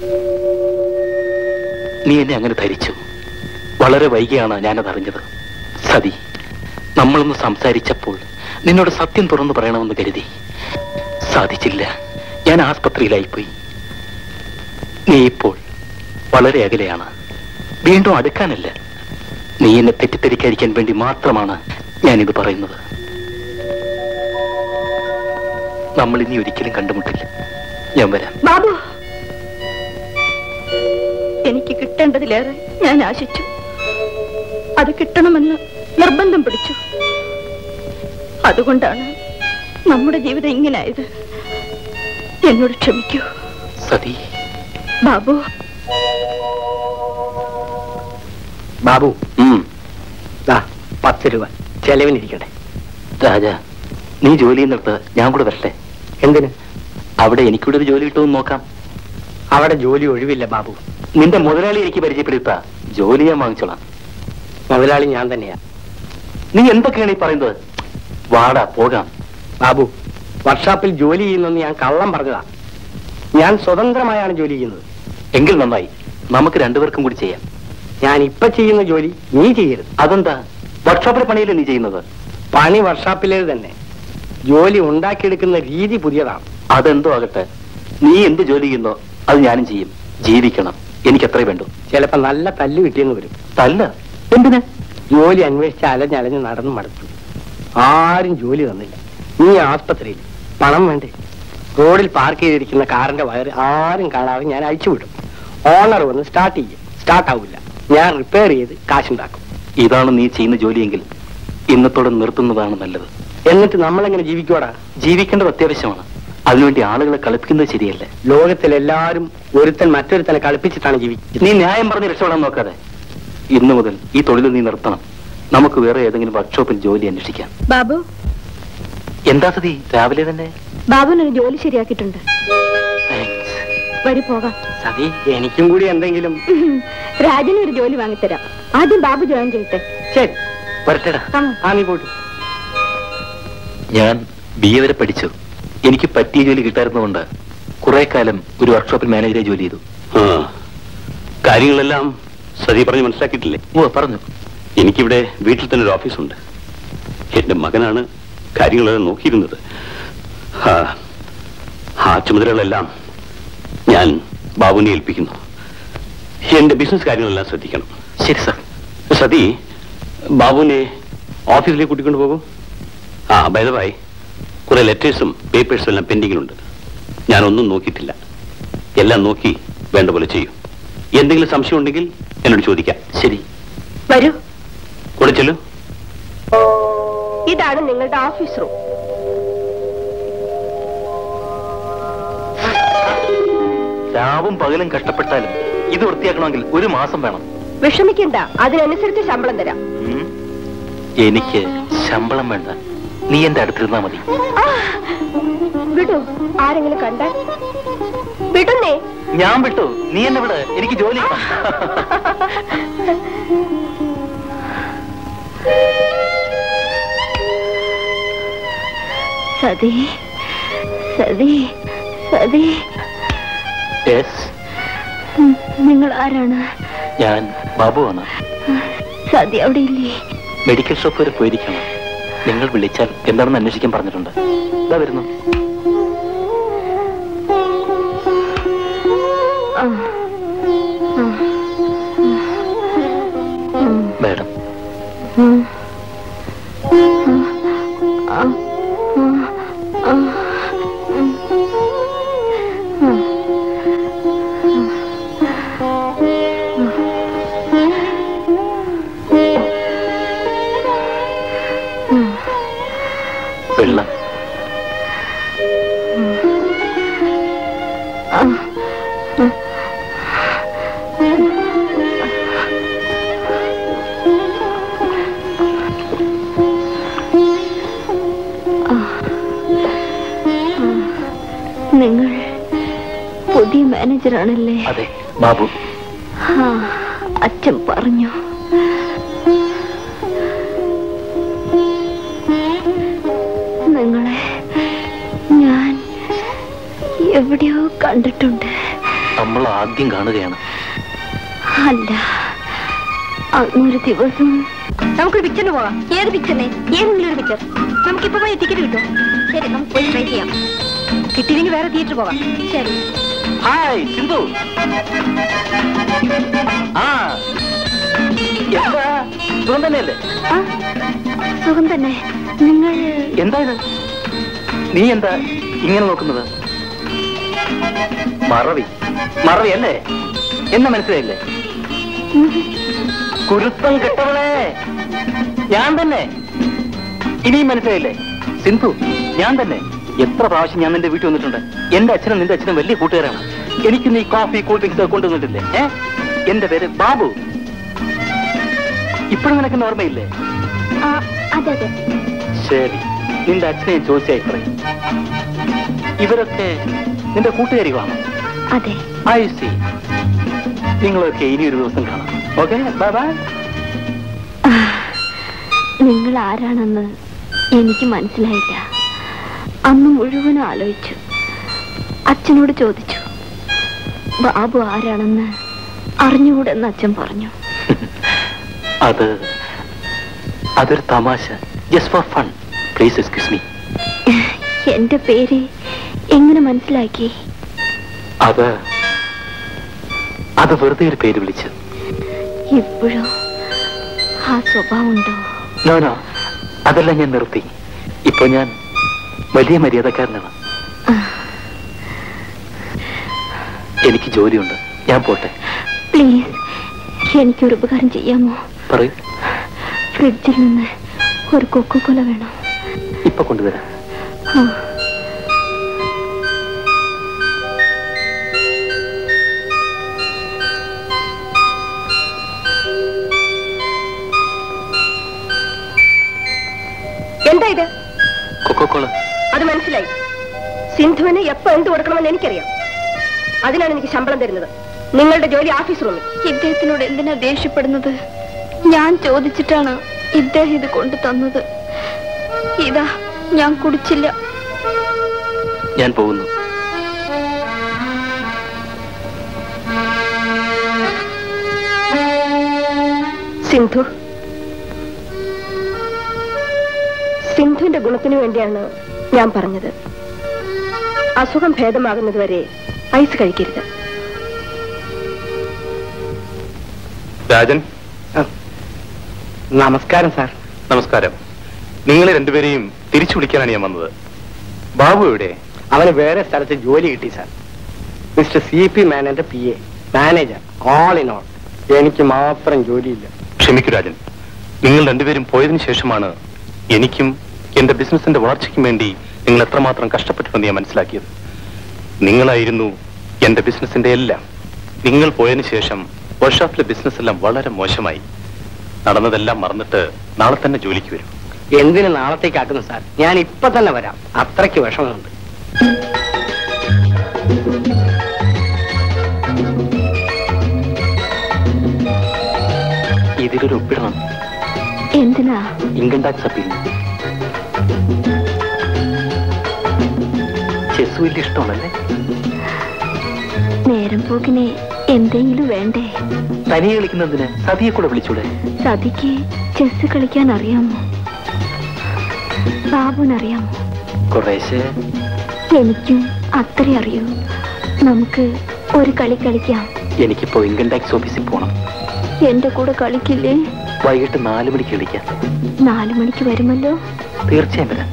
നീ എന്നെ അങ്ങനെ ധരിച്ചു വളരെ വൈകിയാണ് ഞാനത് അറിഞ്ഞത് സതി നമ്മളൊന്ന് സംസാരിച്ചപ്പോൾ നിന്നോട് സത്യം തുറന്നു പറയണമെന്ന് കരുതി സാധിച്ചില്ല ഞാൻ ആസ്പത്രിയിലായിപ്പോയി നീ ഇപ്പോൾ വളരെ അകലെയാണ് വീണ്ടും അടുക്കാനല്ല നീ എന്നെ തെറ്റിദ്ധരിക്കാതിരിക്കാൻ വേണ്ടി മാത്രമാണ് ഞാനിത് പറയുന്നത് നമ്മൾ ഇനി ഒരിക്കലും കണ്ടുമുട്ടില്ല ഞാൻ വരാം ബാബു എനിക്ക് കിട്ടേണ്ടതിലേറെ ഞാൻ ആശിച്ചു അത് കിട്ടണമെന്ന് നിർബന്ധം പിടിച്ചു അതുകൊണ്ടാണ് നമ്മുടെ ജീവിതം ഇങ്ങനായത് എന്നോട് ക്ഷമിക്കൂ സതി ബാബു ബാബു ഉം, ദാ പത്ത് രൂപ ചെലവിനിരിക്കട്ടെ രാജ നീ ജോലി ചെയ്യുന്നിടത്ത് ഞാൻ കൂടെ വരട്ടെ എന്തിന് അവിടെ എനിക്കൂടെ ഒരു ജോലി കിട്ടുമെന്ന് നോക്കാം അവിടെ ജോലി ഒഴിവില്ല ബാബു നിന്റെ മുതലാളി എനിക്ക് പരിചയപ്പെടുത്ത ജോലി ഞാൻ വാങ്ങിച്ചോളാം മുതലാളി ഞാൻ തന്നെയാ നീ എന്തൊക്കെയാണ് ഈ പറയുന്നത് വാടാ പോകാം ബാബു വർക്ക്ഷോപ്പിൽ ജോലി ചെയ്യുന്നെന്ന് ഞാൻ കള്ളം പറഞ്ഞതാ ഞാൻ സ്വതന്ത്രമായാണ് ജോലി ചെയ്യുന്നത് എങ്കിൽ നന്നായി നമുക്ക് രണ്ടുപേർക്കും കൂടി ചെയ്യാം ഞാൻ ഇപ്പൊ ചെയ്യുന്ന ജോലി നീ ചെയ്യരുത് അതെന്താ വർക്ക്ഷോപ്പിലെ പണിയല്ലേ നീ ചെയ്യുന്നത് പണി വർക്ക്ഷോപ്പിലേത് തന്നെ ജോലി ഉണ്ടാക്കിയെടുക്കുന്ന രീതി പുതിയതാണ് അതെന്തോ ആകട്ടെ നീ എന്ത് ജോലി ചെയ്യുന്നോ അത് ഞാനും ചെയ്യും ജീവിക്കണം എനിക്ക് അത്രേ വേണ്ടു ചിലപ്പോ നല്ല തല്ല് കിട്ടിയെന്ന് വരും തല്ല എന്തിന് ജോലി അന്വേഷിച്ച് അലഞ്ഞലഞ്ഞ് നടന്ന് മടുത്തു ആരും ജോലി തന്നില്ല നീ ആസ്പത്രിയിൽ പണം വേണ്ടേ റോഡിൽ പാർക്ക് ചെയ്തിരിക്കുന്ന കാറിന്റെ വയറ് ആരും കാണാതെ ഞാൻ അഴിച്ചുവിടും ഓണർ വന്ന് സ്റ്റാർട്ട് ചെയ്യും സ്റ്റാർട്ട് ആവില്ല ഞാൻ റിപ്പയർ ചെയ്ത് കാശുണ്ടാക്കും ഇതാണ് നീ ചെയ്യുന്ന ജോലിയെങ്കിൽ ഇന്നത്തോടെ നിർത്തുന്നതാണ് നല്ലത് എന്നിട്ട് നമ്മളെങ്ങനെ ജീവിക്കോടാ ജീവിക്കേണ്ടത് അത്യാവശ്യമാണ് അതിനുവേണ്ടി ആളുകളെ കളിപ്പിക്കുന്നത് ശരിയല്ല ലോകത്തിൽ എല്ലാവരും ഒരുത്തൻ മറ്റൊരുത്തനെ കളിപ്പിച്ചിട്ടാണ് ജീവിക്കുന്നത് നീ ന്യായം പറഞ്ഞ് രക്ഷപ്പെടാൻ നോക്കാതെ ഇന്നു മുതൽ ഈ തൊഴിൽ നീ നിർത്തണം നമുക്ക് വേറെ ഏതെങ്കിലും വർക്ക്ഷോപ്പിൽ ജോലി അന്വേഷിക്കാം ബാബു എന്താ സതി രാവിലെ തന്നെ ബാബുവിനൊരു ജോലി ശരിയാക്കിയിട്ടുണ്ട് Thanks. വരി പോകാം സതി എനിക്കും കൂടി എന്തെങ്കിലും രാജന് ഒരു ജോലി വാങ്ങിത്തരാം ആദ്യം ബാബു ജോയിൻ ചെയ്യട്ടെ ശരി വരട്ടെടാ Come on. ആ നീ പോട്ടു ഞാൻ ബി എ വരെ പഠിച്ചു എനിക്ക് പറ്റിയ ജോലി കിട്ടായിരുന്നതുകൊണ്ട് കുറെ കാലം ഒരു വർക്ക്ഷോപ്പിൽ മാനേജറെ ജോലി ചെയ്തു ആ കാര്യങ്ങളെല്ലാം സതി പറഞ്ഞ് മനസ്സിലാക്കിയിട്ടില്ലേ ഓ പറഞ്ഞു എനിക്കിവിടെ വീട്ടിൽ തന്നെ ഒരു ഓഫീസുണ്ട് എന്റെ മകനാണ് കാര്യങ്ങളെല്ലാം നോക്കിയിരുന്നത് ആ, ആ ചുമതലകളെല്ലാം ഞാൻ ബാബുവിനെ ഏൽപ്പിക്കുന്നു എന്റെ ബിസിനസ് കാര്യങ്ങളെല്ലാം ശ്രദ്ധിക്കണം ശരി സാർ സതി ബാബുവിനെ ഓഫീസിലേക്ക് കൂട്ടിക്കൊണ്ട് പോകും ആ ബൈദവായി കുറെ ലെറ്റേഴ്സും പേപ്പേഴ്സും എല്ലാം പെൻഡിങ്ങിലുണ്ട് ഞാനൊന്നും നോക്കിയിട്ടില്ല എല്ലാം നോക്കി വേണ്ട പോലെ ചെയ്യും എന്തെങ്കിലും സംശയം ഉണ്ടെങ്കിൽ എന്നോട് ചോദിക്കാം ശരി വരൂ കൂടെ ചെല്ലു ഇതാണ് നിങ്ങളുടെ ഓഫീസ് റൂം രാവും പകലും കഷ്ടപ്പെട്ടാലും ഇത് വൃത്തിയാക്കണമെങ്കിൽ ഒരു മാസം വേണം വിഷമിക്കണ്ട അതിനനുസരിച്ച് ശമ്പളം തരാം ഉം. എനിക്ക് ശമ്പളം വേണ്ട നീ എന്റെ അടുത്തിരുന്നാ മതി ആ, വിടൂ ആരെങ്കിലും കണ്ടാൽ വിടുന്നേ ഞാൻ വിട്ടു നീ എന്നെ വിട് എനിക്ക് ജോലി വേണം. സതി സതി സതി Yes, ഉം, നിങ്ങൾ ആരാണ് ഞാൻ ബാബുവാണ് സതി അവിടെ ഇല്ലേ മെഡിക്കൽ ഷോപ്പ് വരെ പോയിരിക്കണം നിങ്ങൾ വിളിച്ചാൽ എന്താണെന്ന് അന്വേഷിക്കാൻ പറഞ്ഞിട്ടുണ്ട് ഇതാ വരുന്നു ആ. ആ. ഉം. മാഡം ഉം. ആ. ആ. ആ. ഉം. ഉം. വെള്ളം നിങ്ങൾ പുതിയ മാനേജറാണല്ലേ അതെ ബാബു ആ, അച്ഛൻ പറഞ്ഞു നിങ്ങളെ ഞാൻ എവിടെയോ കണ്ടിട്ടുണ്ട് നമ്മൾ ആദ്യം കാണുകയാണ് അല്ല അന്നൊരു ദിവസം നമുക്കൊരു പിക്ചറിന് പോകാം ഏത് പിക്ചറിനെ ഏതെങ്കിലും ഒരു പിക്ചർ നമുക്കിപ്പോ പോയി ടിക്കറ്റ് കിട്ടും ശരി നമുക്ക് പോയി ട്രൈ ചെയ്യാം കിട്ടിയില്ലെങ്കിൽ വേറെ തിയേറ്റർ പോകാം ശരി ഹായ് സിന്ധു ആ എന്താ സുഖം തന്നെയല്ലേ ആ സുഖം തന്നെ നിങ്ങൾ എന്താ ഇത് നീ എന്താ ഇങ്ങനെ നോക്കുന്നത് മറവി മറവി അല്ലേ എന്നെ മനസ്സിലായില്ലേ കുരുത്തം കെട്ടവളെ ഞാൻ തന്നെ ഇനിയും മനസ്സിലായില്ലേ സിന്ധു ഞാൻ തന്നെ എത്ര പ്രാവശ്യം ഞാൻ നിന്റെ വീട്ടിൽ വന്നിട്ടുണ്ട് എന്റെ അച്ഛനും നിന്റെ അച്ഛനും വലിയ കൂട്ടുകാരാണ് എനിക്ക് നീ കോഫി കൂൾ ഡ്രിങ്ക്സ് ഒക്കെ കൊണ്ടുവന്നിട്ടില്ലേ ഏ എന്റെ പേര് ബാബു ഇപ്പോഴും നിനക്ക് എന്നെ ഓർമ്മയില്ലേ ആ, അതെ അതെ ശരി നിന്റെ അച്ഛനെ ചോദിച്ചായി പറയും ഇവരൊക്കെ നിന്റെ കൂട്ടുകാരികളാണ് അതെ ഐ സി നിങ്ങളൊക്കെ ഇനി ഒരു ദിവസം കാണാം ഓക്കെ ബൈ ബൈ ആ, നിങ്ങൾ ആരാണെന്ന് എനിക്ക് മനസ്സിലായില്ല അന്ന് മുഴുവൻ ആലോചിച്ചു അച്ഛനോട് ചോദിച്ചു ബാബു ആരാണെന്ന് അറിഞ്ഞുകൂടെന്ന് അച്ഛൻ പറഞ്ഞു അത് അതൊരു തമാശ just for fun please excuse me എന്റെ പേര് എങ്ങനെ മനസ്സിലാക്കി അത് അത് വെറുതെ ഒരു പേര് വിളിച്ച് ഇപ്പോഴും ആ സ്വഭാവം ഉണ്ടോ നോനോ അതെല്ലാം ഞാൻ നിർത്തി ഇപ്പൊ ഞാൻ വലിയ മര്യാദക്കാരനാണ് എനിക്ക് ജോലിയുണ്ട് ഞാൻ പോട്ടെ പ്ലീസ് എനിക്കൊരു ഉപകാരം ചെയ്യാമോ പറയൂ ഫ്രിഡ്ജിൽ നിന്ന് ഒരു കൊക്കോക്കൊല വേണം ഇപ്പൊ കൊണ്ടുവരാം ആ. എന്താ ഇത് കൊക്കോക്കോള അത് മനസ്സിലായി സിന്ധുവിന് എപ്പോ എന്ത് കൊടുക്കണമെന്ന് എനിക്കറിയാം അതിനാണ് എനിക്ക് ശമ്പളം തരുന്നത് നിങ്ങളുടെ ജോലി ഓഫീസ് റൂമിൽ ഇദ്ദേഹത്തിനോട് എന്തിനാ ദേഷ്യപ്പെടുന്നത് ഞാൻ ചോദിച്ചിട്ടാണ് ഇദ്ദേഹം ഇത് കൊണ്ടു തന്നത് ഇതാ ഞാൻ കുടിച്ചില്ല ഞാൻ പോകുന്നു സിന്ധു സിന്ധുവിന്റെ ഗുണത്തിന് വേണ്ടിയാണ് ഞാൻ പറഞ്ഞത് അസുഖം ഭേദമാകുന്നതുവരെ ഐസ് കഴിക്കരുത് രാജൻ നമസ്കാരം സാർ നമസ്കാരം നിങ്ങളെ രണ്ടുപേരെയും തിരിച്ചു വിളിക്കാനാണ് ഞാൻ വന്നത് ബാബു എവിടെ അവന് വേറെ സ്ഥലത്ത് ജോലി കിട്ടി സാർ മിസ്റ്റർ സി പി മാനന്റെ P A manager all in all എനിക്ക് മാത്രം ജോലിയില്ല ക്ഷമിക്കൂ രാജൻ നിങ്ങൾ രണ്ടുപേരും പോയതിനു ശേഷമാണ് എനിക്കും എന്റെ ബിസിനസിന്റെ വളർച്ചയ്ക്കും വേണ്ടി നിങ്ങൾ എത്രമാത്രം കഷ്ടപ്പെട്ടുവെന്ന് ഞാൻ മനസ്സിലാക്കിയത് നിങ്ങളായിരുന്നു എന്റെ ബിസിനസിന്റെ എല്ലാം നിങ്ങൾ പോയതിനു ശേഷം വർക്ക്ഷോപ്പിലെ ബിസിനസ് എല്ലാം വളരെ മോശമായി നടന്നതെല്ലാം മറന്നിട്ട് നാളെ തന്നെ ജോലിക്ക് വരും എന്തിന് നാളത്തേക്കാക്കുന്നു സാർ ഞാൻ ഇപ്പൊ തന്നെ വരാം അത്രയ്ക്ക് വിഷമമുണ്ട് ഇതിലൊരു ഒപ്പിടണം എന്തിനാ ഇൻകം ടാക്സ് അപ്പീൽ ചെസ് വലിയ ഇഷ്ടമാണല്ലേ നേരം പോക്കിനെ എന്തെങ്കിലും വേണ്ടേ തനിയെ കളിക്കുന്നതിന് സതിയെ കൂടെ വിളിച്ചൂടെ സതിക്ക് ചെസ് കളിക്കാൻ അറിയാമോ ബാബുവിനറിയാമോ കുറേശ്ശെ എനിക്കും അത്രേ അറിയൂ നമുക്ക് ഒരു കളി കളിക്കാം എനിക്കിപ്പോ ഇൻകം ടാക്സ് ഓഫീസിൽ പോണം എന്റെ കൂടെ കളിക്കില്ലേ വൈകിട്ട് നാല് മണിക്ക് കളിക്കാം നാലു മണിക്ക് വരുമല്ലോ തീർച്ചയായും വരാം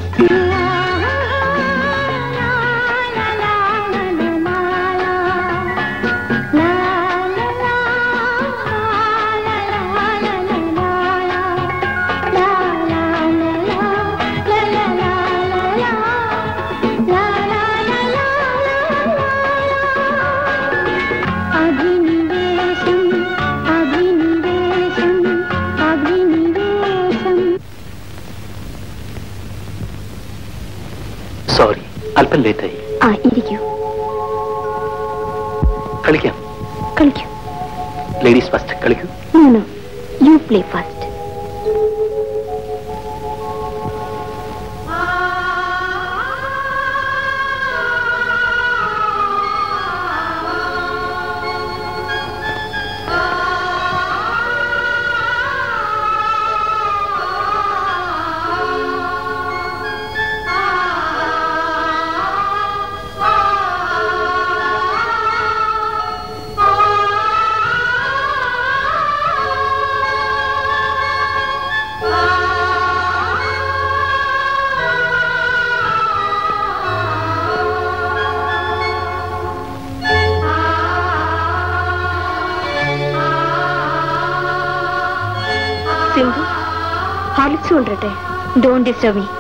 അഭിനിവേശം അഭിനിവേശം അഭിനിവേശം സോറി അല്പം ലേറ്റായി ആ ഇരിക്കൂ കളിക്കാം കളിക്കൂ ലേഡീസ് ഫസ്റ്റ് കളിക്കൂ no no you play first Sindhu Horlicks കൊണ്ടുവരട്ടെ ഡോണ്ട് ഡിസ്റ്റർബ് മീ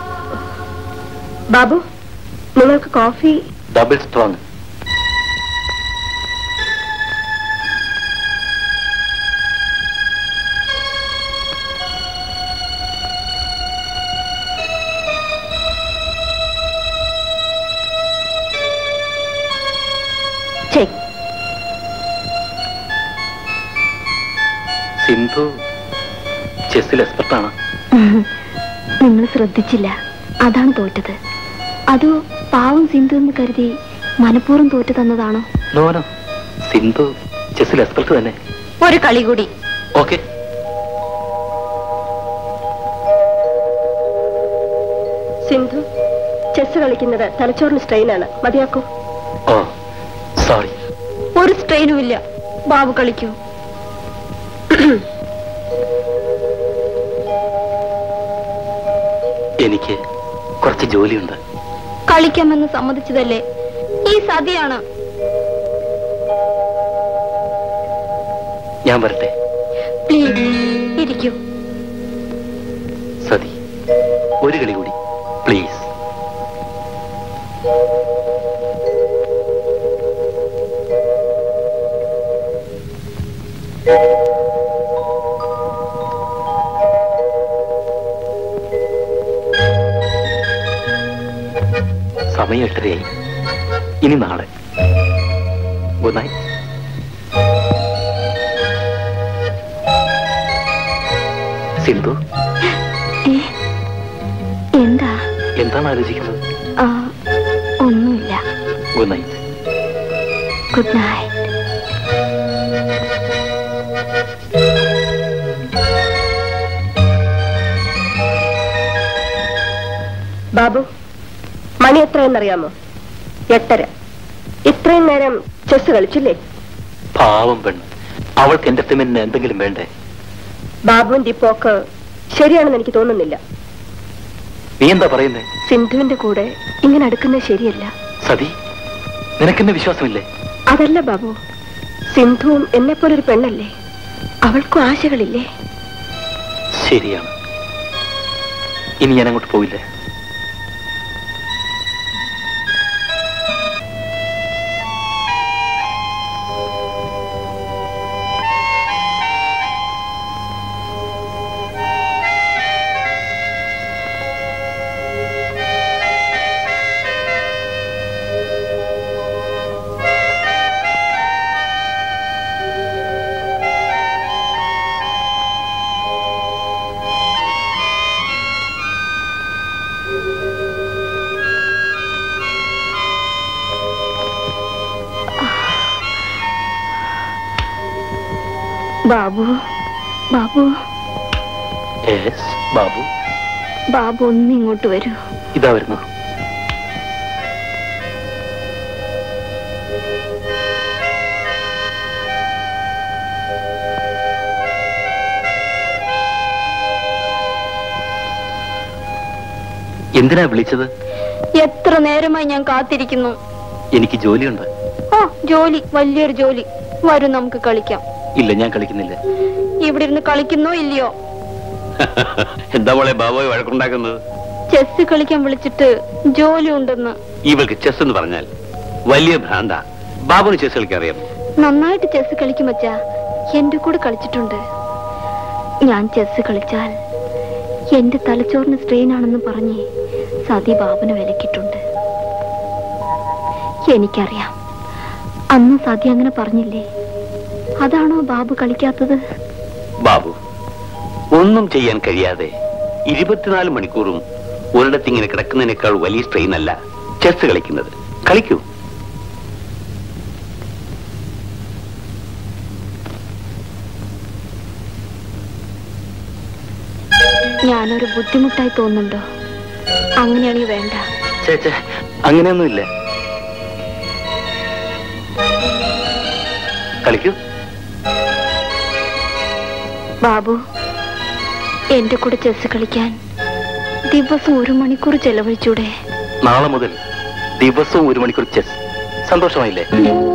ബാബു നിങ്ങൾക്ക് coffee double strong check Sindhu ചെസ്സിൽ എക്സ്പെർട്ടാണ് നിങ്ങൾ ശ്രദ്ധിച്ചില്ല അതാണ് തോറ്റത് അതോ പാവം സിന്ധു എന്ന് കരുതി മനഃപൂർവ്വം തോറ്റു തന്നതാണോ നോനോ സിന്ധു ചെസ്സിൽ എക്സ്പെർട്ട് തന്നെ ഒരു കളി കൂടി ഓക്കെ സിന്ധു ചെസ് കളിക്കുന്നത് തലച്ചോറിന് സ്ട്രെയിനാണ് മതിയാക്കൂ ഓ സോറി ഒരു സ്ട്രെയിനും ഇല്ല ബാബു കളിക്കൂ എനിക്ക് കുറച്ച് ജോലിയുണ്ട് കളിക്കാമെന്ന് സമ്മതിച്ചതല്ലേ ഈ സതിയാണ് ഞാൻ വരട്ടെ പ്ലീസ് ഇരിക്കൂ സതി ഒരു കളി കൂടി പ്ലീസ് സമയം എട്ടരയായി ഇനി നാളെ ഗുഡ് നൈറ്റ് സിന്ധു ഏ, എന്താ എന്താണ് ആലോചിക്കുന്നത് ആ, ഒന്നുമില്ല good night good night Babu മണി എത്രയെന്നറിയാമോ എട്ടര ഇത്രയും നേരം ചെസ് കളിച്ചില്ലേ പാവം പെണ്ണ് അവൾക്ക് എന്റർടൈൻമെന്റിന് എന്തെങ്കിലും വേണ്ടേ ബാബുവിന്റെ ഈ പോക്ക് ശരിയാണെന്ന് എനിക്ക് തോന്നുന്നില്ല നീ എന്താ പറയുന്നേ സിന്ധുവിന്റെ കൂടെ ഇങ്ങനെ അടുക്കുന്നത് ശരിയല്ല സതി നിനക്കെന്നെ വിശ്വാസമില്ലേ അതല്ല ബാബു സിന്ധുവും എന്നെ പോലൊരു പെണ്ണല്ലേ അവൾക്കും ആശകളില്ലേ ശരിയാണ് ഇനി ഞാൻ അങ്ങോട്ട് പോയില്ലേ ബാബു ബാബു യെസ് ബാബു ബാബു ഒന്ന് ഇങ്ങോട്ട് വരൂ ഇതാ വരുന്നു എന്തിനാ വിളിച്ചത് എത്ര നേരമായി ഞാൻ കാത്തിരിക്കുന്നു എനിക്ക് ജോലിയുണ്ട് ഓ ജോലി വലിയൊരു ജോലി വരൂ നമുക്ക് കളിക്കാം ഇല്ല ഞാൻ കളിക്കുന്നില്ല ഇവിടെ ഇരുന്ന് കളിക്കുന്നോ ഇല്ലയോ എന്താ മോളെ ബാബോയ് വഴക്കുണ്ടാക്കുന്നത് ചെസ് കളിക്കാൻ വിളിച്ചിട്ട് ജോലി ഉണ്ടെന്ന് ഇവൾക്ക് ചെസ് എന്ന് പറഞ്ഞാൽ വലിയ ഭ്രാന്ത ബാബുന് ചെസ് കളിക്കാൻ അറിയാം നന്നായിട്ട് ചെസ് കളിക്കും അച്ഛാ എന്റെ കൂടെ കളിച്ചിട്ടുണ്ട് ഞാൻ ചെസ് കളിച്ചാൽ എന്റെ തലച്ചോറിന് സ്ട്രെയിൻ ആണെന്ന് പറഞ്ഞ് സതി ബാബുന് വിലക്കിട്ടുണ്ട് എനിക്കറിയാം അന്ന് സതി അങ്ങനെ പറഞ്ഞില്ലേ അതാണോ ബാബു കളിക്കാത്തത് ബാബു ഒന്നും ചെയ്യാൻ കഴിയാതെ ഇരുപത്തിനാല് മണിക്കൂറും ഒരിടത്ത് ഇങ്ങനെ കിടക്കുന്നതിനേക്കാൾ വലിയ സ്ട്രെയിൻ അല്ല ചെസ് കളിക്കുന്നത് കളിക്കൂ ഞാനൊരു ബുദ്ധിമുട്ടായി തോന്നുന്നുണ്ടോ അങ്ങനെയാണെങ്കിൽ വേണ്ട ചേച്ചേ അങ്ങനെയൊന്നുമില്ല കളിക്കൂ ബാബു എന്റെ കൂടെ ചെസ് കളിക്കാൻ ദിവസം ഒരു മണിക്കൂർ ചെലവഴിച്ചൂടെ നാളെ മുതൽ ദിവസവും ഒരു മണിക്കൂർ ചെസ് സന്തോഷമായില്ലേ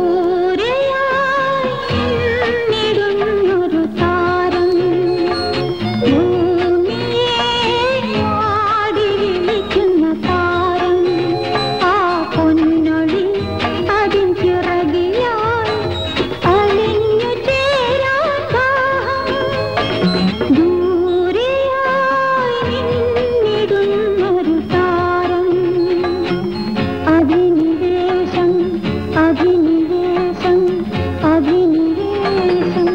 ൊരു താരം വിളിക്കുന്ന താരം ആ പൊന്നൊളി അതിൻ ചിറകിയാൽ അലിഞ്ഞു ചേരാൻ ദാഹം ദൂരെയായി നിന്നിടുന്നൊരു താരം അഭിനിവേശം അഭിനിവേശം അഭിനിവേശം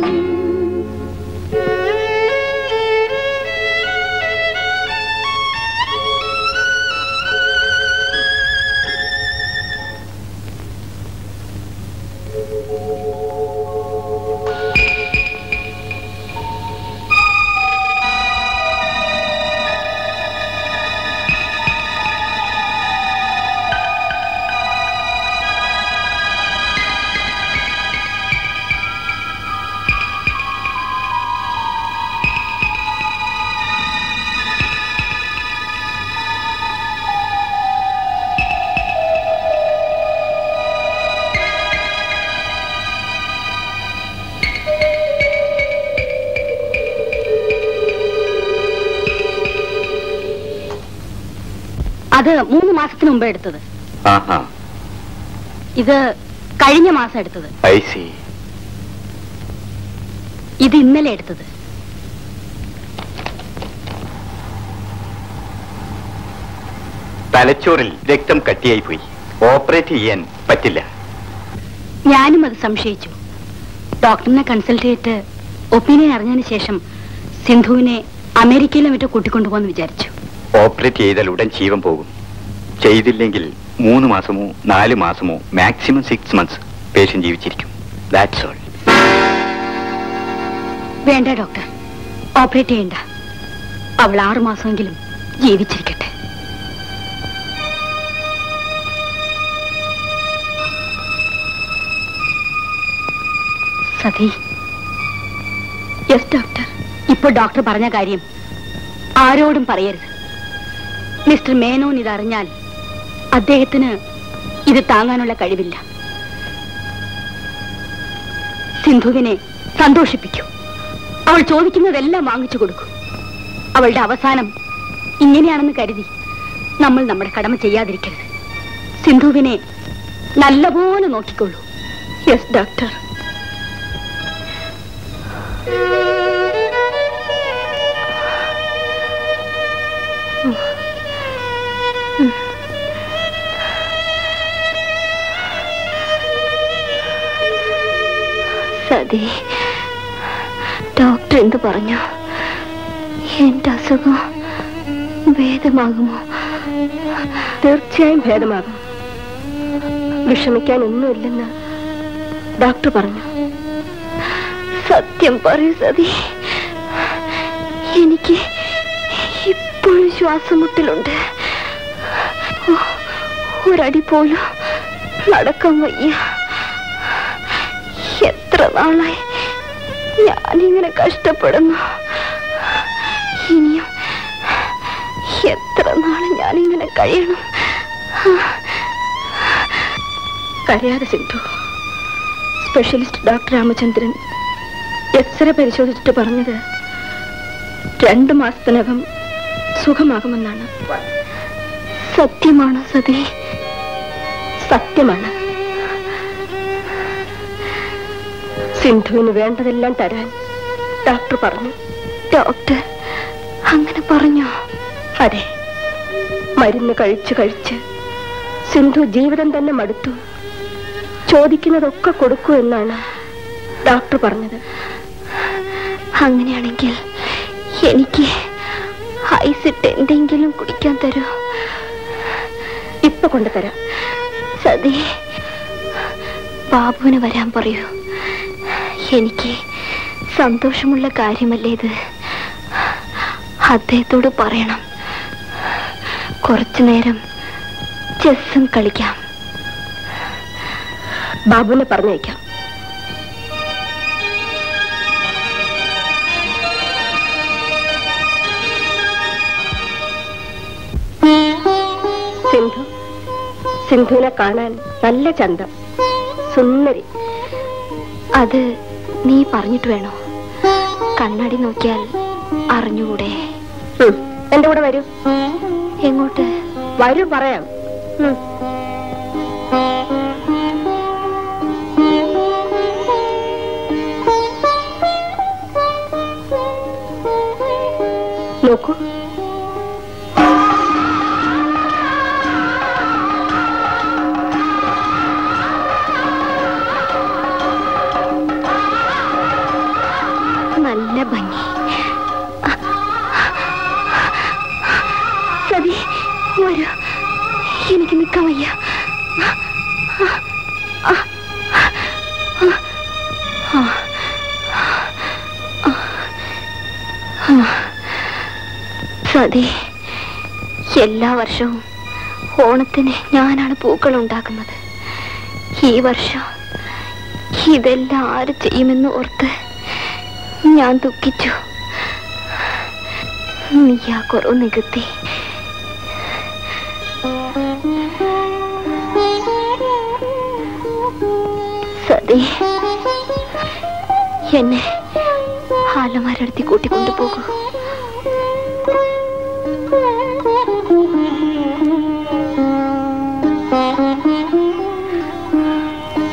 അത് മൂന്ന് മാസത്തിന് മുമ്പ് എടുത്തത് ആഹാ ഇത് കഴിഞ്ഞ മാസം എടുത്തത് ഐ സി ഇത് ഇന്നലെ എടുത്തത് തലച്ചോറിൽ രക്തം കട്ടിയായി പോയി ഓപ്പറേറ്റ് ചെയ്യാൻ പറ്റില്ല ഞാനും അത് സംശയിച്ചു ഡോക്ടറിനെ കൺസൾട്ട് ചെയ്തിട്ട് ഒപ്പീനിയൻ അറിഞ്ഞതിന് ശേഷം സിന്ധുവിനെ അമേരിക്കയിലും മറ്റോ കൂട്ടിക്കൊണ്ടുപോകാന്ന് വിചാരിച്ചു ഓപ്പറേറ്റ് ചെയ്താൽ ഉടൻ ജീവൻ പോകും ചെയ്തില്ലെങ്കിൽ മൂന്ന് മാസമോ നാല് മാസമോ മാക്സിമം സിക്സ് മന്ത്സ് പേഷ്യൻ ജീവിച്ചിരിക്കും ദാറ്റ്സ് ഓൾ വേണ്ട ഡോക്ടർ ഓപ്പറേറ്റ് ചെയ്യണ്ട അവൾ ആറു മാസമെങ്കിലും ജീവിച്ചിരിക്കട്ടെ സതി യെസ് ഡോക്ടർ ഇപ്പൊ ഡോക്ടർ പറഞ്ഞ കാര്യം ആരോടും പറയരുത് മിസ്റ്റർ മേനോൻ ഇതറിഞ്ഞാൽ അദ്ദേഹത്തിന് ഇത് താങ്ങാനുള്ള കഴിവില്ല സിന്ധുവിനെ സന്തോഷിപ്പിക്കൂ അവൾ ചോദിക്കുന്നതെല്ലാം വാങ്ങിച്ചു കൊടുക്കും അവളുടെ അവസാനം ഇങ്ങനെയാണെന്ന് കരുതി നമ്മൾ നമ്മുടെ കടമ ചെയ്യാതിരിക്കരുത് സിന്ധുവിനെ നല്ലപോലെ നോക്കിക്കൊള്ളൂ യെസ് ഡോക്ടർ സതി ഡോക്ടർ എന്ത് പറഞ്ഞു എന്റെ അസുഖം ഭേദമാകുമോ തീർച്ചയായും ഭേദമാകും വിഷമിക്കാൻ ഒന്നുമില്ലെന്ന് ഡോക്ടർ പറഞ്ഞു സത്യം പറയൂ സതി എനിക്ക് ഇപ്പോഴും ശ്വാസമുട്ടലുണ്ട് ഓ, ഒരടി പോലും നടക്കാൻ വയ്യ എത്ര നാളായി ഞാനിങ്ങനെ കഷ്ടപ്പെടുന്നു ഇനിയും എത്ര നാൾ ഞാനിങ്ങനെ കഴിയണം കരയാതെ Sindhu specialist doctor Ramachandran x-ray പരിശോധിച്ചിട്ട് പറഞ്ഞത് രണ്ടു മാസത്തിനകം സുഖമാകുമെന്നാണ് സത്യമാണോ സതി സത്യമാണ് സിന്ധുവിന് വേണ്ടതെല്ലാം തരാൻ ഡോക്ടർ പറഞ്ഞു ഡോക്ടർ അങ്ങനെ പറഞ്ഞോ അതെ മരുന്ന് കഴിച്ച് കഴിച്ച് സിന്ധു ജീവിതം തന്നെ മടുത്തു ചോദിക്കുന്നതൊക്കെ കൊടുക്കൂ എന്നാണ് ഡോക്ടർ പറഞ്ഞത് അങ്ങനെയാണെങ്കിൽ എനിക്ക് ഐസിട്ട് എന്തെങ്കിലും കുടിക്കാൻ തരൂ ഇപ്പൊ കൊണ്ടുതരാം സതി ബാബുവിന് വരാൻ പറയൂ എനിക്ക് സന്തോഷമുള്ള കാര്യമല്ലേ ഇത് അദ്ദേഹത്തോട് പറയണം കുറച്ചു നേരം ചെസ്സും കളിക്കാം ബാബുവിനെ പറഞ്ഞയക്കാം സിന്ധു സിന്ധുവിനെ കാണാൻ നല്ല ചന്തം സുന്ദരി അത് നീ പറഞ്ഞിട്ട് വേണോ കണ്ണാടി നോക്കിയാൽ അറിഞ്ഞുകൂടെ ഉം, എന്റെ കൂടെ വരൂ എങ്ങോട്ട് വരൂ പറയാം ഉം. നോക്കൂ നല്ല ഭംഗി സതി വരൂ എനിക്ക് നിൽക്കാൻ വയ്യ സതി എല്ലാ വർഷവും ഓണത്തിന് ഞാനാണ് പൂക്കൾ ഉണ്ടാക്കുന്നത് ഈ വർഷം ഇതെല്ലാം ആര് ചെയ്യുമെന്ന് ഓർത്ത് ഞാൻ ദുഃഖിച്ചു നീ ആ കുറവ് നികത്തി സതി എന്നെ ആലമാരടുത്തി കൂട്ടിക്കൊണ്ടുപോകൂ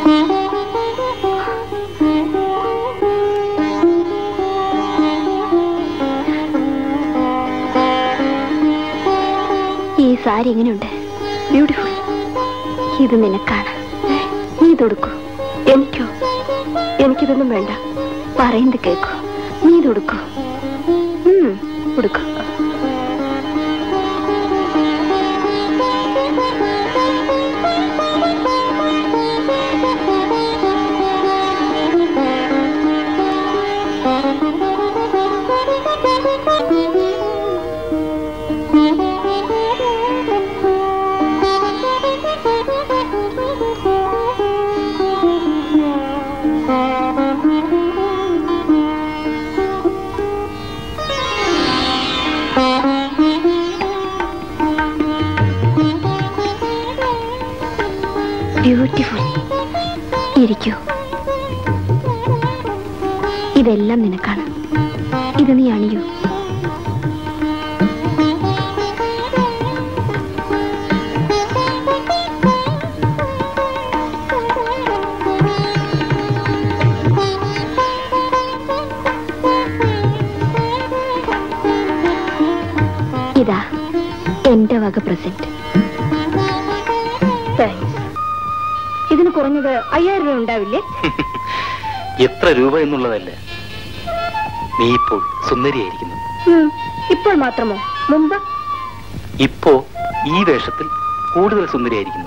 ഈ സാരി എങ്ങനെയുണ്ട് ബ്യൂട്ടിഫുൾ ഇത് നിനക്കാണ് നീ ഇതൊടുക്കൂ എനിക്കോ എനിക്കിതൊന്നും വേണ്ട പറയുന്നത് കേൾക്കൂ നീ ഇതൊടുക്കൂ ഉം, ഉടുക്കൂ ബ്യൂട്ടിഫുൾ ഇരിക്കൂ ഇതെല്ലാം നിനക്കാണ് ഇത് നീ അണിയൂ ഇതാ എന്റെ വക പ്രസന്റ് താങ്ക്സ് ഇതിന് കുറഞ്ഞത് അയ്യായിരം രൂപ ഉണ്ടാവില്ലേ എത്ര രൂപ എന്നുള്ളതല്ല നീ ഇപ്പോൾ സുന്ദരിയായിരിക്കുന്നു ഉം, ഇപ്പോൾ മാത്രമോ മുമ്പ് ഇപ്പോ ഈ വേഷത്തിൽ കൂടുതൽ സുന്ദരിയായിരിക്കുന്നു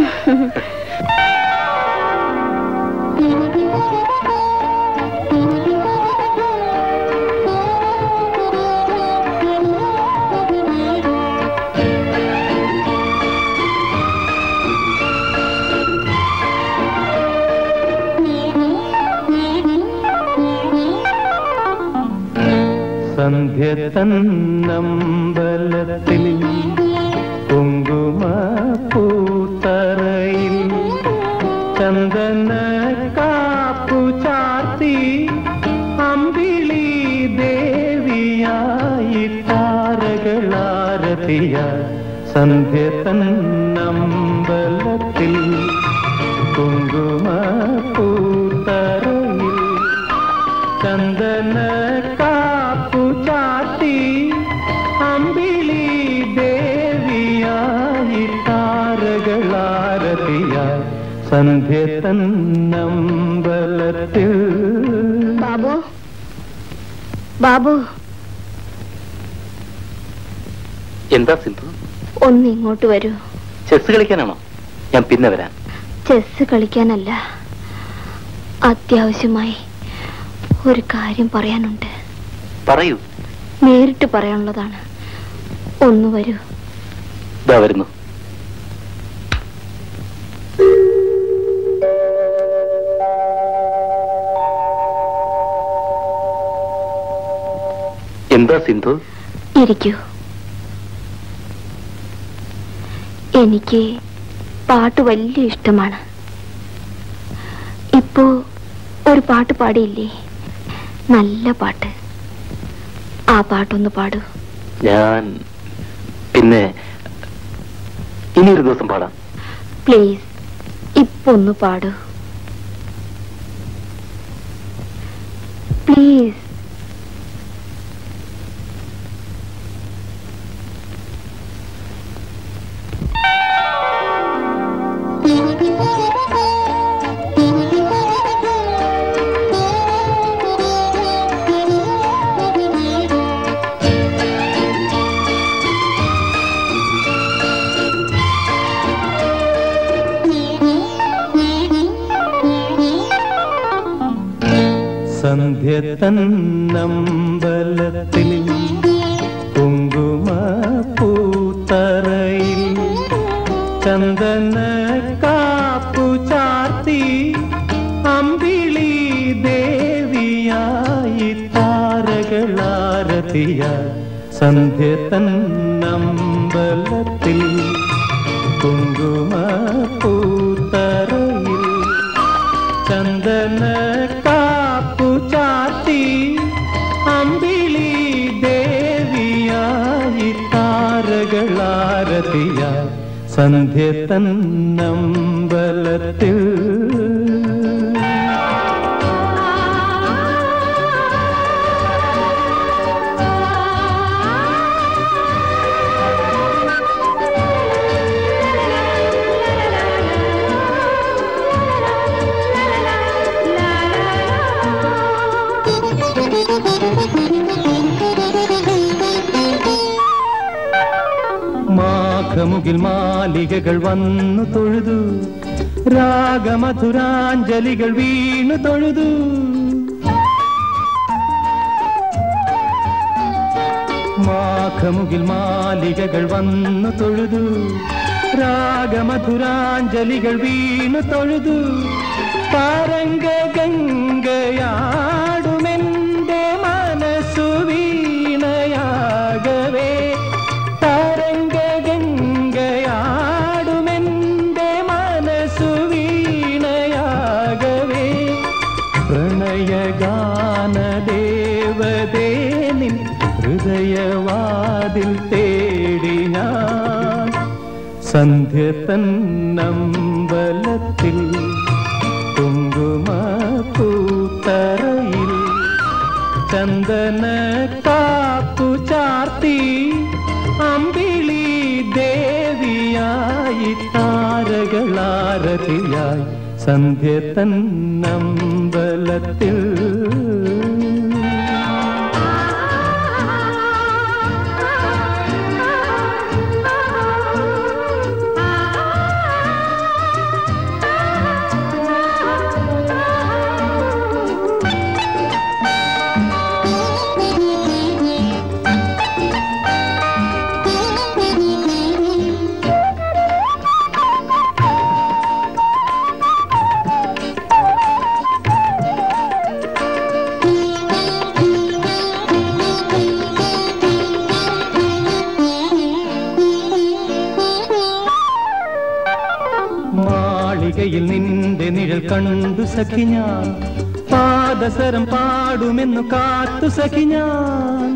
സന്ധ്യ തന്നമ്പലത്തിൽ കുങ്കുമ പൂത്തറയിൽ ചന്ദന കാപ്പു ചാർത്തി അമ്പിളി ദേവിയായി താരകളാരതിയ സന്ധ്യ തന്നമ്പലത്തിൽ കുങ്കുമ പൂത്തറയിൽ ചന്ദന കാപ്പു ചാത്തി അമ്പിളി ദേവിയായി താരകളാരതിയ സന്ധ്യ തന്നമ്പലത്തിൽ ബാബു ബാബു എന്താ സിന്ധു ഒന്ന് ഇങ്ങോട്ട് വരൂ ചെസ് കളിക്കാനാണോ ഞാൻ പിന്നെ വരാം ചെസ് കളിക്കാനല്ല അത്യാവശ്യമായി ഒരു കാര്യം പറയാനുണ്ട് പറയൂ നേരിട്ട് പറയാനുള്ളതാണ് ഒന്ന് വരൂ ഇതാ വരുന്നു എന്താ സിന്ധു ഇരിക്കൂ എനിക്ക് പാട്ട് വലിയ ഇഷ്ടമാണ് ഇപ്പോ ഒരു പാട്ട് പാടിയില്ലേ നല്ല പാട്ട് ആ പാട്ടൊന്ന് പാടൂ ഞാൻ പിന്നെ ഇനി ഒരു ദിവസം പാടാം പ്ലീസ് ഇപ്പൊ ഒന്ന് പാടൂ പ്ലീസ് സന്ധ്യ തന്നമ്പലത്തിൽ കുങ്കുമ പൂത്തറയിൽ ചന്ദന കാപ്പു ചാർത്തി അമ്പിളി ദേവിയായി താരകളാരതിയ സന്ധ്യ തന്നമ്പലത്തിൽ കുങ്കുമ പൂത്തറയിൽ ചന്ദന കാപ്പു ചാത്തി അമ്പിളി ദേവിയായി താരകളാരതിയ സന്ധ്യ തന്നമ്പലത്തിൽ മാഘമുകിൽ മാലികകൾ വന്നു തൊഴുതു രാഗമധുരാഞ്ജലികൾ വീണു തൊഴുതു മാഘമുകിൽ മാലികകൾ വന്നു തൊഴുതു രാഗമധുരാഞ്ജലികൾ വീണു തൊഴുതു താരംഗ ഗംഗയാടുമെന്റെ മനസ്സു വീണയാകവേ താരംഗ ഗംഗയാടുമെന്റെ മനസ്സു വീണയാകവേ പ്രണയഗാനദേവതേ നിൻ ഹൃദയവാതിൽ തേടി ഞാൻ സന്ധ്യ തന്നമ്പലത്തിൽ കുങ്കുമപ്പൂത്തറയിൽ ചന്ദന കാപ്പു ചാർത്തി അമ്പിളി ദേവിയായി താരകളാരതിയായി സന്ധ്യ തന്നമ്പലത്തിൽ മാളികയിൽ നിന്റെ നിഴൽ കണ്ടു സഖി ഞാൻ പാദസരം പാടുമെന്നു കാത്തു സഖി ഞാൻ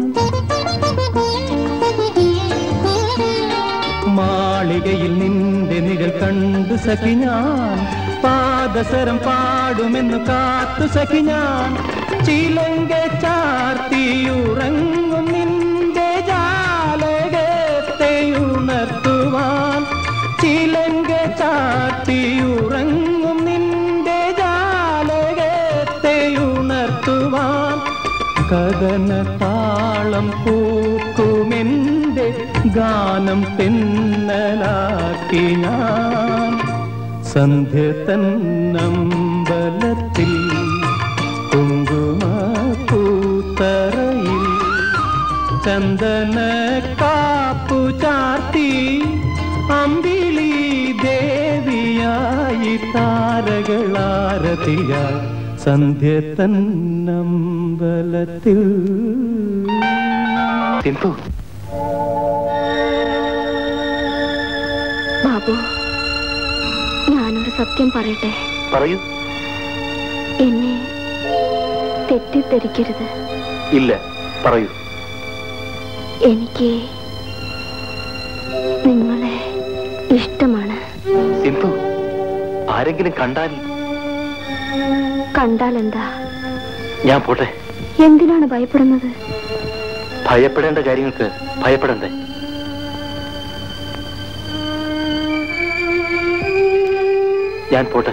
മാളികയിൽ നിന്റെ നിഴൽ കണ്ടു സഖി ഞാൻ പാദസരം പാടുമെന്നു കാത്തു സഖി ഞാൻ ചിലങ്ക ചാർത്തിയുറങ്ങും നിന്റെ ജാലകത്തെ ഉണർത്തുവാൻ ചിലങ്ക ചാർത്തിയുറങ്ങും നിന്റെ ജാലകത്തെ ഉണർത്തുവാൻ കഥന താളം പൂക്കുമെന്റെ ഗാനം തെന്നലാക്കി ഞാൻ സന്ധ്യ തന്നമ്പലത്തിൽ കുങ്കുമപ്പൂത്തറയിൽ ചന്ദന കാപ്പു ചാർത്തി അമ്പിളി ദേവിയായി താരകളാരതിയായി സന്ധ്യ തന്നമ്പലത്തിൽ സിന്ധു ബാബു ഞാനൊരു സത്യം പറയട്ടെ പറയൂ എന്നെ തെറ്റിദ്ധരിക്കരുത് ഇല്ല പറയൂ എനിക്ക് നിങ്ങളെ ഇഷ്ടമാണ് സിന്ധു ആരെങ്കിലും കണ്ടാൽ കണ്ടാൽ എന്താ ഞാൻ പോട്ടെ എന്തിനാണ് ഭയപ്പെടുന്നത് ഭയപ്പെടേണ്ട കാര്യങ്ങൾക്ക് ഭയപ്പെടണ്ടേ ഞാൻ പോട്ടെ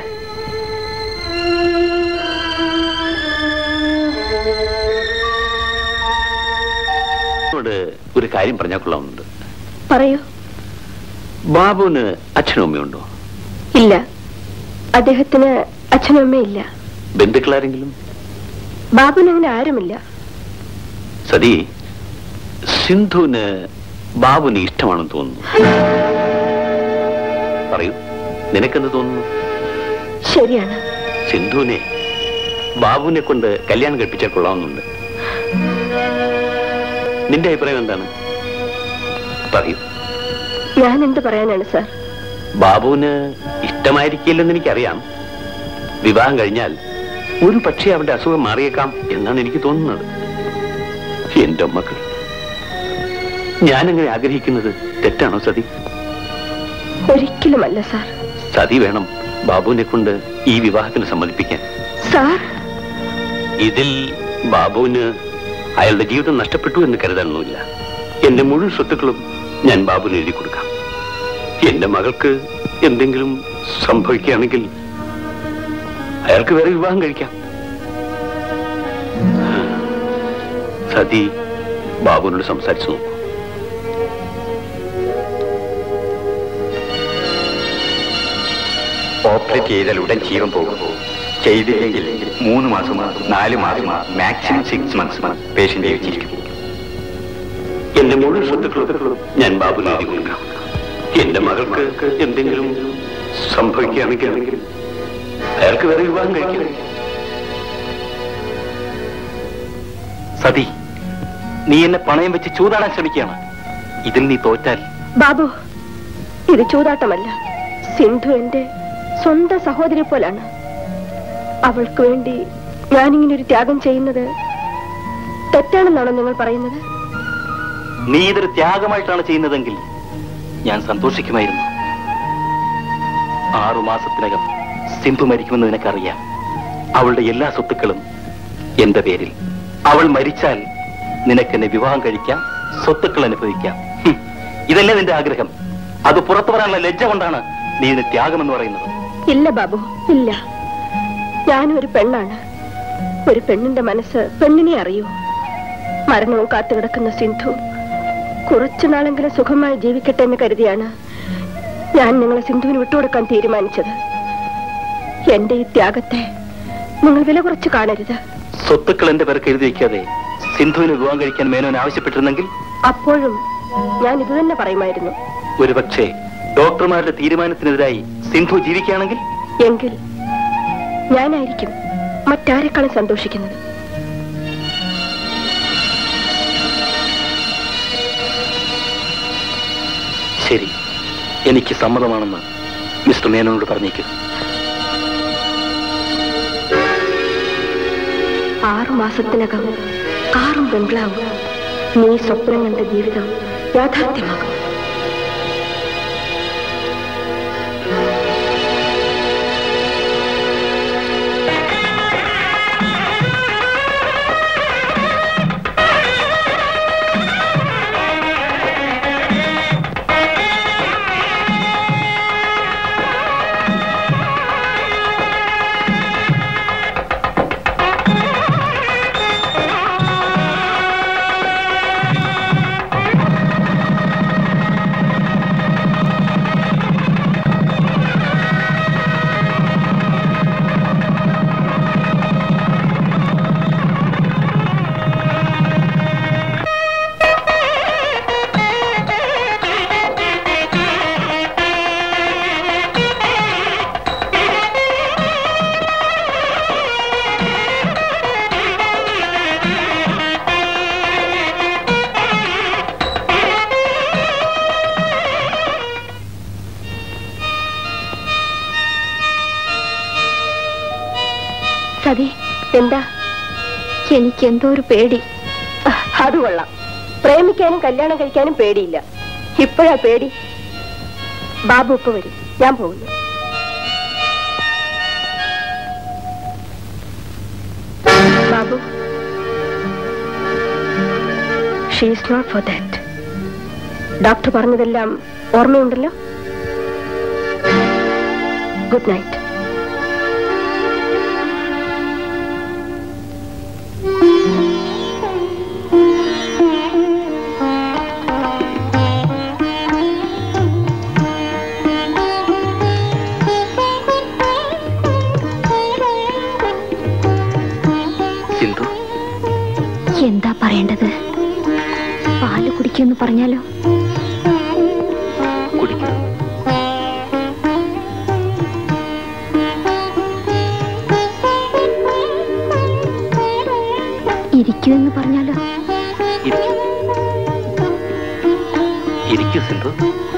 എന്നോട് ഒരു കാര്യം പറഞ്ഞാൽ കൊള്ളാവുന്നുണ്ട് പറയൂ ബാബുവിന് അച്ഛനും അമ്മയുണ്ടോ ഇല്ല അദ്ദേഹത്തിന് അച്ഛനും അമ്മയില്ല ബന്ധുക്കളാരെങ്കിലും ബാബുവിന് അങ്ങനെ ആരുമില്ല സതി സിന്ധുവിന് ബാബുവിന് ഇഷ്ടമാണെന്ന് തോന്നുന്നു പറയൂ നിനക്കെന്ത് തോന്നുന്നു ശരിയാണ് സിന്ധുവിനെ ബാബുവിനെ കൊണ്ട് കല്യാണം കഴിപ്പിച്ചാൽ കൊള്ളാവുന്നുണ്ട് നിന്റെ അഭിപ്രായം എന്താണ് പറയൂ ഞാൻ എന്ത് പറയാനാണ് സാർ ബാബുവിന് ഇഷ്ടമായിരിക്കില്ലെന്ന് എനിക്കറിയാം വിവാഹം കഴിഞ്ഞാൽ ഒരു പക്ഷേ അവന്റെ അസുഖം മാറിയേക്കാം എന്നാണ് എനിക്ക് തോന്നുന്നത് എന്റെ മക്കൾ ഞാനങ്ങനെ ആഗ്രഹിക്കുന്നത് തെറ്റാണോ സതി ഒരിക്കലുമല്ല സാർ സതി വേണം ബാബുവിനെ കൊണ്ട് ഈ വിവാഹത്തിന് സമ്മതിപ്പിക്കാൻ സാർ ഇതിൽ ബാബുവിന് അയാളുടെ ജീവിതം നഷ്ടപ്പെട്ടു എന്ന് കരുതാനൊന്നുമില്ല എന്റെ മുഴുവൻ സ്വത്തുക്കളും ഞാൻ ബാബുവിന് എഴുതി കൊടുക്കാം എന്റെ മകൾക്ക് എന്തെങ്കിലും സംഭവിക്കുകയാണെങ്കിൽ അയാൾക്ക് വേറെ വിവാഹം കഴിക്കാം സതി ബാബുവിനോട് സംസാരിച്ചു നോക്കൂ ഓപ്പറേറ്റ് ചെയ്താൽ ഉടൻ ജീവൻ പോകും ചെയ്തില്ലെങ്കിൽ മൂന്ന് മാസം നാല് മാസം മാക്സിമം സിക്സ് മന്ത്സ് പേഷ്യന്റ് ജീവിച്ചിരിക്കും എന്റെ മുഴുവൻ സ്വത്തുക്കളും ഞാൻ ബാബുവിന് എഴുതി കൊടുക്കാം എന്റെ മകൾക്ക് എന്തെങ്കിലും സംഭവിക്കുകയാണെങ്കിൽ അയാൾക്ക് വേറെ വിവാഹം കഴിക്കാം സതി നീ എന്നെ പണയം വെച്ച് ചൂതാടാൻ ശ്രമിക്കുകയാണ് ഇതിൽ നീ തോറ്റാൽ ബാബു ഇത് ചൂതാട്ടമല്ല സിന്ധു എന്റെ സ്വന്തം സഹോദരി പോലാണ് അവൾക്ക് വേണ്ടി ഞാനിങ്ങനെ ഒരു ത്യാഗം ചെയ്യുന്നത് തെറ്റാണെന്നാണോ നിങ്ങൾ പറയുന്നത് നീ ഇതൊരു ത്യാഗമായിട്ടാണ് ചെയ്യുന്നതെങ്കിൽ ഞാൻ സന്തോഷിക്കുമായിരുന്നു ആറു മാസത്തിനകം സിന്ധു മരിക്കുമെന്ന് നിനക്കറിയാം അവളുടെ എല്ലാ സ്വത്തുക്കളും എന്റെ പേരിൽ അവൾ മരിച്ചാൽ നിനക്കെന്നെ വിവാഹം കഴിക്കാം സ്വത്തുക്കൾ അനുഭവിക്കാം ഹും, ഇതല്ലേ നിന്റെ ആഗ്രഹം അത് പുറത്തു പറയാനുള്ള ലജ്ജ കൊണ്ടാണ് നീ ഇതിന് ത്യാഗമെന്ന് പറയുന്നത് ഇല്ല ബാബു ഇല്ല ഞാനൊരു പെണ്ണാണ് ഒരു പെണ്ണിന്റെ മനസ്സ് പെണ്ണിനെ അറിയൂ മരണവും കാത്തുകിടക്കുന്ന സിന്ധു കുറച്ചു നാളെങ്കിലും സുഖമായി ജീവിക്കട്ടെ എന്ന് കരുതിയാണ് ഞാൻ നിങ്ങളെ സിന്ധുവിന് വിട്ടുകൊടുക്കാൻ തീരുമാനിച്ചത് എന്റെ ഈ ത്യാഗത്തെ നിങ്ങൾ വില കുറച്ച് കാണരുത് സ്വത്തുക്കൾ എന്റെ പേർക്ക് എഴുതി വയ്ക്കാതെ സിന്ധുവിന് വിവാഹം കഴിക്കാൻ മേനോൻ ആവശ്യപ്പെട്ടിരുന്നെങ്കിൽ അപ്പോഴും ഞാൻ ഇത് തന്നെ പറയുമായിരുന്നു ഒരുപക്ഷെ ഡോക്ടർമാരുടെ തീരുമാനത്തിനെതിരായി സിന്ധു ജീവിക്കുകയാണെങ്കിൽ എങ്കിൽ ഞാനായിരിക്കും മറ്റാരെക്കാളും സന്തോഷിക്കുന്നത് ശരി എനിക്ക് സമ്മതമാണെന്ന് മിസ്റ്റർ മേനോനോട് പറഞ്ഞേക്കൂ ആറു മാസത്തിനകം കാറും ബംഗ്ലാവും നീ സ്വപ്നം കണ്ട ജീവിതം യാഥാർത്ഥ്യമാകും സതി എന്താ എനിക്ക് എന്തോ ഒരു പേടി അത് കൊള്ളാം പ്രേമിക്കാനും കല്യാണം കഴിക്കാനും പേടിയില്ല ഇപ്പോഴാ പേടി ബാബു ഇപ്പൊ വരും ഞാൻ പോകുന്നു Babu she's not for that doctor പറഞ്ഞതെല്ലാം ഓർമ്മയുണ്ടല്ലോ ഗുഡ് നൈറ്റ് സിന്ധു എന്താ പറയേണ്ടത് പാല് കുടിക്കുമെന്ന് പറഞ്ഞാലോ കുടിക്കും ഇരിക്കുമെന്ന് പറഞ്ഞാലോ ഇരിക്കൂ ഇരിക്കൂ സിന്ധു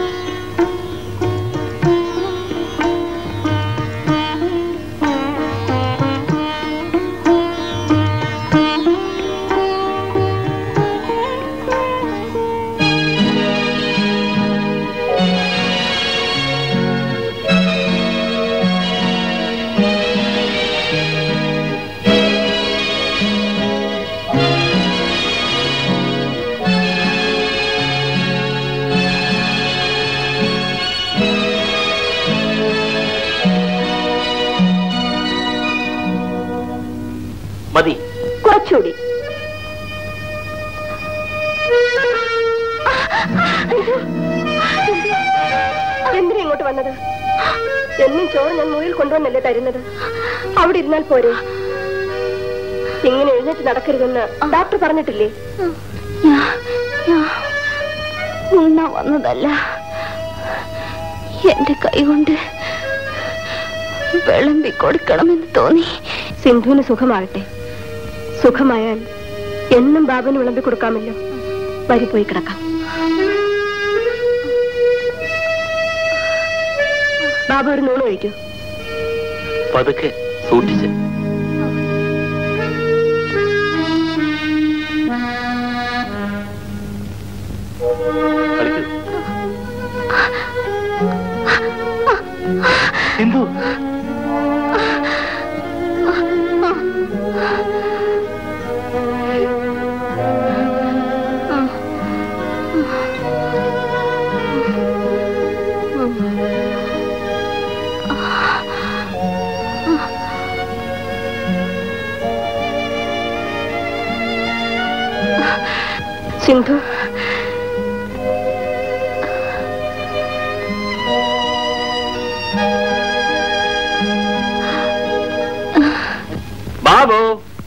മതി കുറച്ചുകൂടി എന്തിനാ ഇങ്ങോട്ട് വന്നത് എന്നും ചോറ് ഞാൻ മുറിയിൽ കൊണ്ടുവന്നല്ലേ തരുന്നത് അവിടെ ഇരുന്നാൽ പോരെ ഇങ്ങനെ എഴുന്നേറ്റ് നടക്കരുതെന്ന് ഡോക്ടർ പറഞ്ഞിട്ടില്ലേ ഉണ്ണ വന്നതല്ല എന്റെ കൈ കൊണ്ട് വിളമ്പി കൊടുക്കണമെന്ന് തോന്നി സിന്ധുവിന് സുഖമാകട്ടെ സുഖമായാൽ എന്നും ബാബുന് വിളമ്പി കൊടുക്കാമല്ലോ വരി പോയി കിടക്കാം ബാബു ഒരു നൂണ് കഴിക്കൂ പതുക്കെ സൂക്ഷിച്ച് കളിക്കൂ സിന്ധു സിന്ധു ബാബു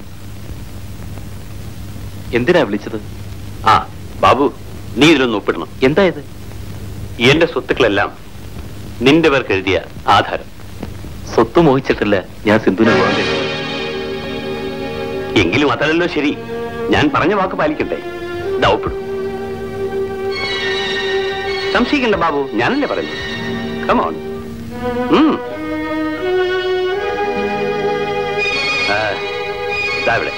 എന്തിനാ വിളിച്ചത് ആ ബാബു നീ ഇതിലൊന്ന് ഒപ്പിടണം എന്താ ഇത് എന്റെ സ്വത്തുക്കളെല്ലാം നിന്റെ പേർക്ക് എഴുതിയ ആധാരം സ്വത്ത് മോഹിച്ചിട്ടില്ല ഞാൻ സിന്ധുവിനെ പോകാൻ കഴിയും എങ്കിലും അതല്ലല്ലോ ശരി ഞാൻ പറഞ്ഞ വാക്ക് പാലിക്കട്ടെ ദാ ഒപ്പിടും സംശയിക്കണ്ട ബാബു ഞാനല്ലേ പറഞ്ഞു കമോൺ ഇവിടെ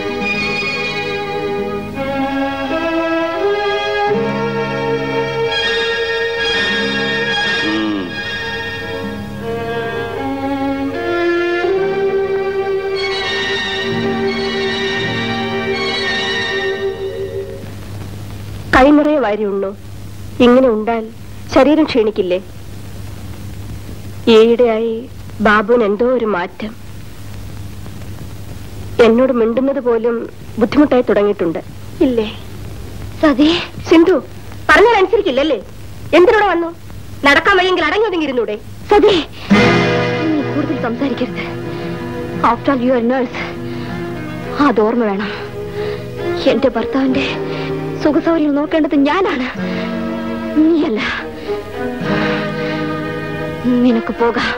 ഉം. കൈ നിറയെ വാരി ഉണ്ണു ഇങ്ങനെ ഉണ്ടാൽ ശരീരം ക്ഷീണിക്കില്ലേ ഈയിടെയായി ബാബുവിന് എന്തോ ഒരു മാറ്റം എന്നോട് മിണ്ടുന്നത് പോലും ബുദ്ധിമുട്ടായി തുടങ്ങിയിട്ടുണ്ട് ഇല്ലേ സതി സിന്ധു പറഞ്ഞാൽ അനുസരിക്കില്ലല്ലേ എന്തിനൂടെ വന്നു നടക്കാൻ വയ്യെങ്കിൽ അടങ്ങി ഒതുങ്ങിയിരുന്നൂടെ സതി നീ കൂടുതൽ സംസാരിക്കരുത് after all you are nurse അത് ഓർമ്മ വേണം എന്റെ ഭർത്താവിന്റെ സുഖസൗകര്യം നോക്കേണ്ടത് ഞാനാണ് നീയല്ല നിനക്ക് പോകാം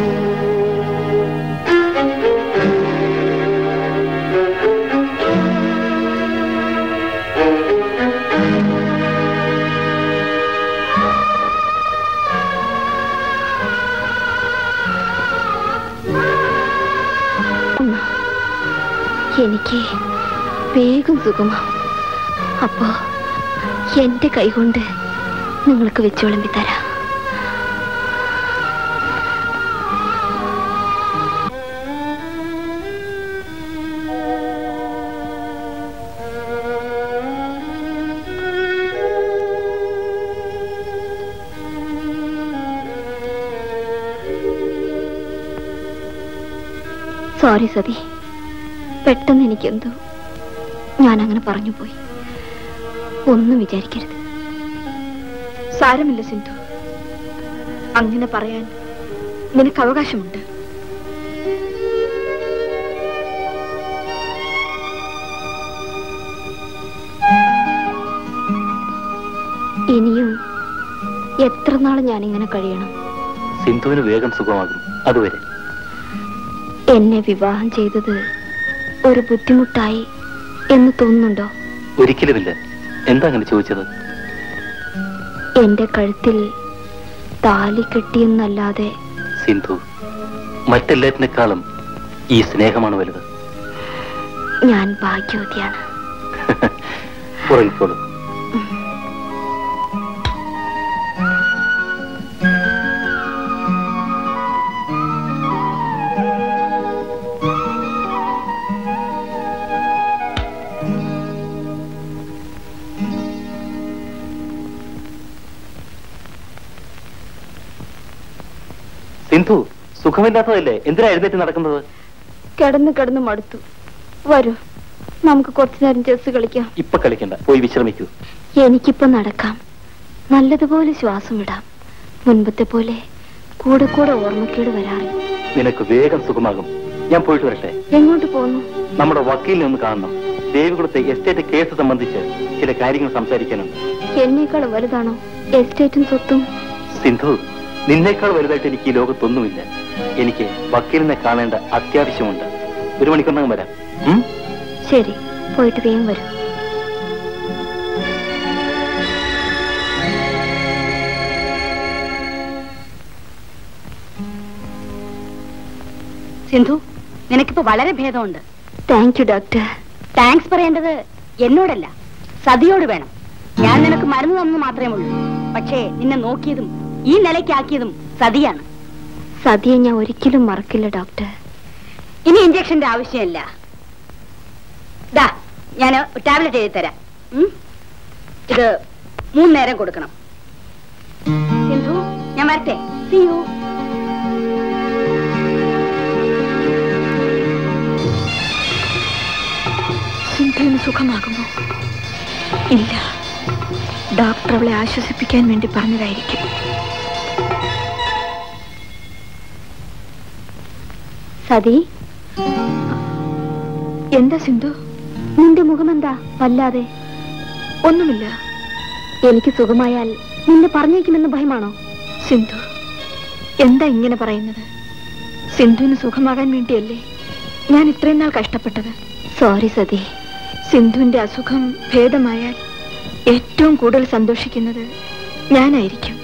ഉമ്മ, എനിക്ക് വേഗം സുഖമാ അപ്പോ എന്റെ കൈകൊണ്ട് നിങ്ങൾക്ക് വെച്ച് വിളമ്പി തരാം സോറി സതി പെട്ടെന്ന് എനിക്കെന്തോ ഞാൻ അങ്ങനെ പറഞ്ഞു പോയി ഒന്നും വിചാരിക്കരുത് സാരമില്ല സിന്ധു അങ്ങനെ പറയാൻ നിനക്ക് അവകാശമുണ്ട് ഇനിയും എത്ര നാൾ ഞാനിങ്ങനെ കഴിയണം സിന്ധുവിന് വേഗം സുഖമാകും അതുവരെ എന്നെ വിവാഹം ചെയ്തത് ഒരു ബുദ്ധിമുട്ടായി എന്ന് തോന്നുന്നുണ്ടോ ഒരിക്കലുമില്ല എന്താ അങ്ങനെ ചോദിച്ചത് എന്റെ കഴുത്തിൽ താലി കെട്ടിയെന്നല്ലാതെ സിന്ധു മറ്റെല്ലാറ്റിനേക്കാളും ഈ സ്നേഹമാണ് വലുത് ഞാൻ ഭാഗ്യവതിയാണ് ഉറങ്ങിക്കോളൂ സിന്ധു സുഖമില്ലാത്തതല്ലേ എന്തിനാ എഴുന്നേറ്റ് നടക്കുന്നത് കിടന്ന് കിടന്ന് മടുത്തു വരൂ നമുക്ക് കുറച്ചു നേരം ചെസ് കളിക്കാം ഇപ്പൊ കളിക്കണ്ട പോയി വിശ്രമിക്കൂ എനിക്കിപ്പോ നടക്കാം നല്ലതുപോലെ ശ്വാസം വിടാം മുൻപത്തെ പോലെ കൂടെ കൂടെ ഓർമ്മക്കേട് വരാറുണ്ട് നിനക്ക് വേഗം സുഖമാകും ഞാൻ പോയിട്ട് വരട്ടെ എങ്ങോട്ട് പോകുന്നു നമ്മുടെ വക്കീലിനെ ഒന്ന് കാണണം ദേവികുളത്തെ എസ്റ്റേറ്റ് കേസ് സംബന്ധിച്ച് ചില കാര്യങ്ങൾ സംസാരിക്കാനുണ്ട് എന്നേക്കാൾ വലുതാണോ എസ്റ്റേറ്റും സ്വത്തും സിന്ധു നിന്നേക്കാൾ വലുതായിട്ട് എനിക്ക് ഈ ലോകത്തൊന്നുമില്ല എനിക്ക് വക്കീലിനെ കാണേണ്ട അത്യാവശ്യമുണ്ട് ഒരു മണിക്കൂറിനകം വരാം ഉം? ശരി പോയിട്ട് വേഗം വരും സിന്ധു നിനക്കിപ്പോ വളരെ ഭേദമുണ്ട് താങ്ക് യു ഡോക്ടർ താങ്ക്സ് പറയേണ്ടത് എന്നോടല്ല സതിയോട് വേണം ഞാൻ നിനക്ക് മരുന്ന് തന്നു മാത്രമേ ഉള്ളൂ പക്ഷേ നിന്നെ നോക്കിയതും ഈ നിലയ്ക്കാക്കിയതും സതിയാണ് സതിയെ ഞാൻ ഒരിക്കലും മറക്കില്ല ഡോക്ടർ ഇനി ഇഞ്ചക്ഷന്റെ ആവശ്യമില്ല ദാ ഞാൻ ടാബ്ലറ്റ് എഴുതി തരാം ഉം? ഇത് മൂന്ന് നേരം കൊടുക്കണം സിന്ധു ഞാൻ വരട്ടെ സി യു സിന്ധുവിന് സുഖമാകുമോ ഇല്ല ഡോക്ടർ അവളെ ആശ്വസിപ്പിക്കാൻ വേണ്ടി പറഞ്ഞതായിരിക്കും സതി എന്താ സിന്ധു നിന്റെ മുഖമെന്താ വല്ലാതെ ഒന്നുമില്ല എനിക്ക് സുഖമായാൽ നിന്നെ പറഞ്ഞേക്കുമെന്ന് ഭയമാണോ സിന്ധു എന്താ ഇങ്ങനെ പറയുന്നത് സിന്ധുവിന് സുഖമാകാൻ വേണ്ടിയല്ലേ ഞാൻ ഇത്രയും നാൾ കഷ്ടപ്പെട്ടത് സോറി സതി സിന്ധുവിന്റെ അസുഖം ഭേദമായാൽ ഏറ്റവും കൂടുതൽ സന്തോഷിക്കുന്നത് ഞാനായിരിക്കും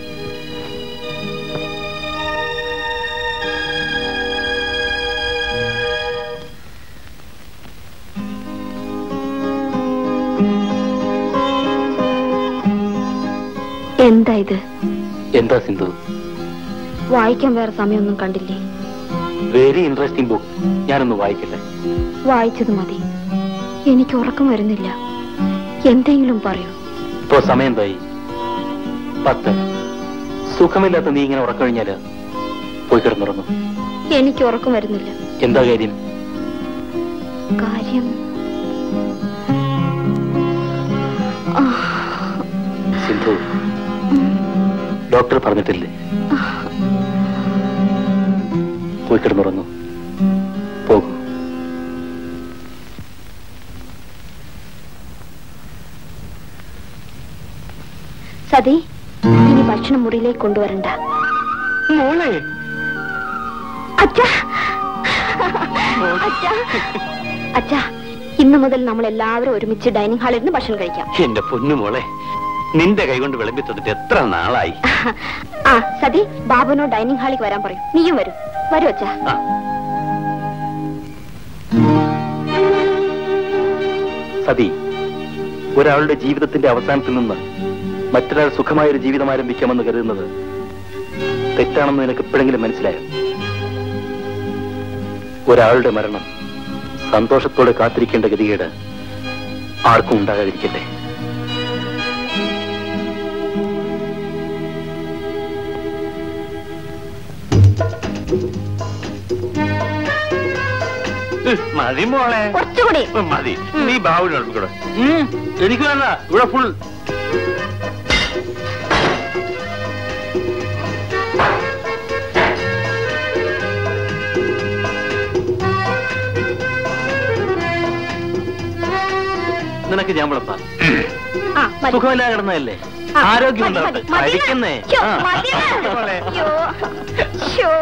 എന്താ ഇത് എന്താ സിന്ധു വായിക്കാൻ വേറെ സമയമൊന്നും കണ്ടില്ലേ വെരി ഇൻട്രസ്റ്റിംഗ് ബുക്ക് ഞാനൊന്ന് വായിക്കട്ടെ വായിച്ചത് മതി എനിക്ക് ഉറക്കം വരുന്നില്ല എന്തെങ്കിലും പറയൂ ഇപ്പോ സമയം എന്തായി പത്ത് സുഖമില്ലാത്ത നീ ഇങ്ങനെ ഉറക്കം കഴിഞ്ഞാല് പോയി കിടന്നുറങ്ങും എനിക്ക് ഉറക്കം വരുന്നില്ല എന്താ കാര്യം കാര്യം ആ, സിന്ധു ഡോക്ടർ പറഞ്ഞിട്ടില്ലേ പോയി കിടന്നുറങ്ങും പോകൂ സതി ഇനി ഭക്ഷണം മുറിയിലേക്ക് കൊണ്ടുവരണ്ട മോളെ അച്ഛാ അച്ഛാ അച്ഛാ ഇന്നു മുതൽ നമ്മൾ എല്ലാവരും ഒരുമിച്ച് ഡൈനിങ് ഹാളിൽ നിന്ന് ഭക്ഷണം കഴിക്കാം എന്റെ പൊന്നു മോളെ നിന്റെ കൈകൊണ്ട് വിളമ്പി തന്നിട്ട് എത്ര നാളായി ആ സതി ബാബുനോ ഡൈനിങ് ഹാളിൽ വരാൻ പറയും നീയും വരും വരൂ അച്ഛാ ആ. സതി ഒരാളുടെ ജീവിതത്തിന്റെ അവസാനത്തിൽ നിന്ന് മറ്റൊരാൾ സുഖമായ ഒരു ജീവിതം ആരംഭിക്കാമെന്ന് കരുതുന്നത് തെറ്റാണെന്ന് നിനക്ക് എപ്പോഴെങ്കിലും മനസ്സിലായോ ഒരാളുടെ മരണം സന്തോഷത്തോടെ കാത്തിരിക്കേണ്ട ഗതികേട് ആർക്കും ഉണ്ടാകാതിരിക്കട്ടെ മതി മോളെ കുറച്ചുകൂടി മതി നീ ബാബുവിനെ ഉറപ്പിക്കൂടെ എനിക്ക് വേണ്ട ഇവിടെ ഫുൾ നിനക്ക് ഞാൻ വിളപ്പാ ആ മതി സുഖമില്ലാതെ കിടന്നതല്ലേ ആ, ആരോഗ്യം മതി, ഉണ്ടാവട്ടെ മതി, മതി. കഴിക്കുന്നേ ശ്ശോ, ആ. മതി. മോളെ. ശ്ശോ, ശ്ശോ.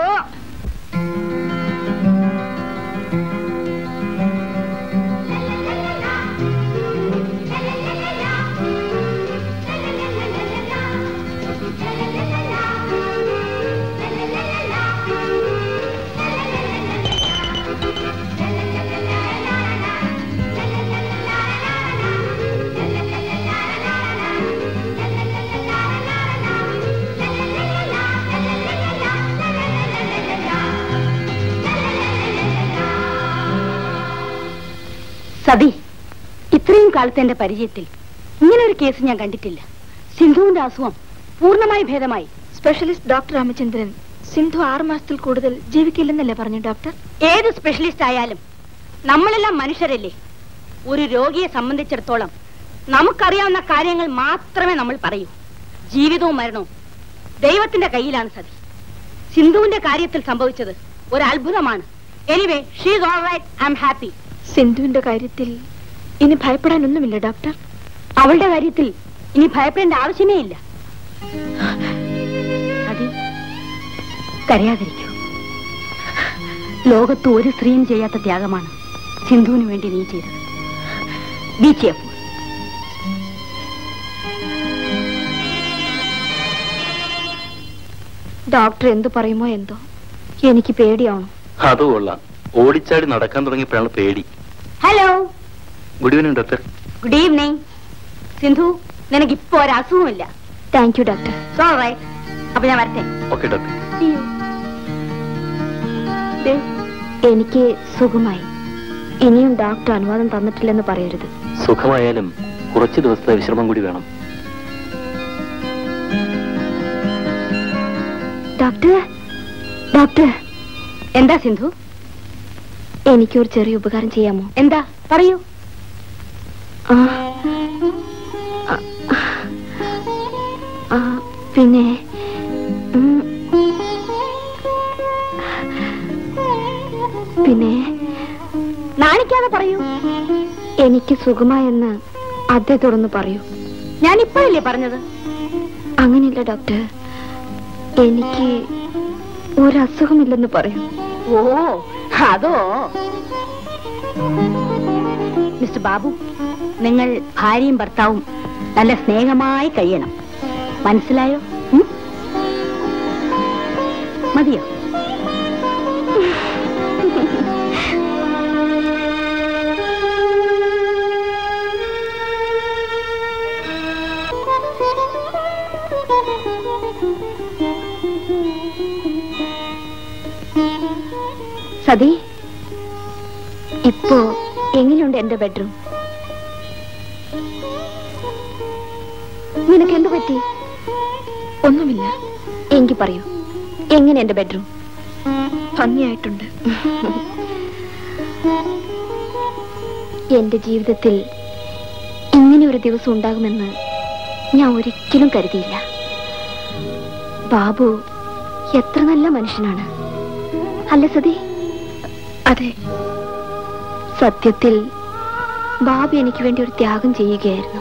സതി ഇത്രയും കാലത്തെ എന്റെ പരിചയത്തിൽ ഇങ്ങനെ ഒരു കേസ് ഞാൻ കണ്ടിട്ടില്ല സിന്ധുവിന്റെ അസുഖം പൂർണ്ണമായി ഭേദമായി സ്പെഷ്യലിസ്റ്റ് ഡോക്ടർ രാമചന്ദ്രൻ സിന്ധു ആറ് മാസത്തിൽ കൂടുതൽ ജീവിക്കില്ലെന്നല്ലേ പറഞ്ഞു ഡോക്ടർ ഏത് സ്പെഷ്യലിസ്റ്റ് ആയാലും നമ്മളെല്ലാം മനുഷ്യരല്ലേ ഒരു രോഗിയെ സംബന്ധിച്ചിടത്തോളം നമുക്കറിയാവുന്ന കാര്യങ്ങൾ മാത്രമേ നമ്മൾ പറയൂ ജീവിതവും മരണവും ദൈവത്തിന്റെ കയ്യിലാണ് സതി സിന്ധുവിന്റെ കാര്യത്തിൽ സംഭവിച്ചത് ഒരു അത്ഭുതമാണ് anyway she's all right I'm happy സിന്ധുവിന്റെ കാര്യത്തിൽ ഇനി ഭയപ്പെടാനൊന്നുമില്ല ഡോക്ടർ അവളുടെ കാര്യത്തിൽ ഇനി ഭയപ്പെടേണ്ട ആവശ്യമേ ഇല്ല അതി കരയാതിരിക്കൂ ലോകത്ത് ഒരു സ്ത്രീയും ചെയ്യാത്ത ത്യാഗമാണ് സിന്ധുവിന് വേണ്ടി നീ ചെയ്തത് ബി ചെയർഫുൾ ഡോക്ടർ എന്തു പറയുമോ എന്തോ എനിക്ക് പേടിയാവണം അത് കൊള്ളാം ഓടിച്ചാടി നടക്കാൻ തുടങ്ങിയപ്പോഴാണ് പേടി hello good evening doctor good evening Sindhu നിനക്ക് ഇപ്പൊ ഒരു അസുഖമില്ല thank you doctor all right അപ്പൊ ഞാൻ വരട്ടെ ഓക്കെ ഡോക്ടർ ദേ, എനിക്ക് സുഖമായി ഇനിയും ഡോക്ടർ അനുവാദം തന്നിട്ടില്ലെന്ന് പറയരുത് സുഖമായാലും കുറച്ച് ദിവസത്തെ വിശ്രമം കൂടി വേണം ഡോക്ടർ ഡോക്ടർ എന്താ സിന്ധു എനിക്കൊരു ചെറിയ ഉപകാരം ചെയ്യാമോ എന്താ പറയൂ ആ, ആ, ആ, പിന്നെ ഉം, പിന്നെ നാണിക്കാതെ പറയൂ എനിക്ക് സുഖമായെന്ന് അദ്ദേഹത്തോടൊന്ന് പറയൂ ഞാൻ ഇപ്പോഴല്ലേ പറഞ്ഞത് അങ്ങനെയില്ല ഡോക്ടർ എനിക്ക് ഒരസുഖമില്ലെന്ന് പറയൂ ഓ അതോ മിസ്റ്റർ ബാബു നിങ്ങൾ ഭാര്യയും ഭർത്താവും നല്ല സ്നേഹമായി കഴിയണം മനസ്സിലായോ ഉം? മതിയോ സതി ഇപ്പോ എങ്ങനെയുണ്ട് എന്റെ ബെഡ്റൂം നിനക്ക് എന്തു പറ്റി ഒന്നുമില്ല എങ്കി പറയൂ എങ്ങനെ എന്റെ ബെഡ്റൂം ഭംഗിയായിട്ടുണ്ട് എന്റെ ജീവിതത്തിൽ ഇങ്ങനെ ഒരു ദിവസം ഉണ്ടാകുമെന്ന് ഞാൻ ഒരിക്കലും കരുതിയില്ല ബാബു എത്ര നല്ല മനുഷ്യനാണ് അല്ല സതി അതെ സത്യത്തിൽ ബാബു എനിക്ക് വേണ്ടി ഒരു ത്യാഗം ചെയ്യുകയായിരുന്നു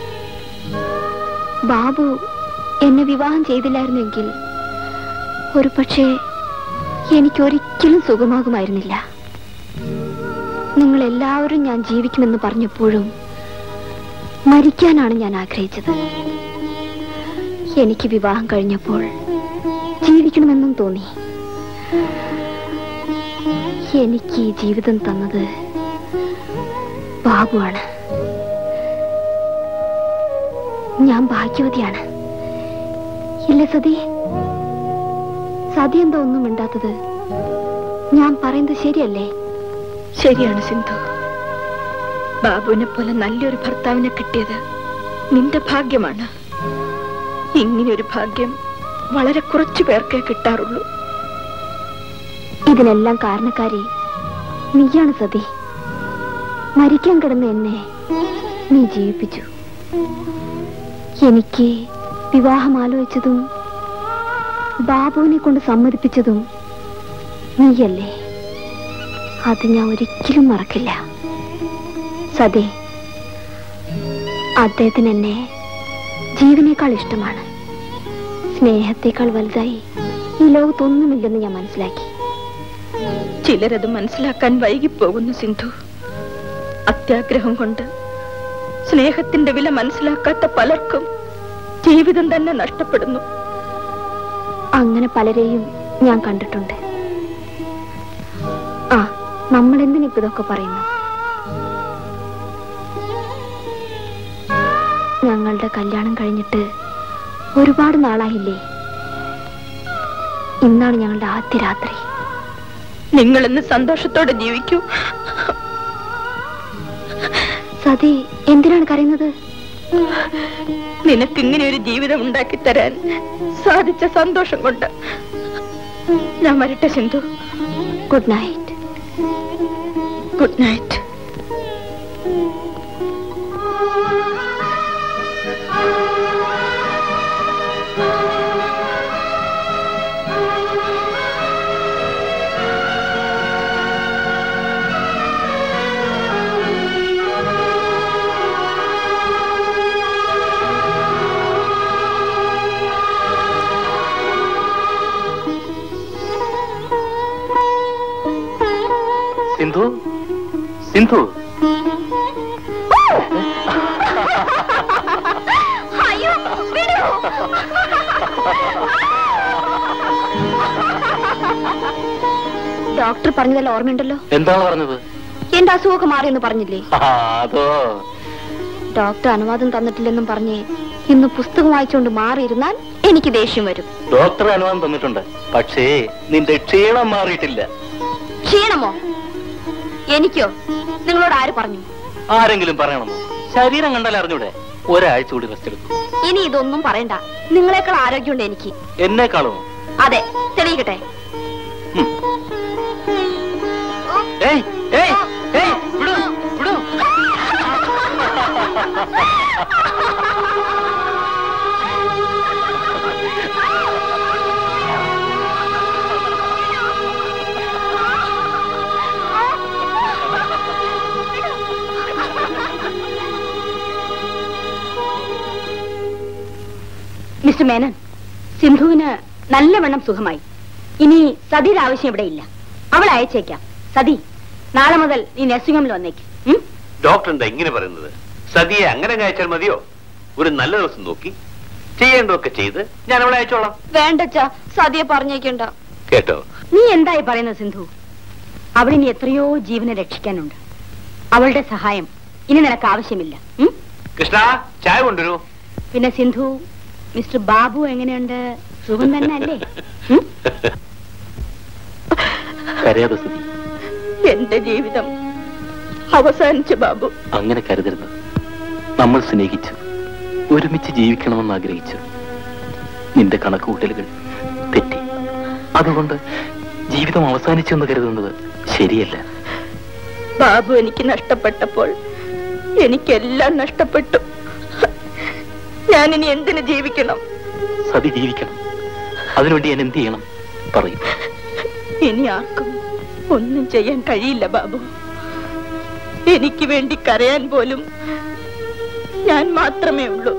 ബാബു എന്നെ വിവാഹം ചെയ്തില്ലായിരുന്നെങ്കിൽ ഒരു പക്ഷേ എനിക്കൊരിക്കലും സുഖമാകുമായിരുന്നില്ല നിങ്ങൾ എല്ലാവരും ഞാൻ ജീവിക്കുമെന്ന് പറഞ്ഞപ്പോഴും മരിക്കാനാണ് ഞാൻ ആഗ്രഹിച്ചത് എനിക്ക് വിവാഹം കഴിഞ്ഞപ്പോൾ ജീവിക്കണമെന്നും തോന്നി എനിക്ക് ഈ ജീവിതം തന്നത് ബാബുവാണ് ഞാൻ ഭാഗ്യവതിയാണ് ഇല്ല സതി സതി എന്താ ഒന്നും മിണ്ടാത്തത് ഞാൻ പറയുന്നത് ശരിയല്ലേ ശരിയാണ് സിന്ധു ബാബുവിനെ പോലെ നല്ലൊരു ഭർത്താവിനെ കിട്ടിയത് നിന്റെ ഭാഗ്യമാണ് ഇങ്ങനെയൊരു ഭാഗ്യം വളരെ കുറച്ചു പേർക്കേ കിട്ടാറുള്ളൂ ഇതിനെല്ലാം കാരണക്കാരി നീയാണ് സതി മരിക്കാൻ കിടന്ന എന്നെ നീ ജീവിപ്പിച്ചു എനിക്ക് വിവാഹം ആലോചിച്ചതും ബാബുവിനെ കൊണ്ട് സമ്മതിപ്പിച്ചതും നീയല്ലേ അത് ഞാൻ ഒരിക്കലും മറക്കില്ല സതി അദ്ദേഹത്തിന് എന്നെ ജീവനേക്കാൾ ഇഷ്ടമാണ് സ്നേഹത്തെക്കാൾ വലുതായി ഈ ലോകത്തൊന്നുമില്ലെന്ന് ഞാൻ മനസ്സിലാക്കി ചിലരത് മനസ്സിലാക്കാൻ വൈകിപ്പോകുന്നു സിന്ധു അത്യാഗ്രഹം കൊണ്ട് സ്നേഹത്തിന്റെ വില മനസ്സിലാക്കാത്ത പലർക്കും ജീവിതം തന്നെ നഷ്ടപ്പെടുന്നു അങ്ങനെ പലരെയും ഞാൻ കണ്ടിട്ടുണ്ട് ആ നമ്മൾ എന്തിനിപ്പോ ഇതൊക്കെ പറയുന്നു ഞങ്ങളുടെ കല്യാണം കഴിഞ്ഞിട്ട് ഒരുപാട് നാളായില്ലേ ഇന്നാണ് ഞങ്ങളുടെ ആദ്യ രാത്രി നിങ്ങൾ ഇന്ന് സന്തോഷത്തോടെ ജീവിക്കൂ സതി എന്തിനാണ് കരയുന്നത് നിനക്ക് ഇങ്ങനെ ഒരു ജീവിതം ഉണ്ടാക്കി തരാൻ സാധിച്ച സന്തോഷം കൊണ്ട് ഞാൻ വരട്ടെ Sindhu good night good night Sindhu Sindhu അയ്യോ വിടൂ ഡോക്ടർ പറഞ്ഞതല്ല ഓർമ്മയുണ്ടല്ലോ എന്താണ് പറഞ്ഞത് എന്റെ അസുഖമൊക്കെ മാറിയെന്ന് പറഞ്ഞില്ലേ ആ, അതോ ഡോക്ടർ അനുവാദം തന്നിട്ടില്ലെന്നും പറഞ്ഞ് ഇന്ന് പുസ്തകം വായിച്ചുകൊണ്ട് മാറിയിരുന്നാൽ എനിക്ക് ദേഷ്യം വരും ഡോക്ടർ അനുവാദം തന്നിട്ടുണ്ട് പക്ഷേ നിന്റെ ക്ഷീണം മാറിയിട്ടില്ല ക്ഷീണമോ എനിക്കോ നിങ്ങളോട് ആര് പറഞ്ഞു ആരെങ്കിലും പറയണമോ ശരീരം കണ്ടാൽ അറിഞ്ഞൂടെ ഒരാഴ്ച കൂടി റെസ്റ്റ് എടുക്കും ഇനി ഇതൊന്നും പറയണ്ട നിങ്ങളെക്കാൾ ആരോഗ്യമുണ്ട് എനിക്ക് എന്നെക്കാളും അതെ തെളിയിക്കട്ടെ ഏയ് ഏയ് ഏയ് വിടൂ വിടൂ മിസ്റ്റർ മേനൻ സിന്ധുവിന് നല്ലവണ്ണം സുഖമായി ഇനി സതിയുടെ ആവശ്യം ഇവിടെ ഇല്ല അവൾ അയച്ചേക്കാം സതി നാളെ മുതൽ നീ നഴ്സിംഗ് ഹോമിൽ വന്നേക്ക് ഉം? ഡോക്ടർ എന്താ ഇങ്ങനെ പറയുന്നത് സതിയെ അങ്ങനെ അയച്ചാൽ മതിയോ ഒരു നല്ല ദിവസം നോക്കി ചെയ്യേണ്ടതൊക്കെ ചെയ്ത് ഞാൻ അവളെ അയച്ചോളാം വേണ്ടച്ചാ സതിയെ പറഞ്ഞേക്കണ്ട കേട്ടോ നീ എന്തായി പറയുന്നത് സിന്ധു അവളിനി എത്രയോ ജീവനെ രക്ഷിക്കാനുണ്ട് അവളുടെ സഹായം ഇനി നിനക്ക് ആവശ്യമില്ല ഉം? കൃഷ്ണ ചായ കൊണ്ടുവരൂ പിന്നെ സിന്ധു മിസ്റ്റർ ബാബു എങ്ങനെയുണ്ട് സുഖം തന്നെ അല്ലേ ഉം? കരയാതെ സ്ഥിതി എന്റെ ജീവിതം അവസാനിച്ചു ബാബു അങ്ങനെ കരുതരുത് നമ്മൾ സ്നേഹിച്ചു ഒരുമിച്ച് ജീവിക്കണമെന്ന് ആഗ്രഹിച്ചു നിന്റെ കണക്കുകൂട്ടലുകൾ തെറ്റി അതുകൊണ്ട് ജീവിതം അവസാനിച്ചു എന്ന് കരുതുന്നത് ശരിയല്ല ബാബു എനിക്ക് നഷ്ടപ്പെട്ടപ്പോൾ എനിക്കെല്ലാം നഷ്ടപ്പെട്ടു ഞാനിനി എന്തിനു ജീവിക്കണം സതി ജീവിക്കണം അതിനുവേണ്ടി ഞാൻ എന്ത് ചെയ്യണം പറയും ഇനി ആർക്കും ഒന്നും ചെയ്യാൻ കഴിയില്ല ബാബു എനിക്ക് വേണ്ടി കരയാൻ പോലും ഞാൻ മാത്രമേ ഉള്ളൂ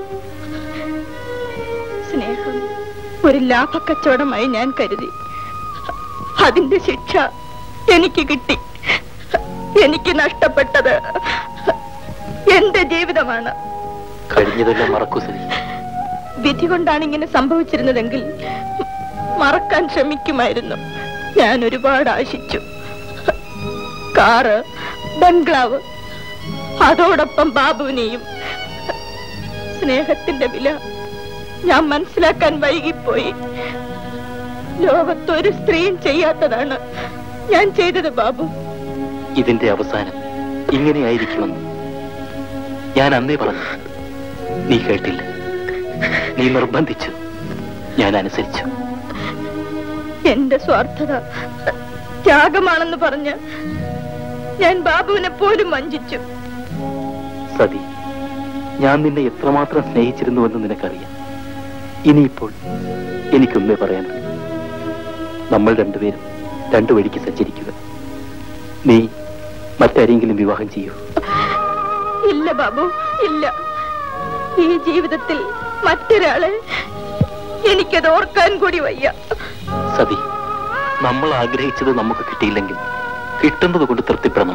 സ്നേഹം ഒരു ലാഭക്കച്ചവടമായി ഞാൻ കരുതി അതിന്റെ ശിക്ഷ എനിക്ക് കിട്ടി എനിക്ക് നഷ്ടപ്പെട്ടത് എന്റെ ജീവിതമാണ് കഴിഞ്ഞതെല്ലാം മറക്കൂ സതി വിധി കൊണ്ടാണ് ഇങ്ങനെ സംഭവിച്ചിരുന്നതെങ്കിൽ മറക്കാൻ ശ്രമിക്കുമായിരുന്നു ഞാൻ ഒരുപാട് ആശിച്ചു കാറ് ബംഗ്ലാവ് അതോടൊപ്പം ബാബുവിനെയും സ്നേഹത്തിന്റെ വില ഞാൻ മനസ്സിലാക്കാൻ വൈകിപ്പോയി ലോകത്തൊരു സ്ത്രീയും ചെയ്യാത്തതാണ് ഞാൻ ചെയ്തത് ബാബു ഇതിന്റെ അവസാനം ഇങ്ങനെയായിരിക്കുമെന്ന് ഞാൻ അന്നേ പറഞ്ഞു നീ കേട്ടില്ല നീ നിർബന്ധിച്ചു ഞാൻ അനുസരിച്ചു എന്റെ സ്വാർത്ഥത ത്യാഗമാണെന്ന് പറഞ്ഞ് ഞാൻ ബാബുവിനെ പോലും വഞ്ചിച്ചു സതി ഞാൻ നിന്നെ എത്രമാത്രം സ്നേഹിച്ചിരുന്നുവെന്ന് നിനക്കറിയാം ഇനിയിപ്പോൾ എനിക്കൊന്നേ പറയാനുള്ളൂ നമ്മൾ രണ്ടുപേരും രണ്ടു വഴിക്ക് സഞ്ചരിക്കുക നീ മറ്റാരെങ്കിലും വിവാഹം ചെയ്യൂ ഇല്ല ബാബു ഇല്ല ഈ ജീവിതത്തിൽ മറ്റൊരാളെ എനിക്കത് ഓർക്കാൻ കൂടി വയ്യ സതി നമ്മൾ ആഗ്രഹിച്ചത് നമുക്ക് കിട്ടിയില്ലെങ്കിൽ കിട്ടുന്നത് കൊണ്ട് തൃപ്തിപ്പെടണം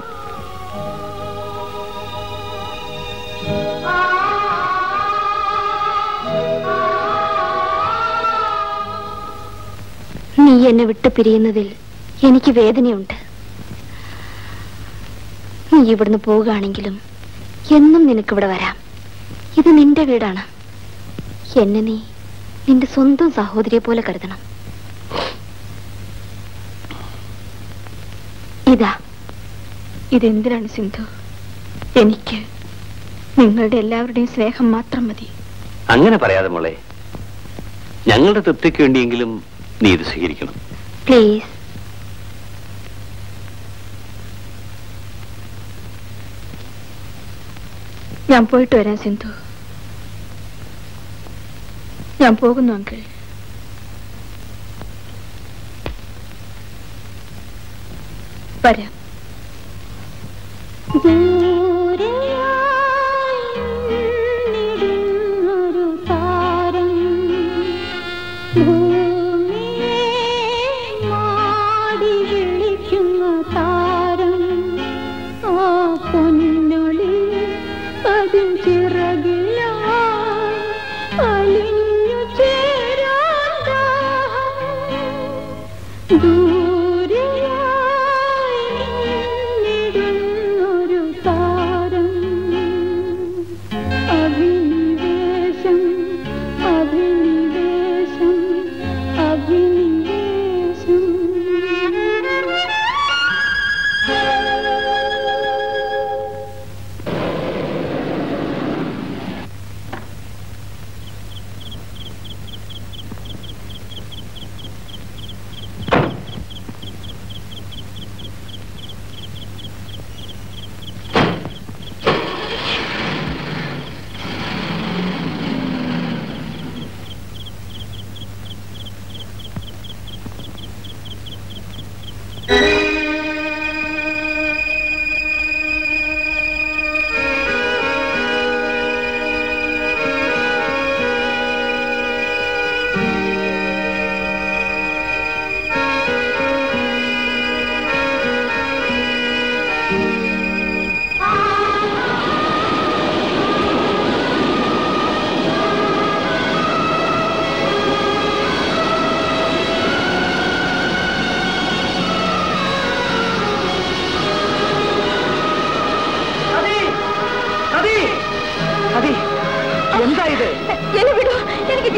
നീ എന്നെ വിട്ടു പിരിയുന്നതിൽ എനിക്ക് വേദനയുണ്ട് നീ ഇവിടുന്ന് പോവുകയാണെങ്കിലും എന്നും നിനക്കിവിടെ വരാം ഇത് നിന്റെ വീടാണ് എന്നെ നീ നിന്റെ സ്വന്തം സഹോദരിയെ പോലെ കരുതണം ഇതാ ഇതെന്തിനാണ് സിന്ധു എനിക്ക് നിങ്ങളുടെ എല്ലാവരുടെയും സ്നേഹം മാത്രം മതി അങ്ങനെ പറയാതെ മോളെ ഞങ്ങളുടെ തൃപ്തിക്ക് വേണ്ടിയെങ്കിലും നീ ഇത് സ്വീകരിക്കണം പ്ലീസ് ഞാൻ പോയിട്ട് വരാം സിന്ധു ഞാൻ പോകുന്നു അങ്കിൾ വരാം താരം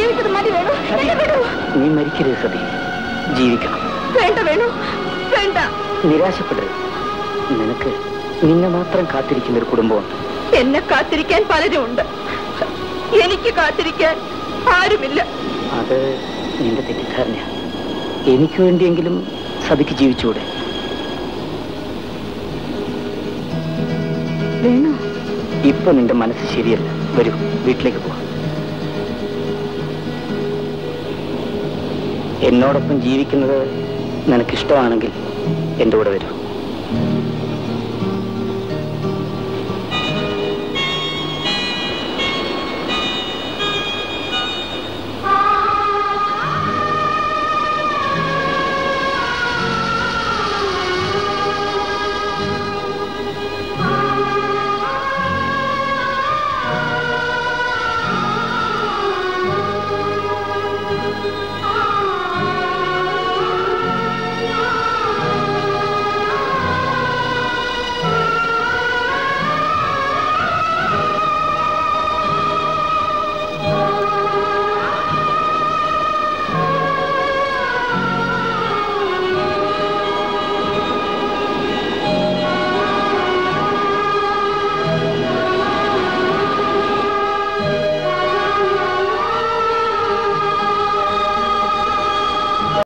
ജീവിച്ചത് മതി വേണു എന്നെ വിടൂ നീ മരിക്കരുത് സതി ജീവിക്കണം വേണ്ട വേണു വേണ്ട നിരാശപ്പെടരുത് നിനക്ക് നിന്നെ മാത്രം കാത്തിരിക്കുന്ന ഒരു കുടുംബമുണ്ട് എന്നെ കാത്തിരിക്കാൻ പലരും ഉണ്ട് എനിക്ക് കാത്തിരിക്കാൻ ആരുമില്ല അത് നിന്റെ തെറ്റിദ്ധാരണയാണ് എനിക്ക് വേണ്ടിയെങ്കിലും സതിക്ക് ജീവിച്ചുകൂടെ വേണു ഇപ്പൊ നിന്റെ മനസ്സ് ശരിയല്ല വരൂ വീട്ടിലേക്ക് പോവാം എന്നോടൊപ്പം ജീവിക്കുന്നത് നിനക്കിഷ്ടമാണെങ്കിൽ എൻ്റെ കൂടെ വരൂ